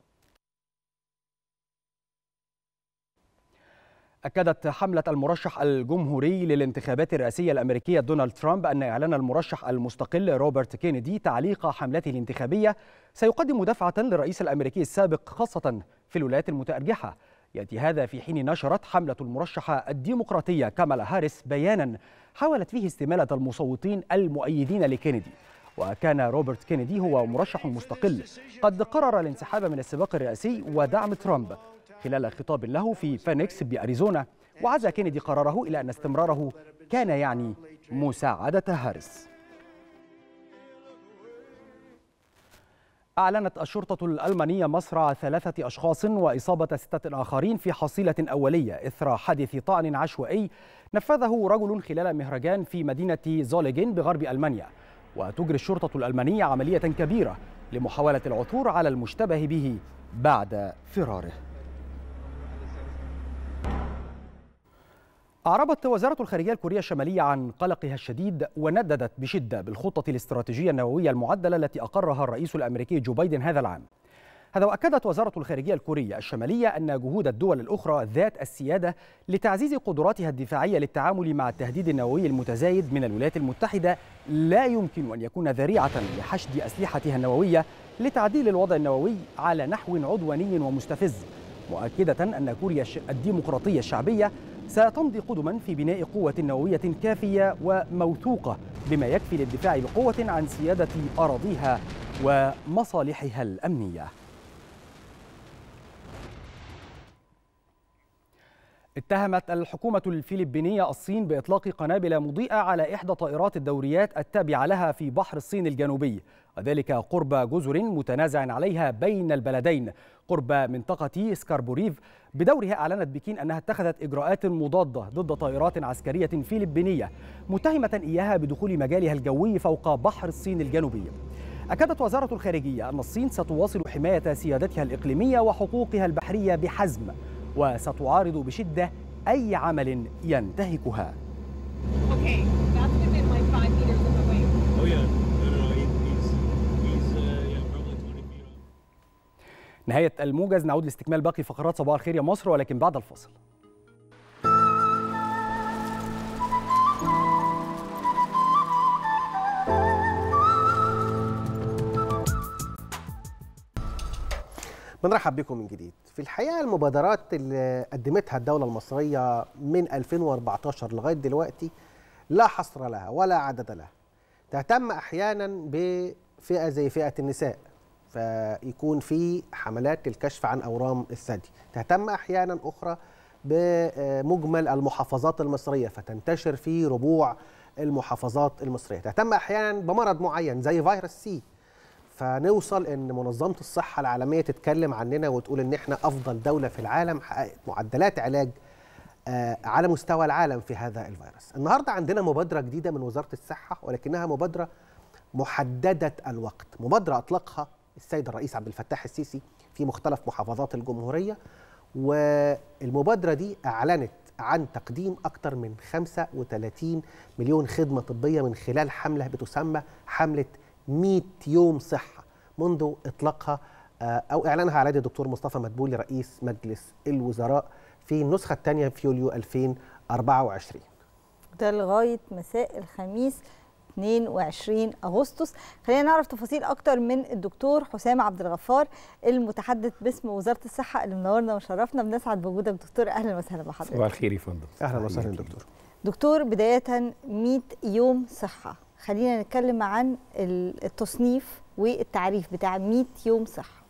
Speaker 4: أكدت حملة المرشح الجمهوري للانتخابات الرئاسية الأمريكية دونالد ترامب أن إعلان المرشح المستقل روبرت كينيدي تعليق حملته الانتخابية سيقدم دفعة للرئيس الأمريكي السابق خاصة في الولايات المتأرجحة يأتي هذا في حين نشرت حملة المرشحة الديمقراطية كامالا هاريس بيانا حاولت فيه استمالة المصوتين المؤيدين لكينيدي وكان روبرت كينيدي هو مرشح مستقل قد قرر الانسحاب من السباق الرئاسي ودعم ترامب خلال خطاب له في فينيكس بأريزونا وعزى كينيدي قراره إلى أن استمراره كان يعني مساعدة هاريس أعلنت الشرطة الألمانية مصرع ثلاثة أشخاص وإصابة ستة آخرين في حصيلة أولية إثر حادث طعن عشوائي نفذه رجل خلال مهرجان في مدينة زوليجين بغرب ألمانيا وتجري الشرطة الألمانية عملية كبيرة لمحاولة العثور على المشتبه به بعد فراره أعربت وزارة الخارجية الكورية الشمالية عن قلقها الشديد ونددت بشدة بالخطة الاستراتيجية النووية المعدلة التي أقرها الرئيس الأمريكي جو بايدن هذا العام هذا وأكدت وزارة الخارجية الكورية الشمالية أن جهود الدول الأخرى ذات السيادة لتعزيز قدراتها الدفاعية للتعامل مع التهديد النووي المتزايد من الولايات المتحدة لا يمكن أن يكون ذريعة لحشد أسلحتها النووية لتعديل الوضع النووي على نحو عدواني ومستفز مؤكدة أن كوريا الديمقراطية الشعبية ستمضي قدما في بناء قوة نووية كافية وموثوقة بما يكفي للدفاع بقوة عن سيادة أراضيها ومصالحها الأمنية. اتهمت الحكومة الفلبينية الصين بإطلاق قنابل مضيئة على إحدى طائرات الدوريات التابعة لها في بحر الصين الجنوبي وذلك قرب جزر متنازع عليها بين البلدين قرب منطقة سكاربوريف بدورها أعلنت بكين أنها اتخذت إجراءات مضادة ضد طائرات عسكرية فلبينية متهمة إياها بدخول مجالها الجوي فوق بحر الصين الجنوبي أكدت وزارة الخارجية أن الصين ستواصل حماية سيادتها الإقليمية وحقوقها البحرية بحزم وستعارض بشدة أي عمل ينتهكها
Speaker 5: Okay, that's within like five meters of the wave.
Speaker 6: Oh yeah, no, no, no. He, he's he's uh, yeah, probably 20 feet.
Speaker 4: نهايه الموجز نعود لاستكمال باقي فقرات صباح الخير يا مصر ولكن بعد الفاصل
Speaker 7: بنرحب بكم من جديد في الحقيقه المبادرات اللي قدمتها الدوله المصريه من 2014 لغايه دلوقتي لا حصر لها ولا عدد لها تهتم احيانا بفئه زي فئه النساء فيكون في حملات للكشف عن اورام الثدي تهتم احيانا اخرى بمجمل المحافظات المصريه فتنتشر في ربوع المحافظات المصريه تهتم احيانا بمرض معين زي فيروس سي فنوصل ان منظمه الصحه العالميه تتكلم عننا وتقول ان احنا افضل دوله في العالم حققت معدلات علاج آه، على مستوى العالم في هذا الفيروس. النهارده عندنا مبادره جديده من وزاره الصحه ولكنها مبادره محدده الوقت، مبادره اطلقها السيد الرئيس عبد الفتاح السيسي في مختلف محافظات الجمهوريه والمبادره دي اعلنت عن تقديم اكثر من 35 مليون خدمه طبيه من خلال حمله بتسمى حمله 100 يوم صحة منذ إطلاقها آه، أو إعلانها على يد الدكتور مصطفى مدبولي رئيس مجلس الوزراء في النسخة الثانية في يوليو 2024
Speaker 2: ده لغايه مساء الخميس 22 اغسطس خلينا نعرف تفاصيل اكتر من الدكتور حسام عبد الغفار المتحدث باسم وزاره الصحه اللي منورنا وشرفنا بنسعد بوجودك دكتور اهلا وسهلا بحضرتك
Speaker 6: صباح الخير يا فندم
Speaker 7: أهلا وسهلا دكتور
Speaker 2: دكتور بدايه 100 يوم صحه خلينا نتكلم عن ال- التصنيف والتعريف بتاع 100 يوم صحه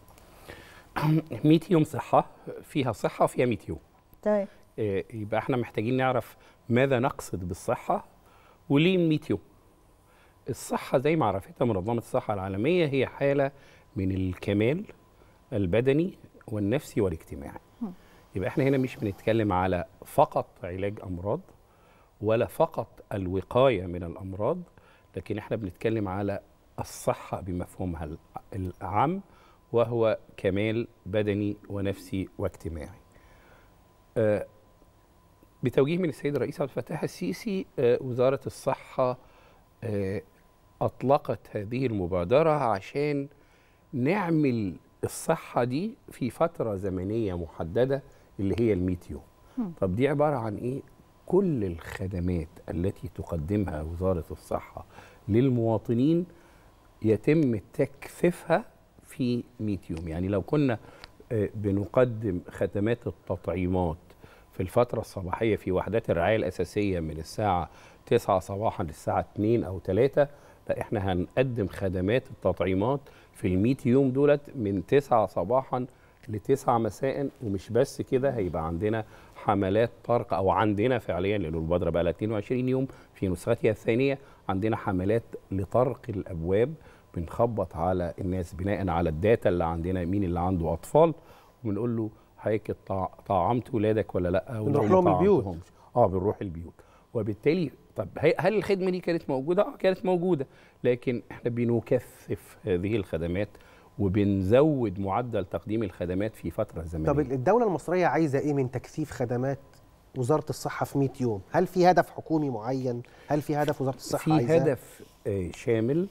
Speaker 6: 100 يوم صحة فيها صحة وفيها 100 يوم
Speaker 2: تمام
Speaker 6: آه، يبقى احنا محتاجين نعرف ماذا نقصد بالصحة وليه 100 يوم الصحة زي ما عرفتها منظمة الصحة العالمية هي حالة من الكمال البدني والنفسي والاجتماعي يبقى احنا هنا مش بنتكلم على فقط علاج أمراض ولا فقط الوقاية من الأمراض لكن احنا بنتكلم على الصحة بمفهومها الع- العام وهو كمال بدني ونفسي واجتماعي آه، بتوجيه من السيد الرئيس عبد الفتاح السيسي آه، وزارة الصحة آه، أطلقت هذه المبادرة عشان نعمل الصحة دي في فترة زمنية محددة اللي هي المية يوم
Speaker 8: مم.
Speaker 6: طب دي عبارة عن إيه؟ كل الخدمات التي تقدمها وزارة الصحة للمواطنين يتم تكثيفها في 100 يوم يعني لو كنا آه، بنقدم خدمات التطعيمات في الفترة الصباحية في وحدات الرعاية الأساسية من الساعة 9 صباحا للساعة 2 أو 3 لا احنا هنقدم خدمات التطعيمات في ال 100 يوم دولت من 9 صباحا ل 9 مساء ومش بس كده هيبقى عندنا حملات طرق او عندنا فعليا لان المبادره بقى لها 22 يوم في نسختها الثانيه عندنا حملات لطرق الابواب بنخبط على الناس بناء على الداتا اللي عندنا مين اللي عنده اطفال وبنقول له حضرتك طع- طعمت ولادك ولا لا
Speaker 7: بنروح
Speaker 6: ولو ما
Speaker 7: لهم البيوت.
Speaker 6: طعمتهمش. اه بنروح البيوت وبالتالي طب هي- هل الخدمه دي كانت موجوده؟ اه كانت موجوده لكن احنا بنكثف هذه الخدمات وبنزود معدل تقديم الخدمات في فتره زمنيه
Speaker 7: طب الدولة المصرية عايزة إيه من تكثيف خدمات وزارة الصحة في 100 يوم؟ هل في هدف حكومي معين؟ هل في هدف وزارة الصحة
Speaker 6: في
Speaker 7: عايزاه؟
Speaker 6: هدف آه، شامل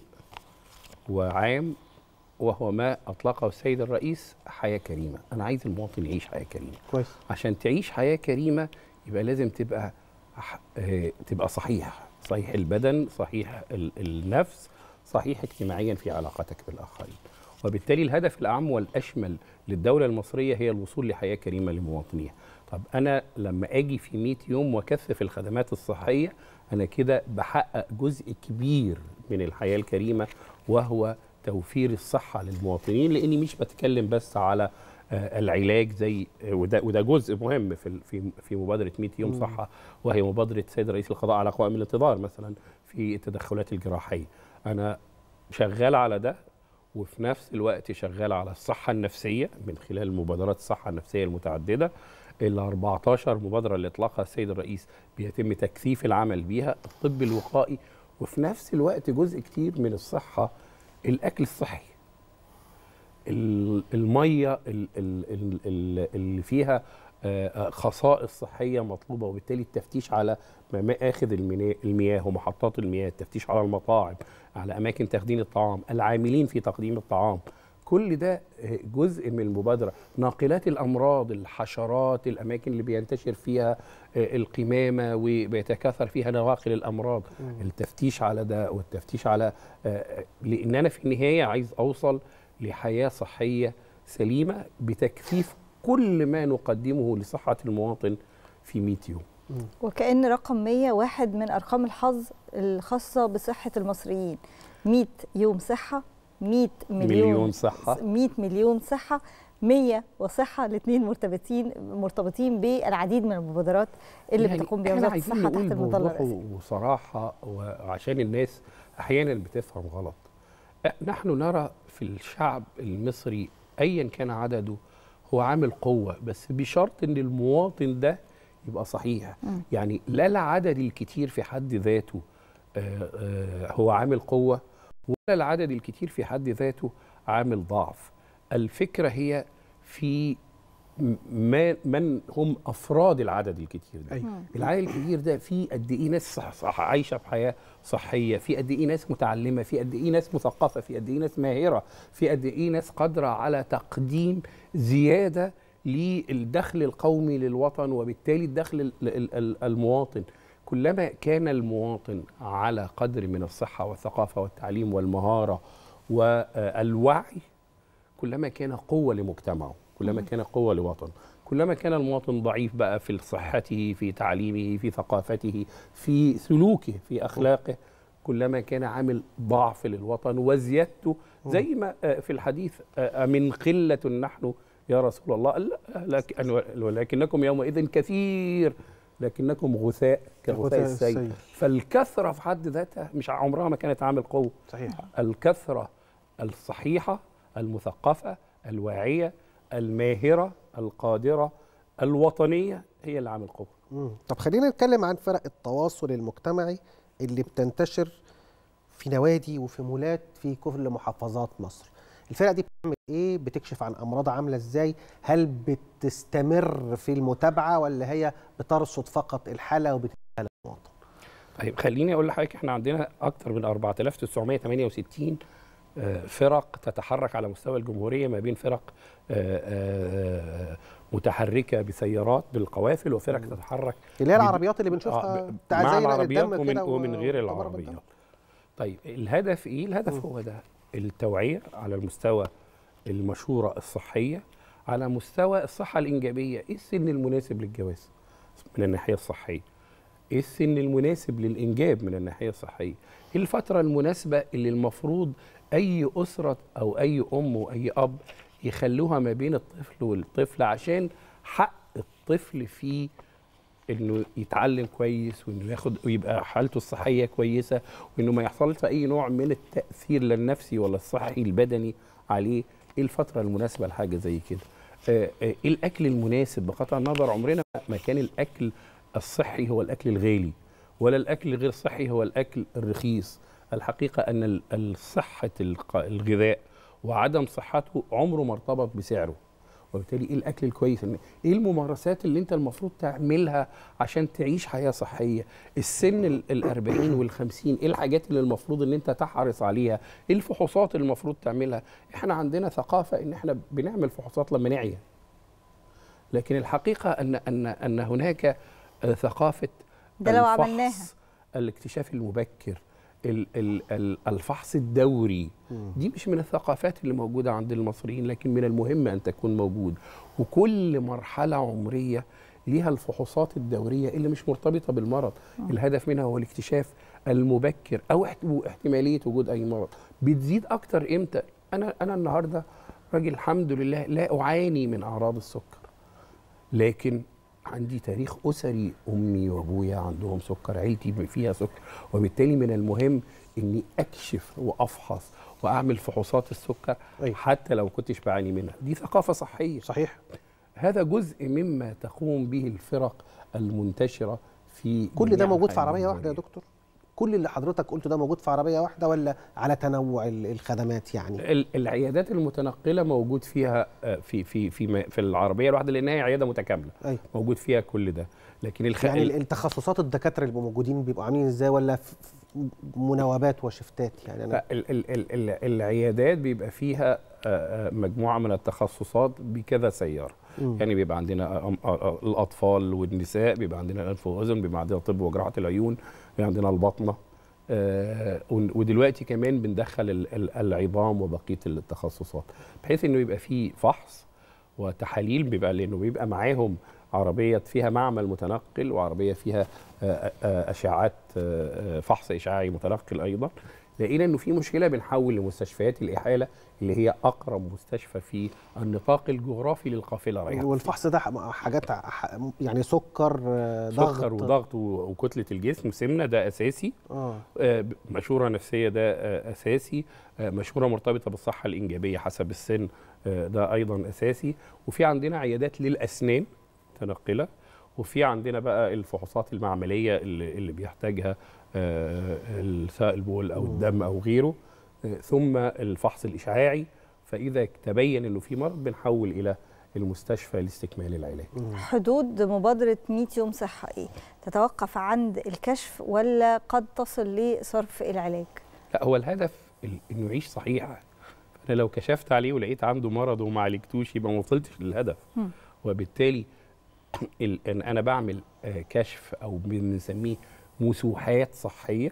Speaker 6: وعام وهو ما اطلقه السيد الرئيس حياه كريمه انا عايز المواطن يعيش حياه كريمه
Speaker 7: كويس
Speaker 6: عشان تعيش حياه كريمه يبقى لازم تبقى ح- آه، تبقى صحيح صحيح البدن صحيح ال- النفس صحيح اجتماعيا في علاقتك بالاخرين وبالتالي الهدف الاعم والاشمل للدوله المصريه هي الوصول لحياه كريمه لمواطنيها طب انا لما اجي في 100 يوم واكثف الخدمات الصحيه انا كده بحقق جزء كبير من الحياه الكريمه وهو توفير الصحه للمواطنين لاني مش بتكلم بس على آه، العلاج زي آه، وده وده جزء مهم في ال- في في مبادره 100 يوم
Speaker 8: مم.
Speaker 6: صحه وهي مبادره السيد رئيس القضاء على قوائم الانتظار مثلا في التدخلات الجراحيه انا شغال على ده وفي نفس الوقت شغال على الصحه النفسيه من خلال مبادرات الصحه النفسيه المتعدده ال 14 مبادره اللي اطلقها السيد الرئيس بيتم تكثيف العمل بيها الطب الوقائي وفي نفس الوقت جزء كتير من الصحه الاكل الصحي ال- الميه ال- ال- ال- ال- اللي فيها آه، آه، خصائص صحيه مطلوبه وبالتالي التفتيش على مآخذ المنا- المياه ومحطات المياه التفتيش على المطاعم على اماكن تخزين الطعام العاملين في تقديم الطعام كل ده آه، جزء من المبادره ناقلات الامراض الحشرات الاماكن اللي بينتشر فيها آه، القمامه وبيتكاثر فيها نواقل الامراض التفتيش على ده والتفتيش على آه، لان انا في النهايه عايز اوصل لحياه صحيه سليمه بتكثيف كل ما نقدمه لصحه المواطن في 100 يوم
Speaker 2: وكأن رقم 100 واحد من أرقام الحظ الخاصة بصحة المصريين 100 يوم صحة 100 مليون,
Speaker 6: مليون صحة.
Speaker 2: 100 مليون صحة 100 وصحة الاثنين مرتبطين مرتبطين بالعديد من المبادرات اللي
Speaker 6: يعني
Speaker 2: بتقوم بها
Speaker 6: إحنا
Speaker 2: وزارة
Speaker 6: عايزين
Speaker 2: الصحة تحت
Speaker 6: نقول
Speaker 2: المظلة
Speaker 6: بوضوح
Speaker 2: الرئيسية
Speaker 6: وصراحة وعشان الناس أحيانا بتفهم غلط أه، نحن نرى في الشعب المصري أيا كان عدده هو عامل قوة بس بشرط أن المواطن ده يبقى صحيح
Speaker 8: مم.
Speaker 6: يعني لا العدد الكتير في حد ذاته آه، آه، هو عامل قوة ولا العدد الكتير في حد ذاته عامل ضعف الفكرة هي في م- ما من هم افراد العدد الكتير ده
Speaker 7: أيوة.
Speaker 6: العدد الكبير ده في قد ايه ناس صح صح عايشه في حياه صحيه في قد ايه ناس متعلمه في قد ايه ناس مثقفه في قد ايه ناس ماهره في قد ايه ناس قادره على تقديم زياده للدخل القومي للوطن وبالتالي الدخل ال- ال- ال- المواطن كلما كان المواطن على قدر من الصحه والثقافه والتعليم والمهاره والوعي كلما كان قوة لمجتمعه كلما كان قوة لوطن كلما كان المواطن ضعيف بقى في صحته في تعليمه في ثقافته في سلوكه في أخلاقه كلما كان عامل ضعف للوطن وزيادته زي ما آه، في الحديث آه، من قلة نحن يا رسول الله قال لا، لكن ولكنكم يومئذ كثير لكنكم غثاء كغثاء
Speaker 7: كغثاء
Speaker 6: السيل
Speaker 7: السيل.
Speaker 6: فالكثرة في حد ذاتها مش عمرها ما كانت عامل قوة
Speaker 7: صحيح
Speaker 6: الكثرة الصحيحة المثقفة الواعية الماهرة القادرة الوطنية هي اللي عامل قوة
Speaker 7: مم. طب خلينا نتكلم عن فرق التواصل المجتمعي اللي بتنتشر في نوادي وفي مولات في كل محافظات مصر الفرق دي بتعمل ايه بتكشف عن امراض عامله ازاي هل بتستمر في المتابعه ولا هي بترصد فقط الحاله وبتديها للمواطن
Speaker 6: طيب خليني اقول لحضرتك احنا عندنا اكثر من 4968 آه، فرق تتحرك على مستوى الجمهوريه ما بين فرق آه، آه، متحركه بسيارات بالقوافل وفرق تتحرك
Speaker 7: اللي هي
Speaker 6: بد-
Speaker 7: العربيات اللي بنشوفها
Speaker 6: ب-
Speaker 7: بتاع
Speaker 6: مع
Speaker 7: زي نقل
Speaker 6: العربيات
Speaker 7: الدم
Speaker 6: ومن,
Speaker 7: كده
Speaker 6: ومن غير
Speaker 7: وضرب
Speaker 6: العربيات
Speaker 7: الدم.
Speaker 6: طيب الهدف ايه الهدف هو ده التوعيه على المستوى المشوره الصحيه على مستوى الصحه الانجابيه ايه السن المناسب للجواز من الناحيه الصحيه ايه السن المناسب للانجاب من الناحيه الصحيه ايه الفتره المناسبه اللي المفروض اي اسره او اي ام واي اب يخلوها ما بين الطفل والطفل عشان حق الطفل في انه يتعلم كويس وانه ياخد ويبقى حالته الصحيه كويسه وانه ما يحصلش اي نوع من التاثير لا النفسي ولا الصحي البدني عليه ايه الفتره المناسبه لحاجه زي كده آه، آه، ايه الاكل المناسب بقطع النظر عمرنا ما كان الاكل الصحي هو الاكل الغالي ولا الاكل الغير صحي هو الاكل الرخيص الحقيقه ان ال- الصحه الق- الغذاء وعدم صحته عمره ما ارتبط بسعره وبالتالي ايه الاكل الكويس إن- ايه الممارسات اللي انت المفروض تعملها عشان تعيش حياه صحيه السن ال- الأربعين والخمسين ايه الحاجات اللي المفروض ان انت تحرص عليها ايه الفحوصات اللي المفروض تعملها احنا عندنا ثقافه ان احنا بنعمل فحوصات لما نعيا لكن الحقيقه ان ان ان هناك آه، ثقافه
Speaker 2: ده لو
Speaker 6: الفحص،
Speaker 2: عملناها.
Speaker 6: الاكتشاف المبكر ال- ال- ال- الفحص الدوري دي مش من الثقافات اللي موجوده عند المصريين لكن من المهم ان تكون موجود وكل مرحله عمريه ليها الفحوصات الدوريه اللي مش مرتبطه بالمرض
Speaker 8: مم.
Speaker 6: الهدف منها هو الاكتشاف المبكر او احت- احتماليه وجود اي مرض بتزيد اكتر امتى انا انا النهارده راجل الحمد لله لا اعاني من اعراض السكر لكن عندي تاريخ اسري امي وابويا عندهم سكر عيلتي فيها سكر وبالتالي من المهم اني اكشف وافحص واعمل فحوصات السكر حتى لو كنتش بعاني منها دي ثقافه صحيه
Speaker 7: صحيح
Speaker 6: هذا جزء مما تقوم به الفرق المنتشره في
Speaker 7: كل ده
Speaker 6: جميع
Speaker 7: موجود في
Speaker 6: أنحاء
Speaker 7: عربيه واحده يا دكتور كل اللي حضرتك قلته ده موجود في عربيه واحده ولا على تنوع ال- الخدمات يعني
Speaker 6: ال- العيادات المتنقله موجود فيها آه، في في في م- في العربيه الواحده لانها هي عياده متكامله
Speaker 7: أيوة.
Speaker 6: موجود فيها كل ده لكن الخ...
Speaker 7: يعني
Speaker 6: ال-
Speaker 7: ال- التخصصات الدكاتره اللي بيبقوا موجودين بيبقوا عاملين ازاي ولا ف- ف- مناوبات وشفتات يعني انا
Speaker 6: ال ال ال ال العيادات بيبقى فيها آه، آه، مجموعه من التخصصات بكذا سياره
Speaker 7: مم.
Speaker 6: يعني بيبقى عندنا أم- آه، آه، الاطفال والنساء بيبقى عندنا الانف واذن بيبقى عندنا طب وجراحه العيون بيبقى عندنا البطنه آه، ون- ودلوقتي كمان بندخل ال- ال- العظام وبقيه التخصصات بحيث انه يبقى فيه فحص وتحاليل بيبقى لانه بيبقى معاهم عربيه فيها معمل متنقل وعربيه فيها آه، آه، اشعات آه، آه، فحص اشعاعي متنقل ايضا لقينا انه في مشكله بنحول لمستشفيات الاحاله اللي هي اقرب مستشفى في النطاق الجغرافي للقافله رايحه
Speaker 7: والفحص ده ح- حاجات ح- يعني سكر آه، ضغط
Speaker 6: سكر وضغط و- وكتله الجسم سمنه ده اساسي
Speaker 7: اه
Speaker 6: آه، ب- مشوره نفسيه ده آه، اساسي آه، مشوره مرتبطه بالصحه الانجابيه حسب السن آه، ده ايضا اساسي وفي عندنا عيادات للاسنان متنقله وفي عندنا بقى الفحوصات المعمليه اللي, اللي بيحتاجها آه، سواء البول او الدم او غيره آه، ثم الفحص الاشعاعي فاذا تبين انه في مرض بنحول الى المستشفى لاستكمال العلاج
Speaker 2: حدود مبادرة 100 يوم صحة إيه؟ تتوقف عند الكشف ولا قد تصل لصرف العلاج؟
Speaker 6: لا هو الهدف ال- انه يعيش صحيح انا لو كشفت عليه ولقيت عنده مرض وما عالجتوش يبقى ما وصلتش للهدف
Speaker 2: مم.
Speaker 6: وبالتالي ال- إن انا بعمل آه، كشف او بنسميه مسوحات صحيه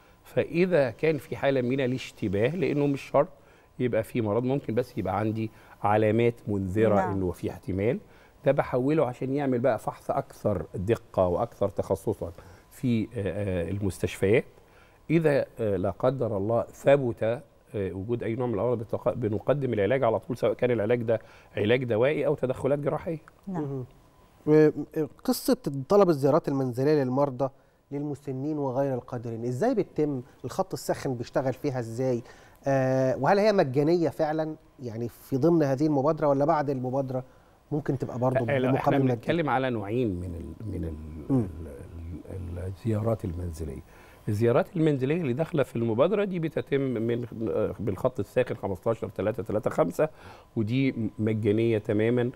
Speaker 6: فاذا كان في حاله من الاشتباه لانه مش شرط يبقى في مرض ممكن بس يبقى عندي علامات منذره
Speaker 8: نعم.
Speaker 6: انه في احتمال ده بحوله عشان يعمل بقى فحص اكثر دقه واكثر تخصصا في آه، آه، المستشفيات اذا آه، لا قدر الله ثبت آه، وجود اي نوع من الامراض بتق- بنقدم العلاج على طول سواء كان العلاج ده علاج دوائي او تدخلات جراحيه
Speaker 7: مهم. و- قصة طلب الزيارات المنزلية للمرضى للمسنين وغير القادرين ازاي بتتم الخط الساخن بيشتغل فيها ازاي آه وهل هي مجانية فعلا يعني في ضمن هذه المبادرة ولا بعد المبادرة ممكن تبقى برضه
Speaker 6: لا، احنا
Speaker 7: بمقابل مادي
Speaker 6: بنتكلم على نوعين من ال من ال ال ال الزيارات المنزليه الزيارات المنزليه اللي داخله في المبادره دي بتتم من آه، بالخط الساخن 15 3 3 5 ودي مجانيه تماما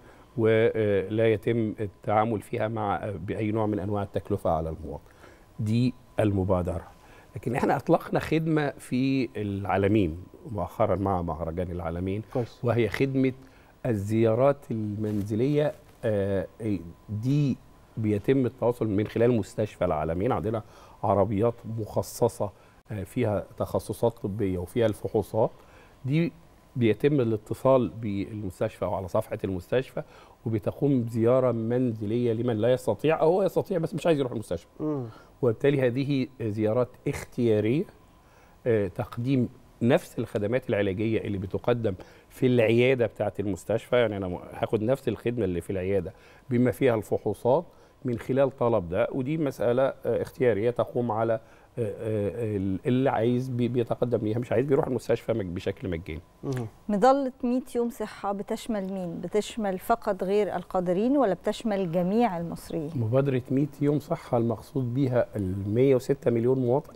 Speaker 6: ولا يتم التعامل فيها مع باي نوع من انواع التكلفه على المواطن دي المبادره لكن احنا اطلقنا خدمه في العالمين مؤخرا مع مهرجان العالمين
Speaker 7: كويس.
Speaker 6: وهي خدمه الزيارات المنزليه آه، دي بيتم التواصل من خلال مستشفى العالمين عندنا عربيات مخصصه آه، فيها تخصصات طبيه وفيها الفحوصات دي بيتم الاتصال بالمستشفى او على صفحه المستشفى وبتقوم بزياره منزليه لمن لا يستطيع او هو يستطيع بس مش عايز يروح المستشفى
Speaker 7: مم.
Speaker 6: وبالتالي هذه زيارات اختياريه آه، تقديم نفس الخدمات العلاجيه اللي بتقدم في العياده بتاعه المستشفى يعني انا م- هاخد نفس الخدمه اللي في العياده بما فيها الفحوصات من خلال طلب ده ودي مساله آه، اختياريه تقوم على آه، آه، اللي عايز بي- بيتقدم ليها مش عايز بيروح المستشفى مج- بشكل مجاني
Speaker 2: مظلة 100 يوم صحة بتشمل مين؟ بتشمل فقط غير القادرين ولا بتشمل جميع المصريين؟
Speaker 6: مبادرة 100 يوم صحة المقصود بها ال 106 مليون مواطن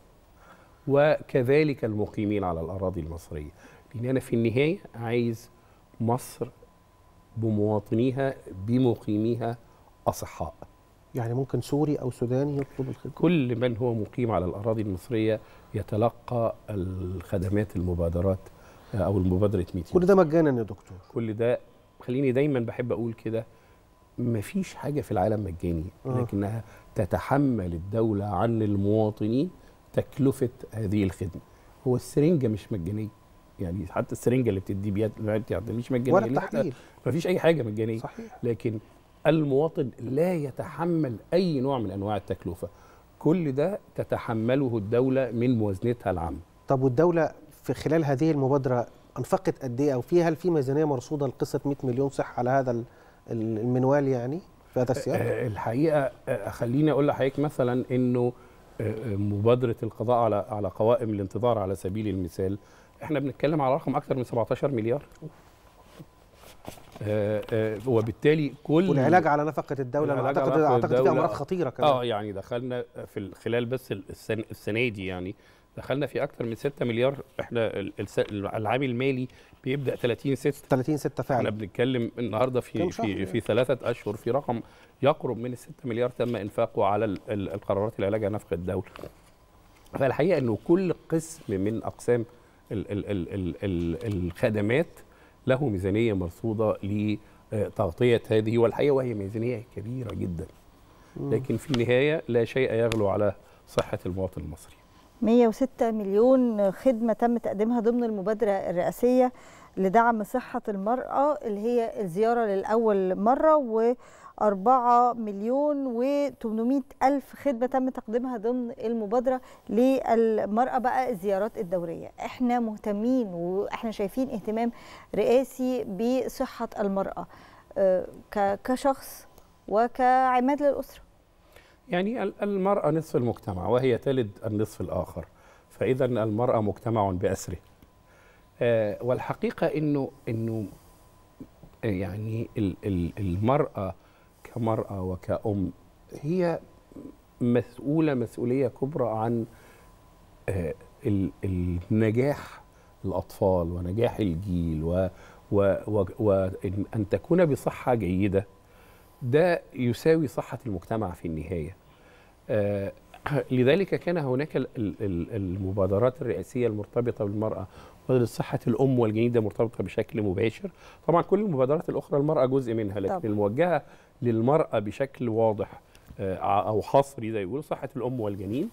Speaker 6: وكذلك المقيمين على الأراضي المصرية لأن أنا في النهاية عايز مصر بمواطنيها بمقيميها أصحاء
Speaker 7: يعني ممكن سوري او سوداني يطلب الخدمة
Speaker 6: كل من هو مقيم على الأراضي المصرية يتلقى الخدمات المبادرات أو المبادرة 100
Speaker 7: كل ده مجانا يا دكتور
Speaker 6: كل ده خليني دايما بحب اقول كده مفيش حاجه في العالم مجاني
Speaker 7: آه.
Speaker 6: لكنها تتحمل الدوله عن المواطنين تكلفه هذه الخدمه هو السرنجه مش مجانيه يعني حتى السرنجه اللي بتدي بيها يعني مش مجانيه
Speaker 7: ولا
Speaker 6: لا،
Speaker 7: التحليل.
Speaker 6: مفيش اي حاجه مجانيه
Speaker 7: صحيح.
Speaker 6: لكن المواطن لا يتحمل اي نوع من انواع التكلفه كل ده تتحمله الدوله من موازنتها العامه
Speaker 7: طب والدولة في خلال هذه المبادرة أنفقت قد إيه أو في هل في ميزانية مرصودة لقصة 100 مليون صحة على هذا ال- ال- المنوال يعني في هذا السياق؟
Speaker 6: آه، الحقيقه آه، خليني اقول لحضرتك مثلا انه آه، آه، مبادره القضاء على على قوائم الانتظار على سبيل المثال احنا بنتكلم على رقم اكثر من 17 مليار آه، آه، وبالتالي كل
Speaker 7: والعلاج على نفقة الدولة أنا
Speaker 6: العلاج
Speaker 7: أعتقد
Speaker 6: على نفقة
Speaker 7: أعتقد في
Speaker 6: الدولة.
Speaker 7: أمراض خطيرة كمان
Speaker 6: اه يعني دخلنا في ال- خلال بس السنه, السنة دي يعني دخلنا في اكثر من 6 مليار احنا ال- الس- العام المالي بيبدا 30 6
Speaker 7: 30 6 فعلا
Speaker 6: احنا بنتكلم النهارده
Speaker 7: كم
Speaker 6: في
Speaker 7: شهر
Speaker 6: في
Speaker 7: يعني؟
Speaker 6: في ثلاثه اشهر في رقم يقرب من ال 6 مليار تم انفاقه على ال- ال- القرارات العلاج على نفقه الدوله فالحقيقه انه كل قسم من اقسام ال ال ال ال ال الخدمات له ميزانيه مرصوده لتغطيه هذه والحقيقه وهي ميزانيه كبيره جدا
Speaker 7: مم.
Speaker 6: لكن في النهايه لا شيء يغلو على صحه المواطن المصري
Speaker 2: 106 مليون خدمة تم تقديمها ضمن المبادرة الرئاسية لدعم صحة المرأة اللي هي الزيارة للأول مرة و4 مليون و800 ألف خدمة تم تقديمها ضمن المبادرة للمرأة بقى الزيارات الدورية احنا مهتمين واحنا شايفين اهتمام رئاسي بصحة المرأة آه، ك- كشخص وكعماد للأسرة
Speaker 6: يعني ال- المرأة نصف المجتمع وهي تلد النصف الآخر فإذا المرأة مجتمع بأسره آه والحقيقة إنه إنه آه، يعني ال- ال- المرأة كمرأة وكأم هي مسؤولة مسؤولية كبرى عن آه، ال- النجاح الأطفال ونجاح الجيل و و- و- وأن تكون بصحة جيدة ده يساوي صحة المجتمع في النهاية آه، لذلك كان هناك ال- ال- ال- المبادرات الرئاسية المرتبطة بالمرأة مبادرة صحة الأم والجنين مرتبطة بشكل مباشر طبعا كل المبادرات الأخرى المرأة جزء منها لكن
Speaker 2: طبعا.
Speaker 6: الموجهة للمرأة بشكل واضح آه، أو حصري زي يقولوا صحة الأم والجنين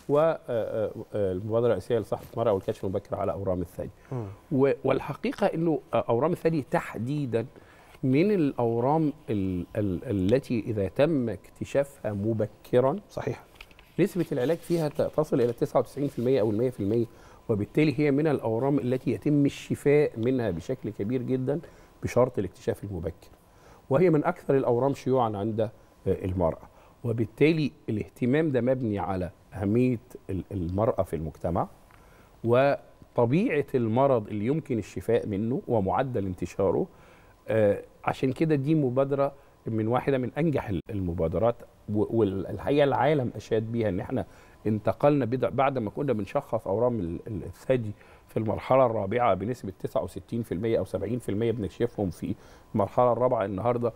Speaker 6: والمبادرة الرئاسية لصحة المرأة والكشف المبكر على أورام الثدي و- والحقيقة أنه أورام الثدي تحديدا من الأورام ال ال التي إذا تم اكتشافها مبكرا
Speaker 7: صحيح
Speaker 6: نسبة العلاج فيها ت- تصل إلى 99% أو 100% وبالتالي هي من الأورام التي يتم الشفاء منها بشكل كبير جدا بشرط الاكتشاف المبكر وهي من أكثر الأورام شيوعا عند آه، المرأة وبالتالي الاهتمام ده مبني على أهمية ال- المرأة في المجتمع وطبيعة المرض اللي يمكن الشفاء منه ومعدل انتشاره آه، عشان كده دي مبادرة من واحدة من أنجح ال- المبادرات و- والحقيقة العالم أشاد بيها إن إحنا انتقلنا بدا- بعد ما كنا بنشخص أورام ال- ال- الثدي في المرحلة الرابعة بنسبة 69% أو 70% بنكشفهم في المرحلة الرابعة النهاردة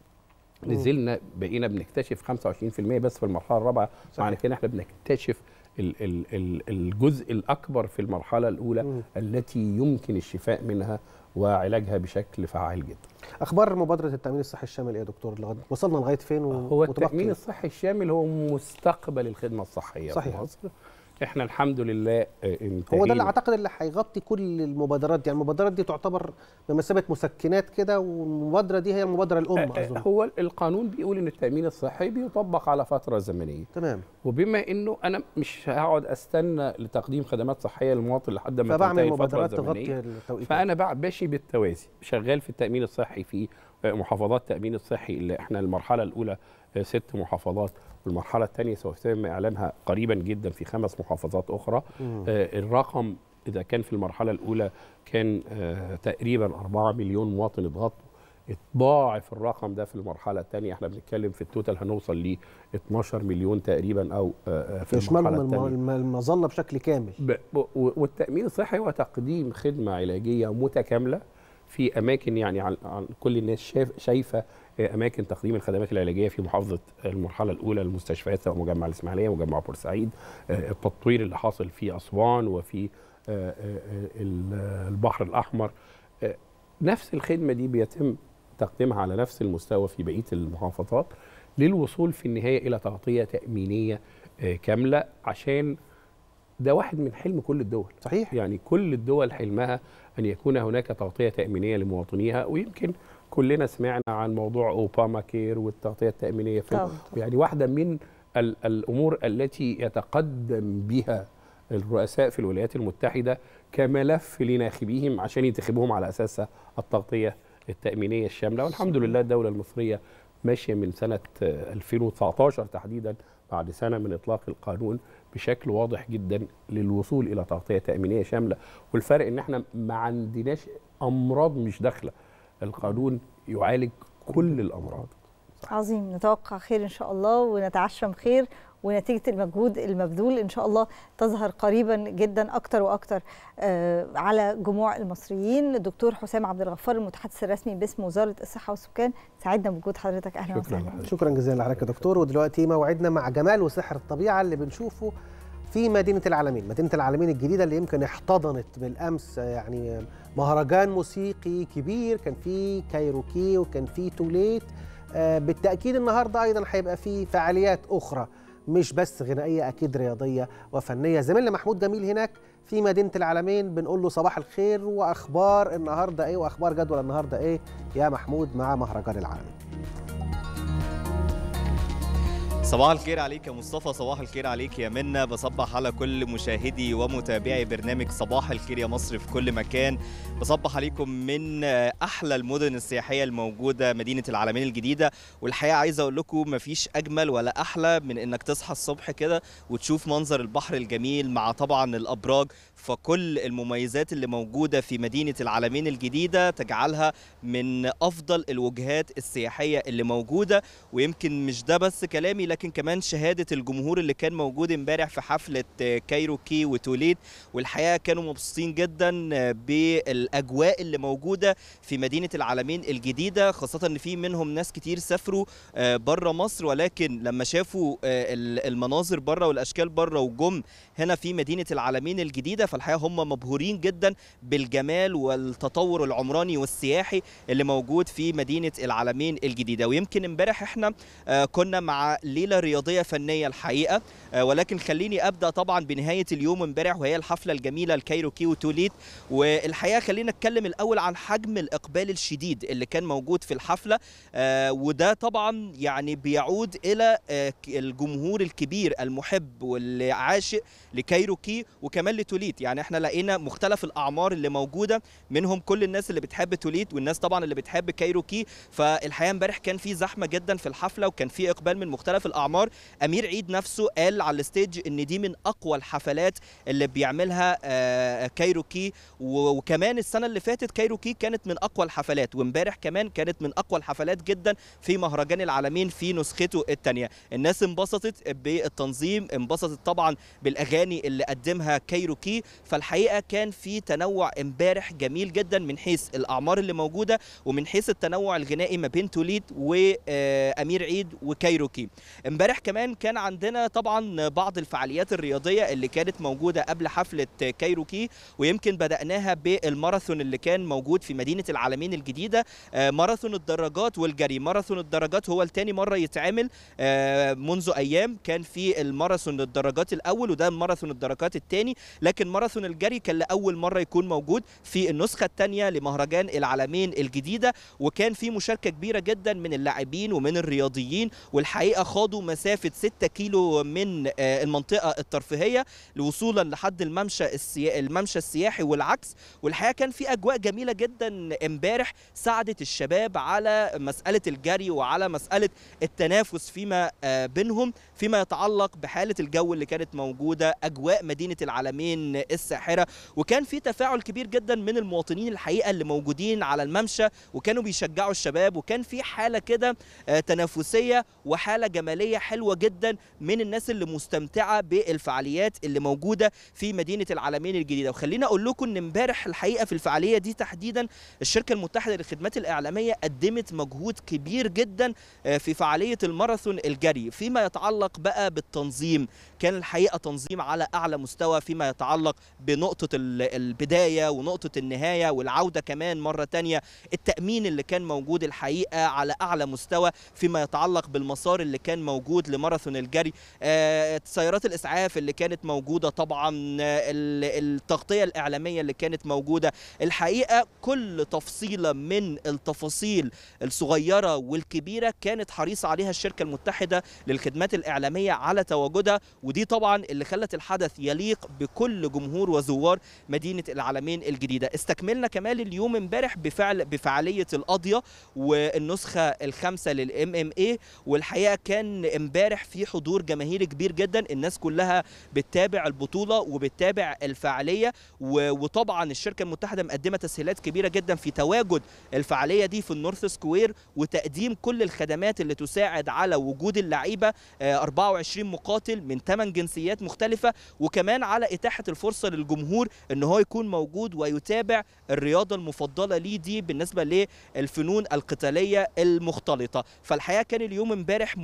Speaker 6: نزلنا بقينا بنكتشف 25% بس في المرحله الرابعه معنى كده احنا بنكتشف ال ال ال الجزء الاكبر في المرحله الاولى
Speaker 7: مم.
Speaker 6: التي يمكن الشفاء منها وعلاجها بشكل فعال جدا
Speaker 7: اخبار مبادره التامين الصحي الشامل ايه يا دكتور لغايه وصلنا لغايه فين و...
Speaker 6: هو
Speaker 7: وتبقى
Speaker 6: التامين
Speaker 7: إيه؟
Speaker 6: الصحي الشامل هو مستقبل الخدمه الصحيه في
Speaker 7: صحيح.
Speaker 6: مصر احنا الحمد لله آه،
Speaker 7: هو ده اللي
Speaker 6: انتهينا
Speaker 7: اعتقد اللي هيغطي كل المبادرات دي يعني المبادرات دي تعتبر بمثابه مسكنات كده والمبادره دي هي المبادره الام
Speaker 6: آه،
Speaker 7: اظن
Speaker 6: هو القانون بيقول ان التامين الصحي بيطبق على فتره زمنيه
Speaker 7: تمام
Speaker 6: وبما انه انا مش هقعد استنى لتقديم خدمات صحيه للمواطن لحد ما
Speaker 7: فبعمل
Speaker 6: تنتهي الفتره
Speaker 7: مبادرات
Speaker 6: الزمنيه
Speaker 7: تغطي التوقيت
Speaker 6: فانا بع- ماشي بالتوازي شغال في التامين الصحي في محافظات التامين الصحي اللي احنا المرحله الاولى ست محافظات والمرحله الثانيه سوف يتم اعلانها قريبا جدا في خمس محافظات اخرى
Speaker 7: مم.
Speaker 6: آه، الرقم اذا كان في المرحله الاولى كان آه، تقريبا 4 مليون مواطن اتغطوا اتضاعف الرقم ده في المرحله الثانيه احنا بنتكلم في التوتال هنوصل ل 12 مليون تقريبا او آه، آه، في
Speaker 7: يشملهم
Speaker 6: المرحله
Speaker 7: الم-
Speaker 6: الثانيه
Speaker 7: الم- المظله بشكل كامل
Speaker 6: ب- و- والتأمين الصحي هو تقديم خدمة علاجية متكاملة في أماكن يعني عن عن كل الناس شايف شايفة آه، أماكن تقديم الخدمات العلاجية في محافظة المرحلة الأولى المستشفيات سواء مجمع الإسماعيلية مجمع بورسعيد آه، التطوير اللي حاصل في أسوان وفي آه، آه، آه، ال- آه، البحر الأحمر آه، نفس الخدمة دي بيتم تقديمها على نفس المستوى في بقية المحافظات للوصول في النهاية إلى تغطية تأمينية آه، كاملة عشان ده واحد من حلم كل الدول
Speaker 7: صحيح
Speaker 6: يعني كل الدول حلمها ان يكون هناك تغطيه تامينيه لمواطنيها ويمكن كلنا سمعنا عن موضوع اوباما كير والتغطيه التامينيه في
Speaker 2: طبعاً.
Speaker 6: يعني واحده من ال الامور التي يتقدم بها الرؤساء في الولايات المتحده كملف لناخبيهم عشان ينتخبوهم على اساسها التغطيه التامينيه الشامله والحمد لله الدوله المصريه ماشيه من سنه آه، 2019 تحديدا بعد سنه من اطلاق القانون بشكل واضح جدا للوصول الى تغطيه تامينيه شامله والفرق ان احنا ما عندناش امراض مش داخله القانون يعالج كل الامراض
Speaker 2: عظيم نتوقع خير ان شاء الله ونتعشم خير ونتيجه المجهود المبذول ان شاء الله تظهر قريبا جدا اكتر واكتر آه، على جموع المصريين الدكتور حسام عبد الغفار المتحدث الرسمي باسم وزاره الصحه والسكان سعدنا بوجود حضرتك اهلا وسهلا
Speaker 7: شكرا جزيلا لحضرتك يا دكتور ودلوقتي موعدنا مع جمال وسحر الطبيعه اللي بنشوفه في مدينه العالمين مدينه العالمين الجديده اللي يمكن احتضنت بالامس يعني مهرجان موسيقي كبير كان فيه كايروكي وكان فيه توليت آه، بالتاكيد النهارده ايضا هيبقى فيه فعاليات اخرى مش بس غنائيه اكيد رياضيه وفنيه زميلنا محمود جميل هناك في مدينه العالمين بنقول له صباح الخير واخبار النهارده ايه واخبار جدول النهارده ايه يا محمود مع مهرجان العالمين
Speaker 11: صباح الخير عليك يا مصطفى صباح الخير عليك يا منى بصبح على كل مشاهدي ومتابعي برنامج صباح الخير يا مصر في كل مكان بصبح عليكم من احلى المدن السياحيه الموجوده مدينه العالمين الجديده والحقيقه عايز اقول لكم مفيش اجمل ولا احلى من انك تصحى الصبح كده وتشوف منظر البحر الجميل مع طبعا الابراج فكل المميزات اللي موجوده في مدينه العالمين الجديده تجعلها من افضل الوجهات السياحيه اللي موجوده ويمكن مش ده بس كلامي لكن كمان شهاده الجمهور اللي كان موجود امبارح في حفله كايروكي وتوليد والحقيقه كانوا مبسوطين جدا بالاجواء اللي موجوده في مدينه العالمين الجديده خاصه ان في منهم ناس كتير سافروا بره مصر ولكن لما شافوا المناظر بره والاشكال بره وجم هنا في مدينه العالمين الجديده فالحقيقه هم مبهورين جدا بالجمال والتطور العمراني والسياحي اللي موجود في مدينه العالمين الجديده ويمكن امبارح احنا كنا مع ليله رياضيه فنيه الحقيقه ولكن خليني ابدا طبعا بنهايه اليوم امبارح وهي الحفله الجميله الكايروكي وتوليت والحقيقه خلينا نتكلم الاول عن حجم الاقبال الشديد اللي كان موجود في الحفله وده طبعا يعني بيعود الى الجمهور الكبير المحب واللي عاشق لكايروكي وكمان لتوليت يعني احنا لقينا مختلف الاعمار اللي موجوده منهم كل الناس اللي بتحب توليت والناس طبعا اللي بتحب كايروكي فالحقيقه امبارح كان في زحمه جدا في الحفله وكان في اقبال من مختلف الاعمار امير عيد نفسه قال على الستيج ان دي من اقوى الحفلات اللي بيعملها كايروكي وكمان السنه اللي فاتت كايروكي كانت من اقوى الحفلات وامبارح كمان كانت من اقوى الحفلات جدا في مهرجان العالمين في نسخته الثانيه الناس انبسطت بالتنظيم انبسطت طبعا بالاغاني اللي قدمها كايروكي فالحقيقه كان في تنوع امبارح جميل جدا من حيث الاعمار اللي موجوده ومن حيث التنوع الغنائي ما بين توليد وامير عيد وكايروكي امبارح كمان كان عندنا طبعا بعض الفعاليات الرياضيه اللي كانت موجوده قبل حفله كايروكي ويمكن بداناها بالماراثون اللي كان موجود في مدينه العالمين الجديده ماراثون الدراجات والجري ماراثون الدراجات هو الثاني مره يتعمل منذ ايام كان في الماراثون الدراجات الاول وده ماراثون الدراجات الثاني لكن ماراثون الجري كان لاول مره يكون موجود في النسخه الثانيه لمهرجان العالمين الجديده وكان في مشاركه كبيره جدا من اللاعبين ومن الرياضيين والحقيقه خاضوا مسافه 6 كيلو من المنطقه الترفيهيه وصولا لحد الممشى السيا... الممشى السياحي والعكس والحقيقه كان في اجواء جميله جدا امبارح ساعدت الشباب على مساله الجري وعلى مساله التنافس فيما بينهم فيما يتعلق بحاله الجو اللي كانت موجوده اجواء مدينه العالمين الساحره وكان في تفاعل كبير جدا من المواطنين الحقيقه اللي موجودين على الممشى وكانوا بيشجعوا الشباب وكان في حاله كده تنافسيه وحاله جماليه حلوه جدا من الناس اللي مستمتعه بالفعاليات اللي موجوده في مدينه العالمين الجديده وخلينا اقول لكم ان امبارح الحقيقه في الفعاليه دي تحديدا الشركه المتحده للخدمات الاعلاميه قدمت مجهود كبير جدا في فعاليه الماراثون الجري فيما يتعلق بقى بالتنظيم كان الحقيقه تنظيم على اعلى مستوى فيما يتعلق بنقطه البدايه ونقطه النهايه والعوده كمان مره تانية التامين اللي كان موجود الحقيقه على اعلى مستوى فيما يتعلق بالمسار اللي كان موجود لماراثون الجري آه، سيارات الاسعاف اللي كانت موجوده طبعا آه، ال- التغطيه الاعلاميه اللي كانت موجوده الحقيقه كل تفصيله من التفاصيل الصغيره والكبيره كانت حريصه عليها الشركه المتحده للخدمات الاعلاميه على تواجدها ودي طبعا اللي خلت الحدث يليق بكل جمهور وزوار مدينه العالمين الجديده استكملنا كمان اليوم امبارح بفعل بفعاليه القاضيه والنسخه الخامسه للام ام اي والحقيقه كان امبارح في حضور جماهيري كبير جدا الناس كلها بتتابع البطوله وبتتابع الفعاليه و- وطبعا الشركه المتحده مقدمه تسهيلات كبيره جدا في تواجد الفعاليه دي في النورث سكوير وتقديم كل الخدمات اللي تساعد على وجود اللعيبه آه، 24 مقاتل من 8 جنسيات مختلفه وكمان على اتاحه الفرصه للجمهور ان هو يكون موجود ويتابع الرياضه المفضله ليه دي بالنسبه للفنون القتاليه المختلطه فالحقيقه كان اليوم امبارح مهم جدا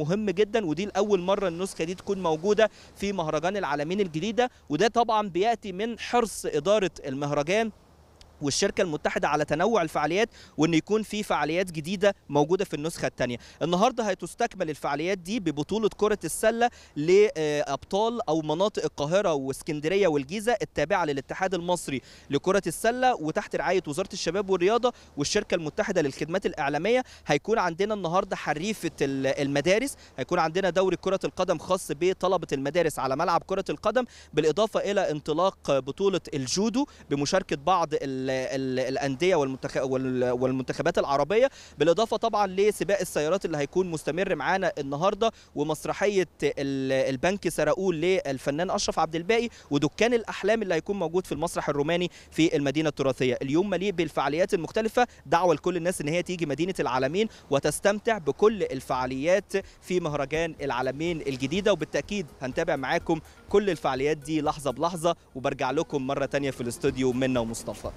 Speaker 11: جدا ودي لاول مره النسخه دي تكون موجوده في مهرجان العالمين الجديده وده طبعا بياتي من حرص اداره المهرجان والشركه المتحده على تنوع الفعاليات وان يكون في فعاليات جديده موجوده في النسخه الثانيه النهارده هتستكمل الفعاليات دي ببطوله كره السله لابطال او مناطق القاهره واسكندريه والجيزه التابعه للاتحاد المصري لكره السله وتحت رعايه وزاره الشباب والرياضه والشركه المتحده للخدمات الاعلاميه هيكون عندنا النهارده حريفه ال- المدارس هيكون عندنا دوري كره القدم خاص بطلبه المدارس على ملعب كره القدم بالاضافه الى انطلاق بطوله الجودو بمشاركه بعض ال ال الانديه والمنتخ وال- والمنتخبات العربيه بالاضافه طبعا لسباق السيارات اللي هيكون مستمر معانا النهارده ومسرحيه ال- البنك سرقول للفنان اشرف عبد الباقي ودكان الاحلام اللي هيكون موجود في المسرح الروماني في المدينه التراثيه اليوم مليء بالفعاليات المختلفه دعوه لكل الناس ان هي تيجي مدينه العالمين وتستمتع بكل الفعاليات في مهرجان العالمين الجديده وبالتاكيد هنتابع معاكم كل الفعاليات دي لحظه بلحظه وبرجع لكم مره تانية في الاستوديو منا ومصطفى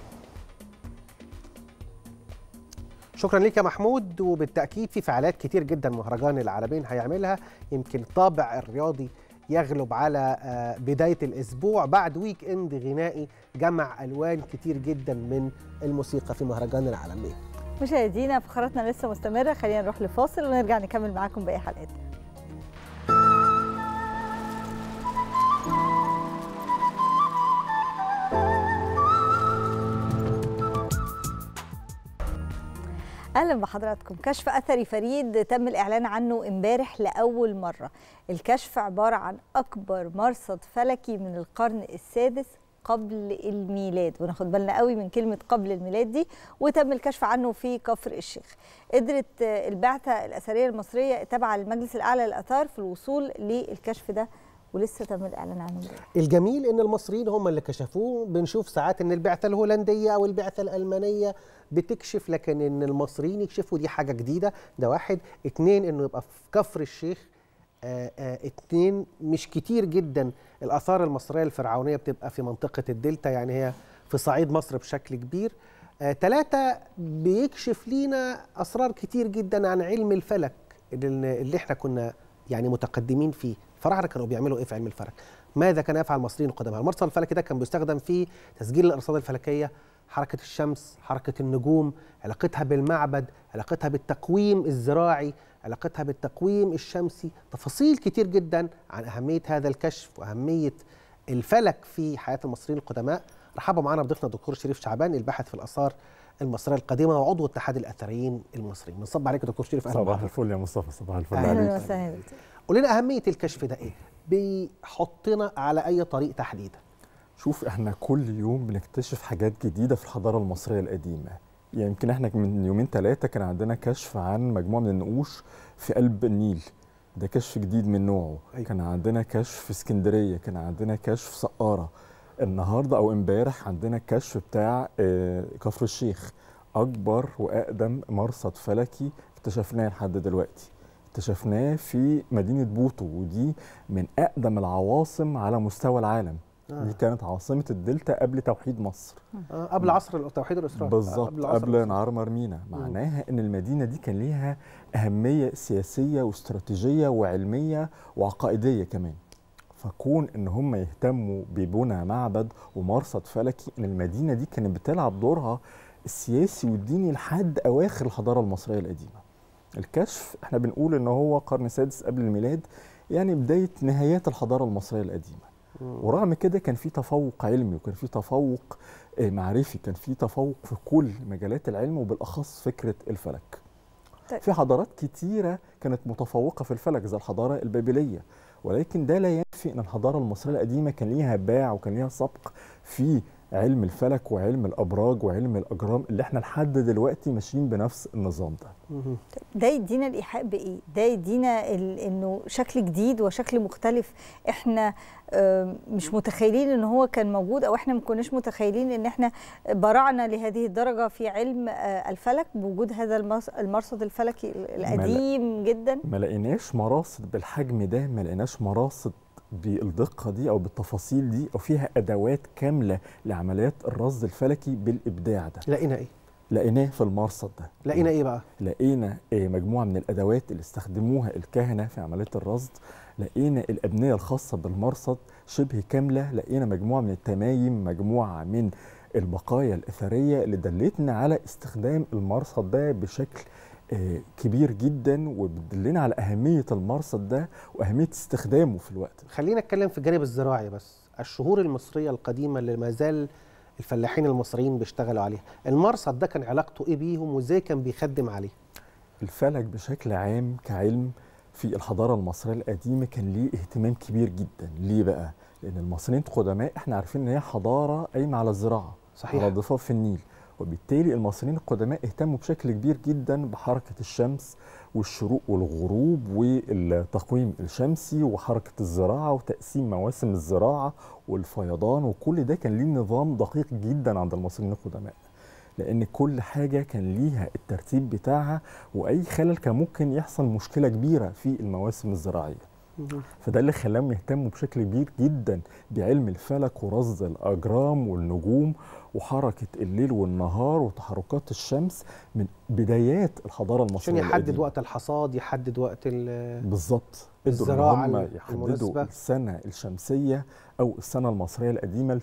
Speaker 7: شكرا ليك يا محمود وبالتاكيد في فعاليات كتير جدا مهرجان العالمين هيعملها يمكن الطابع الرياضي يغلب على آه، بدايه الاسبوع بعد ويك اند غنائي جمع الوان كتير جدا من الموسيقى في مهرجان العالمين
Speaker 2: مشاهدينا فقراتنا لسه مستمره خلينا نروح لفاصل ونرجع نكمل معاكم باقي حلقاتنا اهلا بحضراتكم كشف اثري فريد تم الاعلان عنه امبارح لاول مره الكشف عباره عن اكبر مرصد فلكي من القرن السادس قبل الميلاد وناخد بالنا قوي من كلمه قبل الميلاد دي وتم الكشف عنه في كفر الشيخ قدرت آه، البعثه الاثريه المصريه التابعه للمجلس الاعلى للاثار في الوصول للكشف ده ولسه تم الاعلان عنه امبارح
Speaker 7: الجميل ان المصريين هم اللي كشفوه بنشوف ساعات ان البعثه الهولنديه او البعثه الالمانيه بتكشف لكن ان المصريين يكشفوا دي حاجه جديده ده واحد اتنين انه يبقى في كفر الشيخ آه آه اتنين مش كتير جدا الاثار المصريه الفرعونيه بتبقى في منطقه الدلتا يعني هي في صعيد مصر بشكل كبير آه تلاتة بيكشف لينا اسرار كتير جدا عن علم الفلك اللي, اللي احنا كنا يعني متقدمين فيه الفراعنه كانوا بيعملوا ايه في علم الفلك ماذا كان يفعل المصريين القدماء المرصد الفلكي ده كان بيستخدم في تسجيل الارصاد الفلكيه حركه الشمس حركه النجوم علاقتها بالمعبد علاقتها بالتقويم الزراعي علاقتها بالتقويم الشمسي تفاصيل كتير جدا عن اهميه هذا الكشف واهميه الفلك في حياه المصريين القدماء رحبوا معنا بضيفنا الدكتور شريف شعبان الباحث في الاثار المصريه القديمه وعضو اتحاد الاثريين المصريين بنصب عليك يا دكتور شريف اهلا
Speaker 8: صباح
Speaker 7: بحضرتك.
Speaker 8: الفل يا مصطفى صباح الفل
Speaker 2: اهلا
Speaker 8: عليك
Speaker 2: وسهلا يا دكتور.
Speaker 7: قول لنا اهميه الكشف ده ايه بيحطنا على اي طريق تحديدا
Speaker 8: شوف احنا كل يوم بنكتشف حاجات جديده في الحضاره المصريه القديمه يعني يمكن احنا من يومين ثلاثه كان عندنا كشف عن مجموعه من النقوش في قلب النيل ده كشف جديد من نوعه أيوة. كان عندنا كشف في اسكندريه كان عندنا كشف في سقاره النهارده او امبارح عندنا الكشف بتاع آه، كفر الشيخ اكبر واقدم مرصد فلكي اكتشفناه لحد دلوقتي اكتشفناه في مدينه بوطو ودي من اقدم العواصم على مستوى العالم
Speaker 7: آه.
Speaker 8: دي كانت عاصمه الدلتا قبل توحيد مصر
Speaker 7: آه قبل عصر التوحيد الاسرائيلي آه،
Speaker 8: بالظبط
Speaker 7: عصر
Speaker 8: قبل نعرمر مينا معناها ان المدينه دي كان ليها اهميه سياسيه واستراتيجيه وعلميه وعقائديه كمان فكون ان هم يهتموا ببنى معبد ومرصد فلكي ان المدينه دي كانت بتلعب دورها السياسي والديني لحد اواخر الحضاره المصريه القديمه الكشف احنا بنقول ان هو قرن سادس قبل الميلاد يعني بدايه نهايات الحضاره المصريه القديمه ورغم كده كان في تفوق علمي وكان في تفوق آه، معرفي كان في تفوق في كل مجالات العلم وبالاخص فكره الفلك
Speaker 2: طيب.
Speaker 8: في حضارات كتيره كانت متفوقه في الفلك زي الحضاره البابليه ولكن ده لا ينفي ان الحضاره المصريه القديمه كان ليها باع وكان ليها سبق في علم الفلك وعلم الابراج وعلم الاجرام اللي احنا لحد دلوقتي ماشيين بنفس النظام ده
Speaker 2: ده يدينا الايحاء بايه ده يدينا ال- انه شكل جديد وشكل مختلف احنا آم، مش متخيلين ان هو كان موجود او احنا ما كناش متخيلين ان احنا برعنا لهذه الدرجه في علم آه، الفلك بوجود هذا المرص- المرصد الفلكي القديم جدا
Speaker 8: ما لقيناش مراصد بالحجم ده ما لقيناش مراصد بالدقه دي او بالتفاصيل دي او فيها ادوات كامله لعمليات الرصد الفلكي بالابداع ده
Speaker 7: لقينا ايه
Speaker 8: لقيناه في المرصد ده
Speaker 7: لقينا ايه بقى
Speaker 8: لقينا آه، مجموعه من الادوات اللي استخدموها الكهنه في عمليه الرصد لقينا الابنيه الخاصه بالمرصد شبه كامله لقينا مجموعه من التمايم مجموعه من البقايا الاثريه اللي دلتنا على استخدام المرصد ده بشكل آه، كبير جدا وبتدلنا على اهميه المرصد ده واهميه استخدامه في الوقت
Speaker 7: خلينا نتكلم في الجانب الزراعي بس الشهور المصريه القديمه اللي ما زال الفلاحين المصريين بيشتغلوا عليها المرصد ده كان علاقته ايه بيهم وازاي كان بيخدم عليه
Speaker 8: الفلك بشكل عام كعلم في الحضارة المصرية القديمة كان ليه اهتمام كبير جدا ليه بقى؟ لأن المصريين القدماء احنا عارفين إن هي حضارة قايمة على الزراعة
Speaker 7: صحيح.
Speaker 8: على ضفاف النيل وبالتالي المصريين القدماء اهتموا بشكل كبير جدا بحركة الشمس والشروق والغروب والتقويم الشمسي وحركة الزراعة وتقسيم مواسم الزراعة والفيضان وكل ده كان ليه نظام دقيق جدا عند المصريين القدماء لان كل حاجه كان ليها الترتيب بتاعها واي خلل كان ممكن يحصل مشكله كبيره في المواسم الزراعيه فده اللي خلاهم يهتموا بشكل كبير جدا بعلم الفلك ورصد الاجرام والنجوم وحركه الليل والنهار وتحركات الشمس من بدايات الحضاره
Speaker 7: عشان
Speaker 8: المصريه
Speaker 7: يحدد
Speaker 8: القديمة.
Speaker 7: وقت الحصاد يحدد وقت ال-
Speaker 8: بالظبط قدروا
Speaker 7: الزراعة
Speaker 8: ان هم يحددوا
Speaker 7: المناسبة.
Speaker 8: السنه الشمسيه او السنه المصريه القديمه ل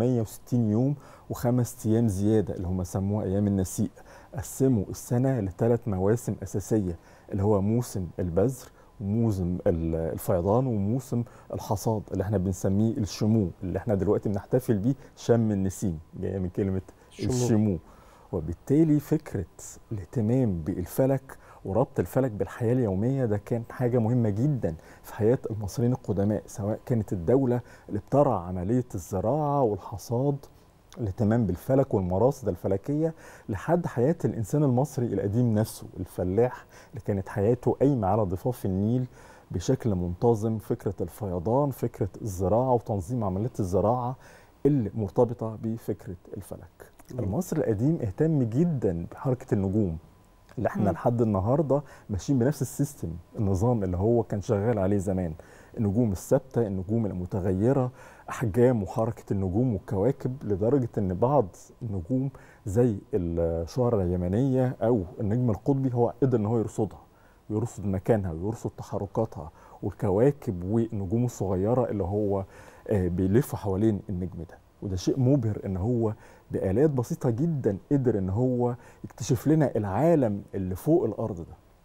Speaker 8: 360 يوم وخمس ايام زياده اللي هم سموها ايام النسيء قسموا السنه لثلاث مواسم اساسيه اللي هو موسم البذر وموسم ال- الفيضان وموسم الحصاد اللي احنا بنسميه الشمو اللي احنا دلوقتي بنحتفل بيه شم النسيم جايه من كلمه
Speaker 7: شمو.
Speaker 8: الشمو وبالتالي فكره الاهتمام بالفلك وربط الفلك بالحياه اليوميه ده كان حاجه مهمه جدا في حياه المصريين القدماء سواء كانت الدوله اللي بترعى عمليه الزراعه والحصاد الاهتمام بالفلك والمراصد الفلكيه لحد حياه الانسان المصري القديم نفسه الفلاح اللي كانت حياته قايمه على ضفاف النيل بشكل منتظم فكره الفيضان فكره الزراعه وتنظيم عمليات الزراعه اللي مرتبطه بفكره الفلك. المصري القديم اهتم جدا بحركه النجوم اللي احنا
Speaker 10: مم.
Speaker 8: لحد النهارده ماشيين بنفس السيستم النظام اللي هو كان شغال عليه زمان النجوم الثابته النجوم المتغيره احجام وحركه النجوم والكواكب لدرجه ان بعض النجوم زي الشعرة اليمنيه او النجم القطبي هو قدر ان هو يرصدها ويرصد مكانها ويرصد تحركاتها والكواكب والنجوم الصغيره اللي هو آه، بيلف حوالين النجم ده وده شيء مبهر ان هو بآلات بسيطة جدا قدر ان هو يكتشف لنا العالم اللي فوق الارض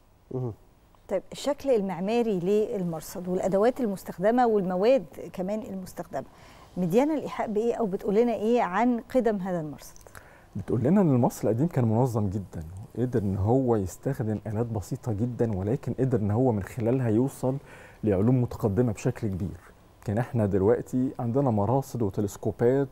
Speaker 8: ده
Speaker 2: طيب الشكل المعماري للمرصد والادوات المستخدمه والمواد كمان المستخدمه مديانا الايحاء بايه او بتقول لنا ايه عن قدم هذا المرصد
Speaker 8: بتقول لنا ان المصري القديم كان منظم جدا وقدر ان هو يستخدم آلات بسيطة جدا ولكن قدر ان هو من خلالها يوصل لعلوم متقدمة بشكل كبير كان احنا دلوقتي عندنا مراصد وتلسكوبات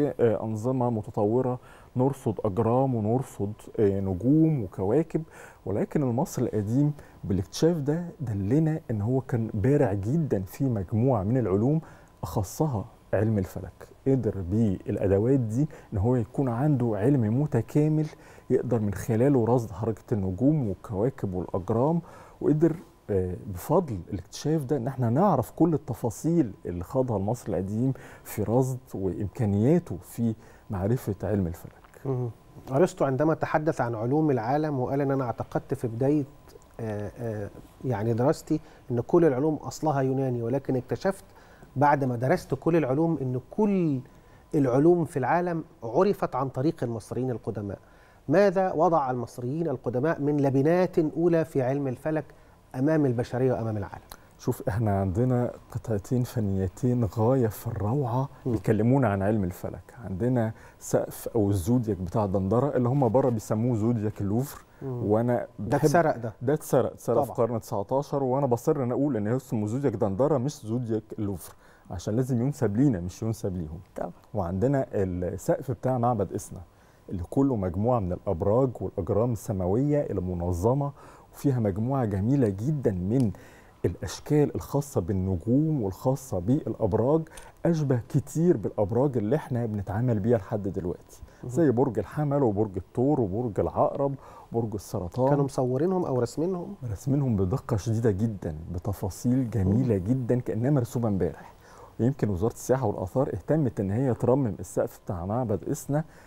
Speaker 8: وأنظمة متطورة نرصد أجرام ونرصد آه، نجوم وكواكب ولكن المصري القديم بالاكتشاف ده دلنا ان هو كان بارع جدا في مجموعة من العلوم أخصها علم الفلك قدر بالادوات دي ان هو يكون عنده علم متكامل يقدر من خلاله رصد حركه النجوم والكواكب والاجرام وقدر آه، بفضل الاكتشاف ده ان احنا نعرف كل التفاصيل اللي خاضها المصري القديم في رصد وامكانياته في معرفه علم الفلك
Speaker 7: مم. ارسطو عندما تحدث عن علوم العالم وقال ان انا اعتقدت في بدايه آه، آه، يعني دراستي ان كل العلوم اصلها يوناني ولكن اكتشفت بعد ما درست كل العلوم ان كل العلوم في العالم عرفت عن طريق المصريين القدماء ماذا وضع المصريين القدماء من لبنات اولى في علم الفلك امام البشريه وامام العالم
Speaker 8: شوف احنا عندنا قطعتين فنيتين غايه في الروعه بيكلمونا عن علم الفلك عندنا سقف او الزودياك بتاع دندره اللي هم بره بيسموه زودياك اللوفر
Speaker 7: مم.
Speaker 8: وانا
Speaker 7: ده
Speaker 8: بحب-
Speaker 7: اتسرق ده.
Speaker 8: ده اتسرق اتسرق في
Speaker 7: طبعا.
Speaker 8: القرن 19 وانا بصر ان اقول ان اسمه زودياك دندره مش زودياك اللوفر عشان لازم ينسب لينا مش ينسب ليهم
Speaker 2: طبعا
Speaker 8: وعندنا السقف بتاع معبد اسنا اللي كله مجموعه من الابراج والاجرام السماويه المنظمه وفيها مجموعه جميله جدا من الاشكال الخاصه بالنجوم والخاصه بالابراج اشبه كتير بالابراج اللي احنا بنتعامل بيها لحد دلوقتي زي برج الحمل وبرج الثور وبرج العقرب وبرج السرطان
Speaker 7: كانوا مصورينهم او راسمينهم
Speaker 8: رسمينهم بدقه شديده جدا بتفاصيل جميله جدا كانها مرسومه امبارح ويمكن وزاره السياحه والاثار اهتمت ان هي ترمم السقف بتاع معبد اسنا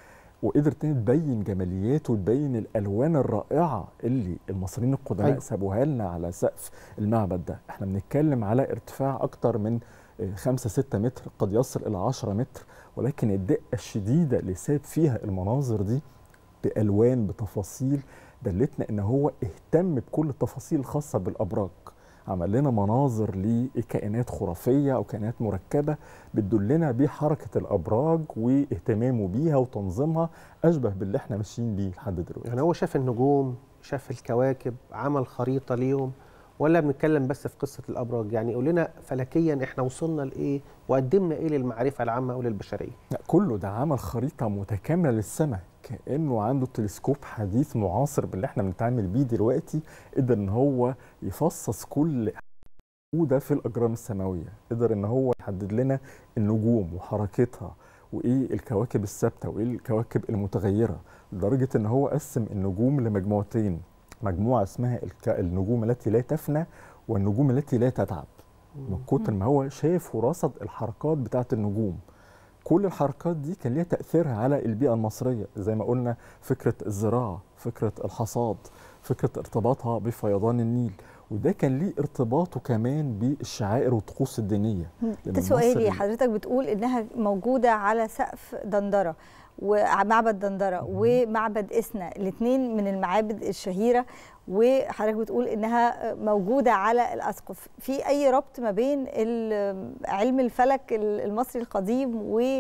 Speaker 8: وقدرت تاني تبين جماليات وتبين الالوان الرائعه اللي المصريين القدماء
Speaker 7: أيوة.
Speaker 8: سابوها لنا على سقف المعبد ده احنا بنتكلم على ارتفاع اكتر من 5 6 متر قد يصل الى 10 متر ولكن الدقه الشديده اللي ساب فيها المناظر دي بالوان بتفاصيل دلتنا ان هو اهتم بكل التفاصيل الخاصه بالابراج عمل لنا مناظر لكائنات خرافيه او كائنات مركبه بتدلنا بحركه الابراج واهتمامه بيها وتنظيمها اشبه باللي احنا ماشيين بيه لحد دلوقتي
Speaker 7: يعني هو شاف النجوم شاف الكواكب عمل خريطه ليهم ولا بنتكلم بس في قصه الابراج يعني قول لنا فلكيا احنا وصلنا لايه وقدمنا ايه للمعرفه العامه او للبشريه
Speaker 8: لا كله ده عمل خريطه متكامله للسماء كانه عنده تلسكوب حديث معاصر باللي احنا بنتعامل بيه دلوقتي قدر ان هو يفصص كل موجوده في الاجرام السماويه قدر ان هو يحدد لنا النجوم وحركتها وايه الكواكب الثابته وايه الكواكب المتغيره لدرجه ان هو قسم النجوم لمجموعتين مجموعه اسمها الك... النجوم التي لا تفنى والنجوم التي لا تتعب من كتر ما هو شاف ورصد الحركات بتاعه النجوم كل الحركات دي كان ليها تاثيرها على البيئه المصريه زي ما قلنا فكره الزراعه فكره الحصاد فكره ارتباطها بفيضان النيل وده كان ليه ارتباطه كمان بالشعائر والطقوس الدينيه
Speaker 2: ده سؤالي حضرتك بتقول انها موجوده على سقف دندره ومعبد دندره ومعبد اسنا الاثنين من المعابد الشهيره وحضرتك بتقول انها موجوده على الاسقف في اي ربط ما بين علم الفلك المصري القديم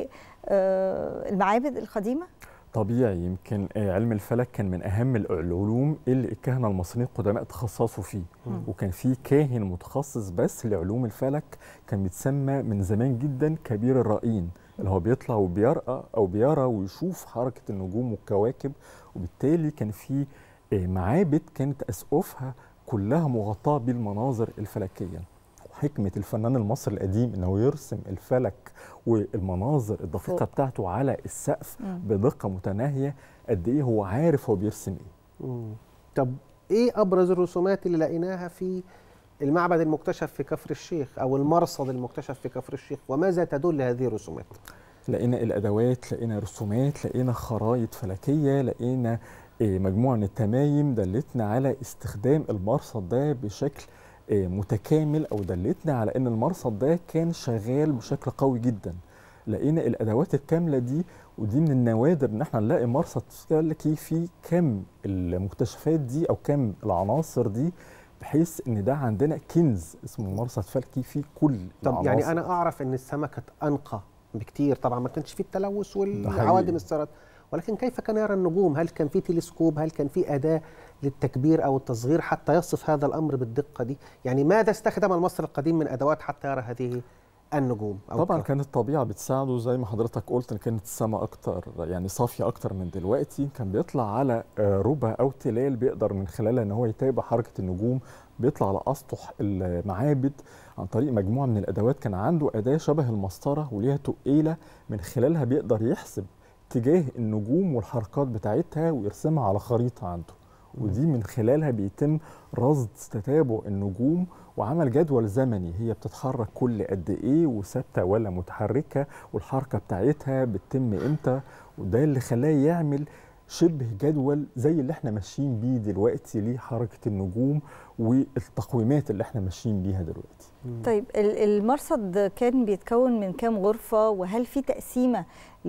Speaker 2: والمعابد القديمه
Speaker 8: طبيعي يمكن علم الفلك كان من اهم العلوم اللي الكهنه المصريين القدماء تخصصوا فيه
Speaker 7: مم.
Speaker 8: وكان في كاهن متخصص بس لعلوم الفلك كان بيتسمى من زمان جدا كبير الرائين اللي هو بيطلع وبيرقى او بيرى ويشوف حركه النجوم والكواكب وبالتالي كان في معابد كانت اسقفها كلها مغطاه بالمناظر الفلكيه حكمة الفنان المصري القديم انه يرسم الفلك والمناظر الدقيقة
Speaker 7: فوق.
Speaker 8: بتاعته على السقف
Speaker 7: مم.
Speaker 8: بدقة متناهية قد ايه هو عارف هو بيرسم ايه
Speaker 7: مم. طب ايه ابرز الرسومات اللي لقيناها في المعبد المكتشف في كفر الشيخ او المرصد المكتشف في كفر الشيخ وماذا تدل هذه الرسومات
Speaker 8: لقينا الادوات لقينا رسومات لقينا خرائط فلكيه لقينا آه، مجموعه من التمايم دلتنا على استخدام المرصد ده بشكل آه، متكامل او دلتنا على ان المرصد ده كان شغال بشكل قوي جدا لقينا الادوات الكامله دي ودي من النوادر ان احنا نلاقي مرصد فلكي فيه كم المكتشفات دي او كم العناصر دي بحيث ان ده عندنا كنز اسمه مرصد فلكي فيه كل
Speaker 7: طب يعني
Speaker 8: العناصر.
Speaker 7: انا اعرف ان السماء كانت انقى بكتير طبعا ما كانش فيه التلوث
Speaker 8: حقيقي.
Speaker 7: والعوادم السرطان ولكن كيف كان يرى النجوم هل كان في تلسكوب هل كان في اداه للتكبير او التصغير حتى يصف هذا الامر بالدقه دي يعني ماذا استخدم المصري القديم من ادوات حتى يرى هذه النجوم أو
Speaker 8: طبعا
Speaker 7: الكواكب؟
Speaker 8: كانت الطبيعه بتساعده زي ما حضرتك قلت ان كانت السماء اكتر يعني صافيه اكتر من دلوقتي كان بيطلع على آه، ربع او تلال بيقدر من خلالها ان هو يتابع حركه النجوم بيطلع على اسطح المعابد عن طريق مجموعه من الادوات كان عنده اداه شبه المسطره وليها تقيله من خلالها بيقدر يحسب اتجاه النجوم والحركات بتاعتها ويرسمها على خريطه عنده ودي من خلالها بيتم رصد تتابع النجوم وعمل جدول زمني هي بتتحرك كل قد ايه وثابته ولا متحركه والحركه بتاعتها بتتم امتى وده اللي خلاه يعمل شبه جدول زي اللي احنا ماشيين بيه دلوقتي لحركه النجوم والتقويمات اللي احنا ماشيين بيها دلوقتي
Speaker 2: طيب ال- المرصد كان بيتكون من كام غرفة وهل في تقسيمة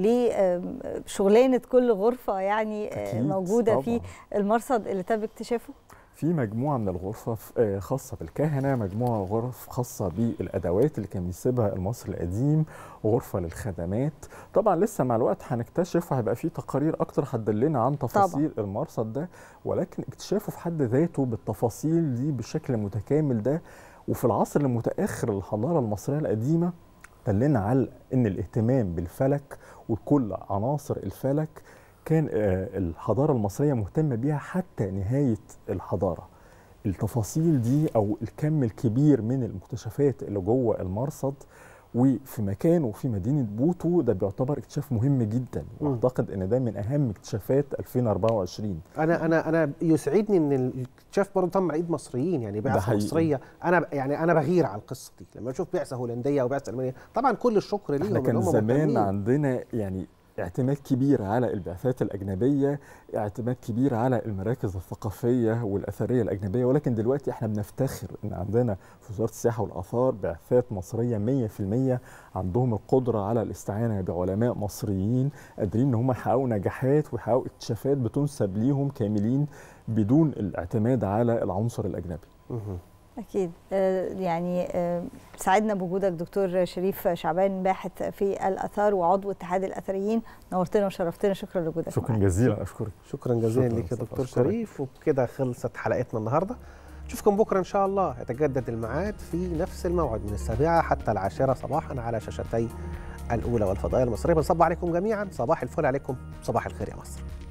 Speaker 2: لشغلانة كل غرفة يعني آه،
Speaker 8: أكيد،
Speaker 2: موجودة في
Speaker 8: طبعاً.
Speaker 2: المرصد اللي تم اكتشافه؟
Speaker 8: في مجموعة من الغرف آه، خاصة بالكهنة مجموعة غرف خاصة بالأدوات اللي كان بيسيبها المصري القديم غرفة للخدمات طبعا لسه مع الوقت هنكتشف وهيبقى في تقارير أكتر هتدلنا عن تفاصيل طبعا. المرصد ده ولكن اكتشافه في حد ذاته بالتفاصيل دي بشكل متكامل ده وفي العصر المتأخر للحضارة المصرية القديمة دلنا على ان الاهتمام بالفلك وكل عناصر الفلك كان آه، الحضاره المصريه مهتمه بيها حتى نهايه الحضاره التفاصيل دي او الكم الكبير من المكتشفات اللي جوه المرصد وفي مكان وفي مدينه بوتو ده بيعتبر اكتشاف مهم جدا واعتقد ان ده من اهم اكتشافات 2024
Speaker 7: انا انا انا يسعدني ان الاكتشاف برضه تم على ايد مصريين يعني
Speaker 8: ده
Speaker 7: بعثه
Speaker 8: حقيقي.
Speaker 7: مصريه انا ب- يعني انا بغير على القصه دي لما اشوف بعثه هولنديه او بعثه المانيه طبعا كل الشكر ليهم
Speaker 8: احنا
Speaker 7: إن
Speaker 8: كان
Speaker 7: هم
Speaker 8: زمان
Speaker 7: مهتمين.
Speaker 8: عندنا يعني اعتماد كبير على البعثات الأجنبية اعتماد كبير على المراكز الثقافية والأثرية الأجنبية ولكن دلوقتي احنا بنفتخر ان عندنا في وزارة السياحة والآثار بعثات مصرية 100% عندهم القدرة على الاستعانة بعلماء مصريين قادرين ان هم يحققوا نجاحات ويحققوا اكتشافات بتنسب ليهم كاملين بدون الاعتماد على العنصر الأجنبي
Speaker 2: أكيد آه، يعني آه، سعدنا بوجودك دكتور شريف شعبان باحث في الآثار وعضو اتحاد الأثريين نورتنا وشرفتنا شكرا لوجودك
Speaker 8: شكرا جزيلا أشكرك
Speaker 7: شكرا جزيلا
Speaker 8: شكراً
Speaker 7: ليك يا
Speaker 8: مصطفى،
Speaker 7: دكتور
Speaker 8: أشكرك.
Speaker 7: شريف وبكده خلصت حلقتنا النهارده نشوفكم بكره ان شاء الله يتجدد الميعاد في نفس الموعد من السابعه حتى العاشره صباحا على شاشتي الاولى والفضائيه المصريه بنصب عليكم جميعا صباح الفل عليكم صباح الخير يا مصر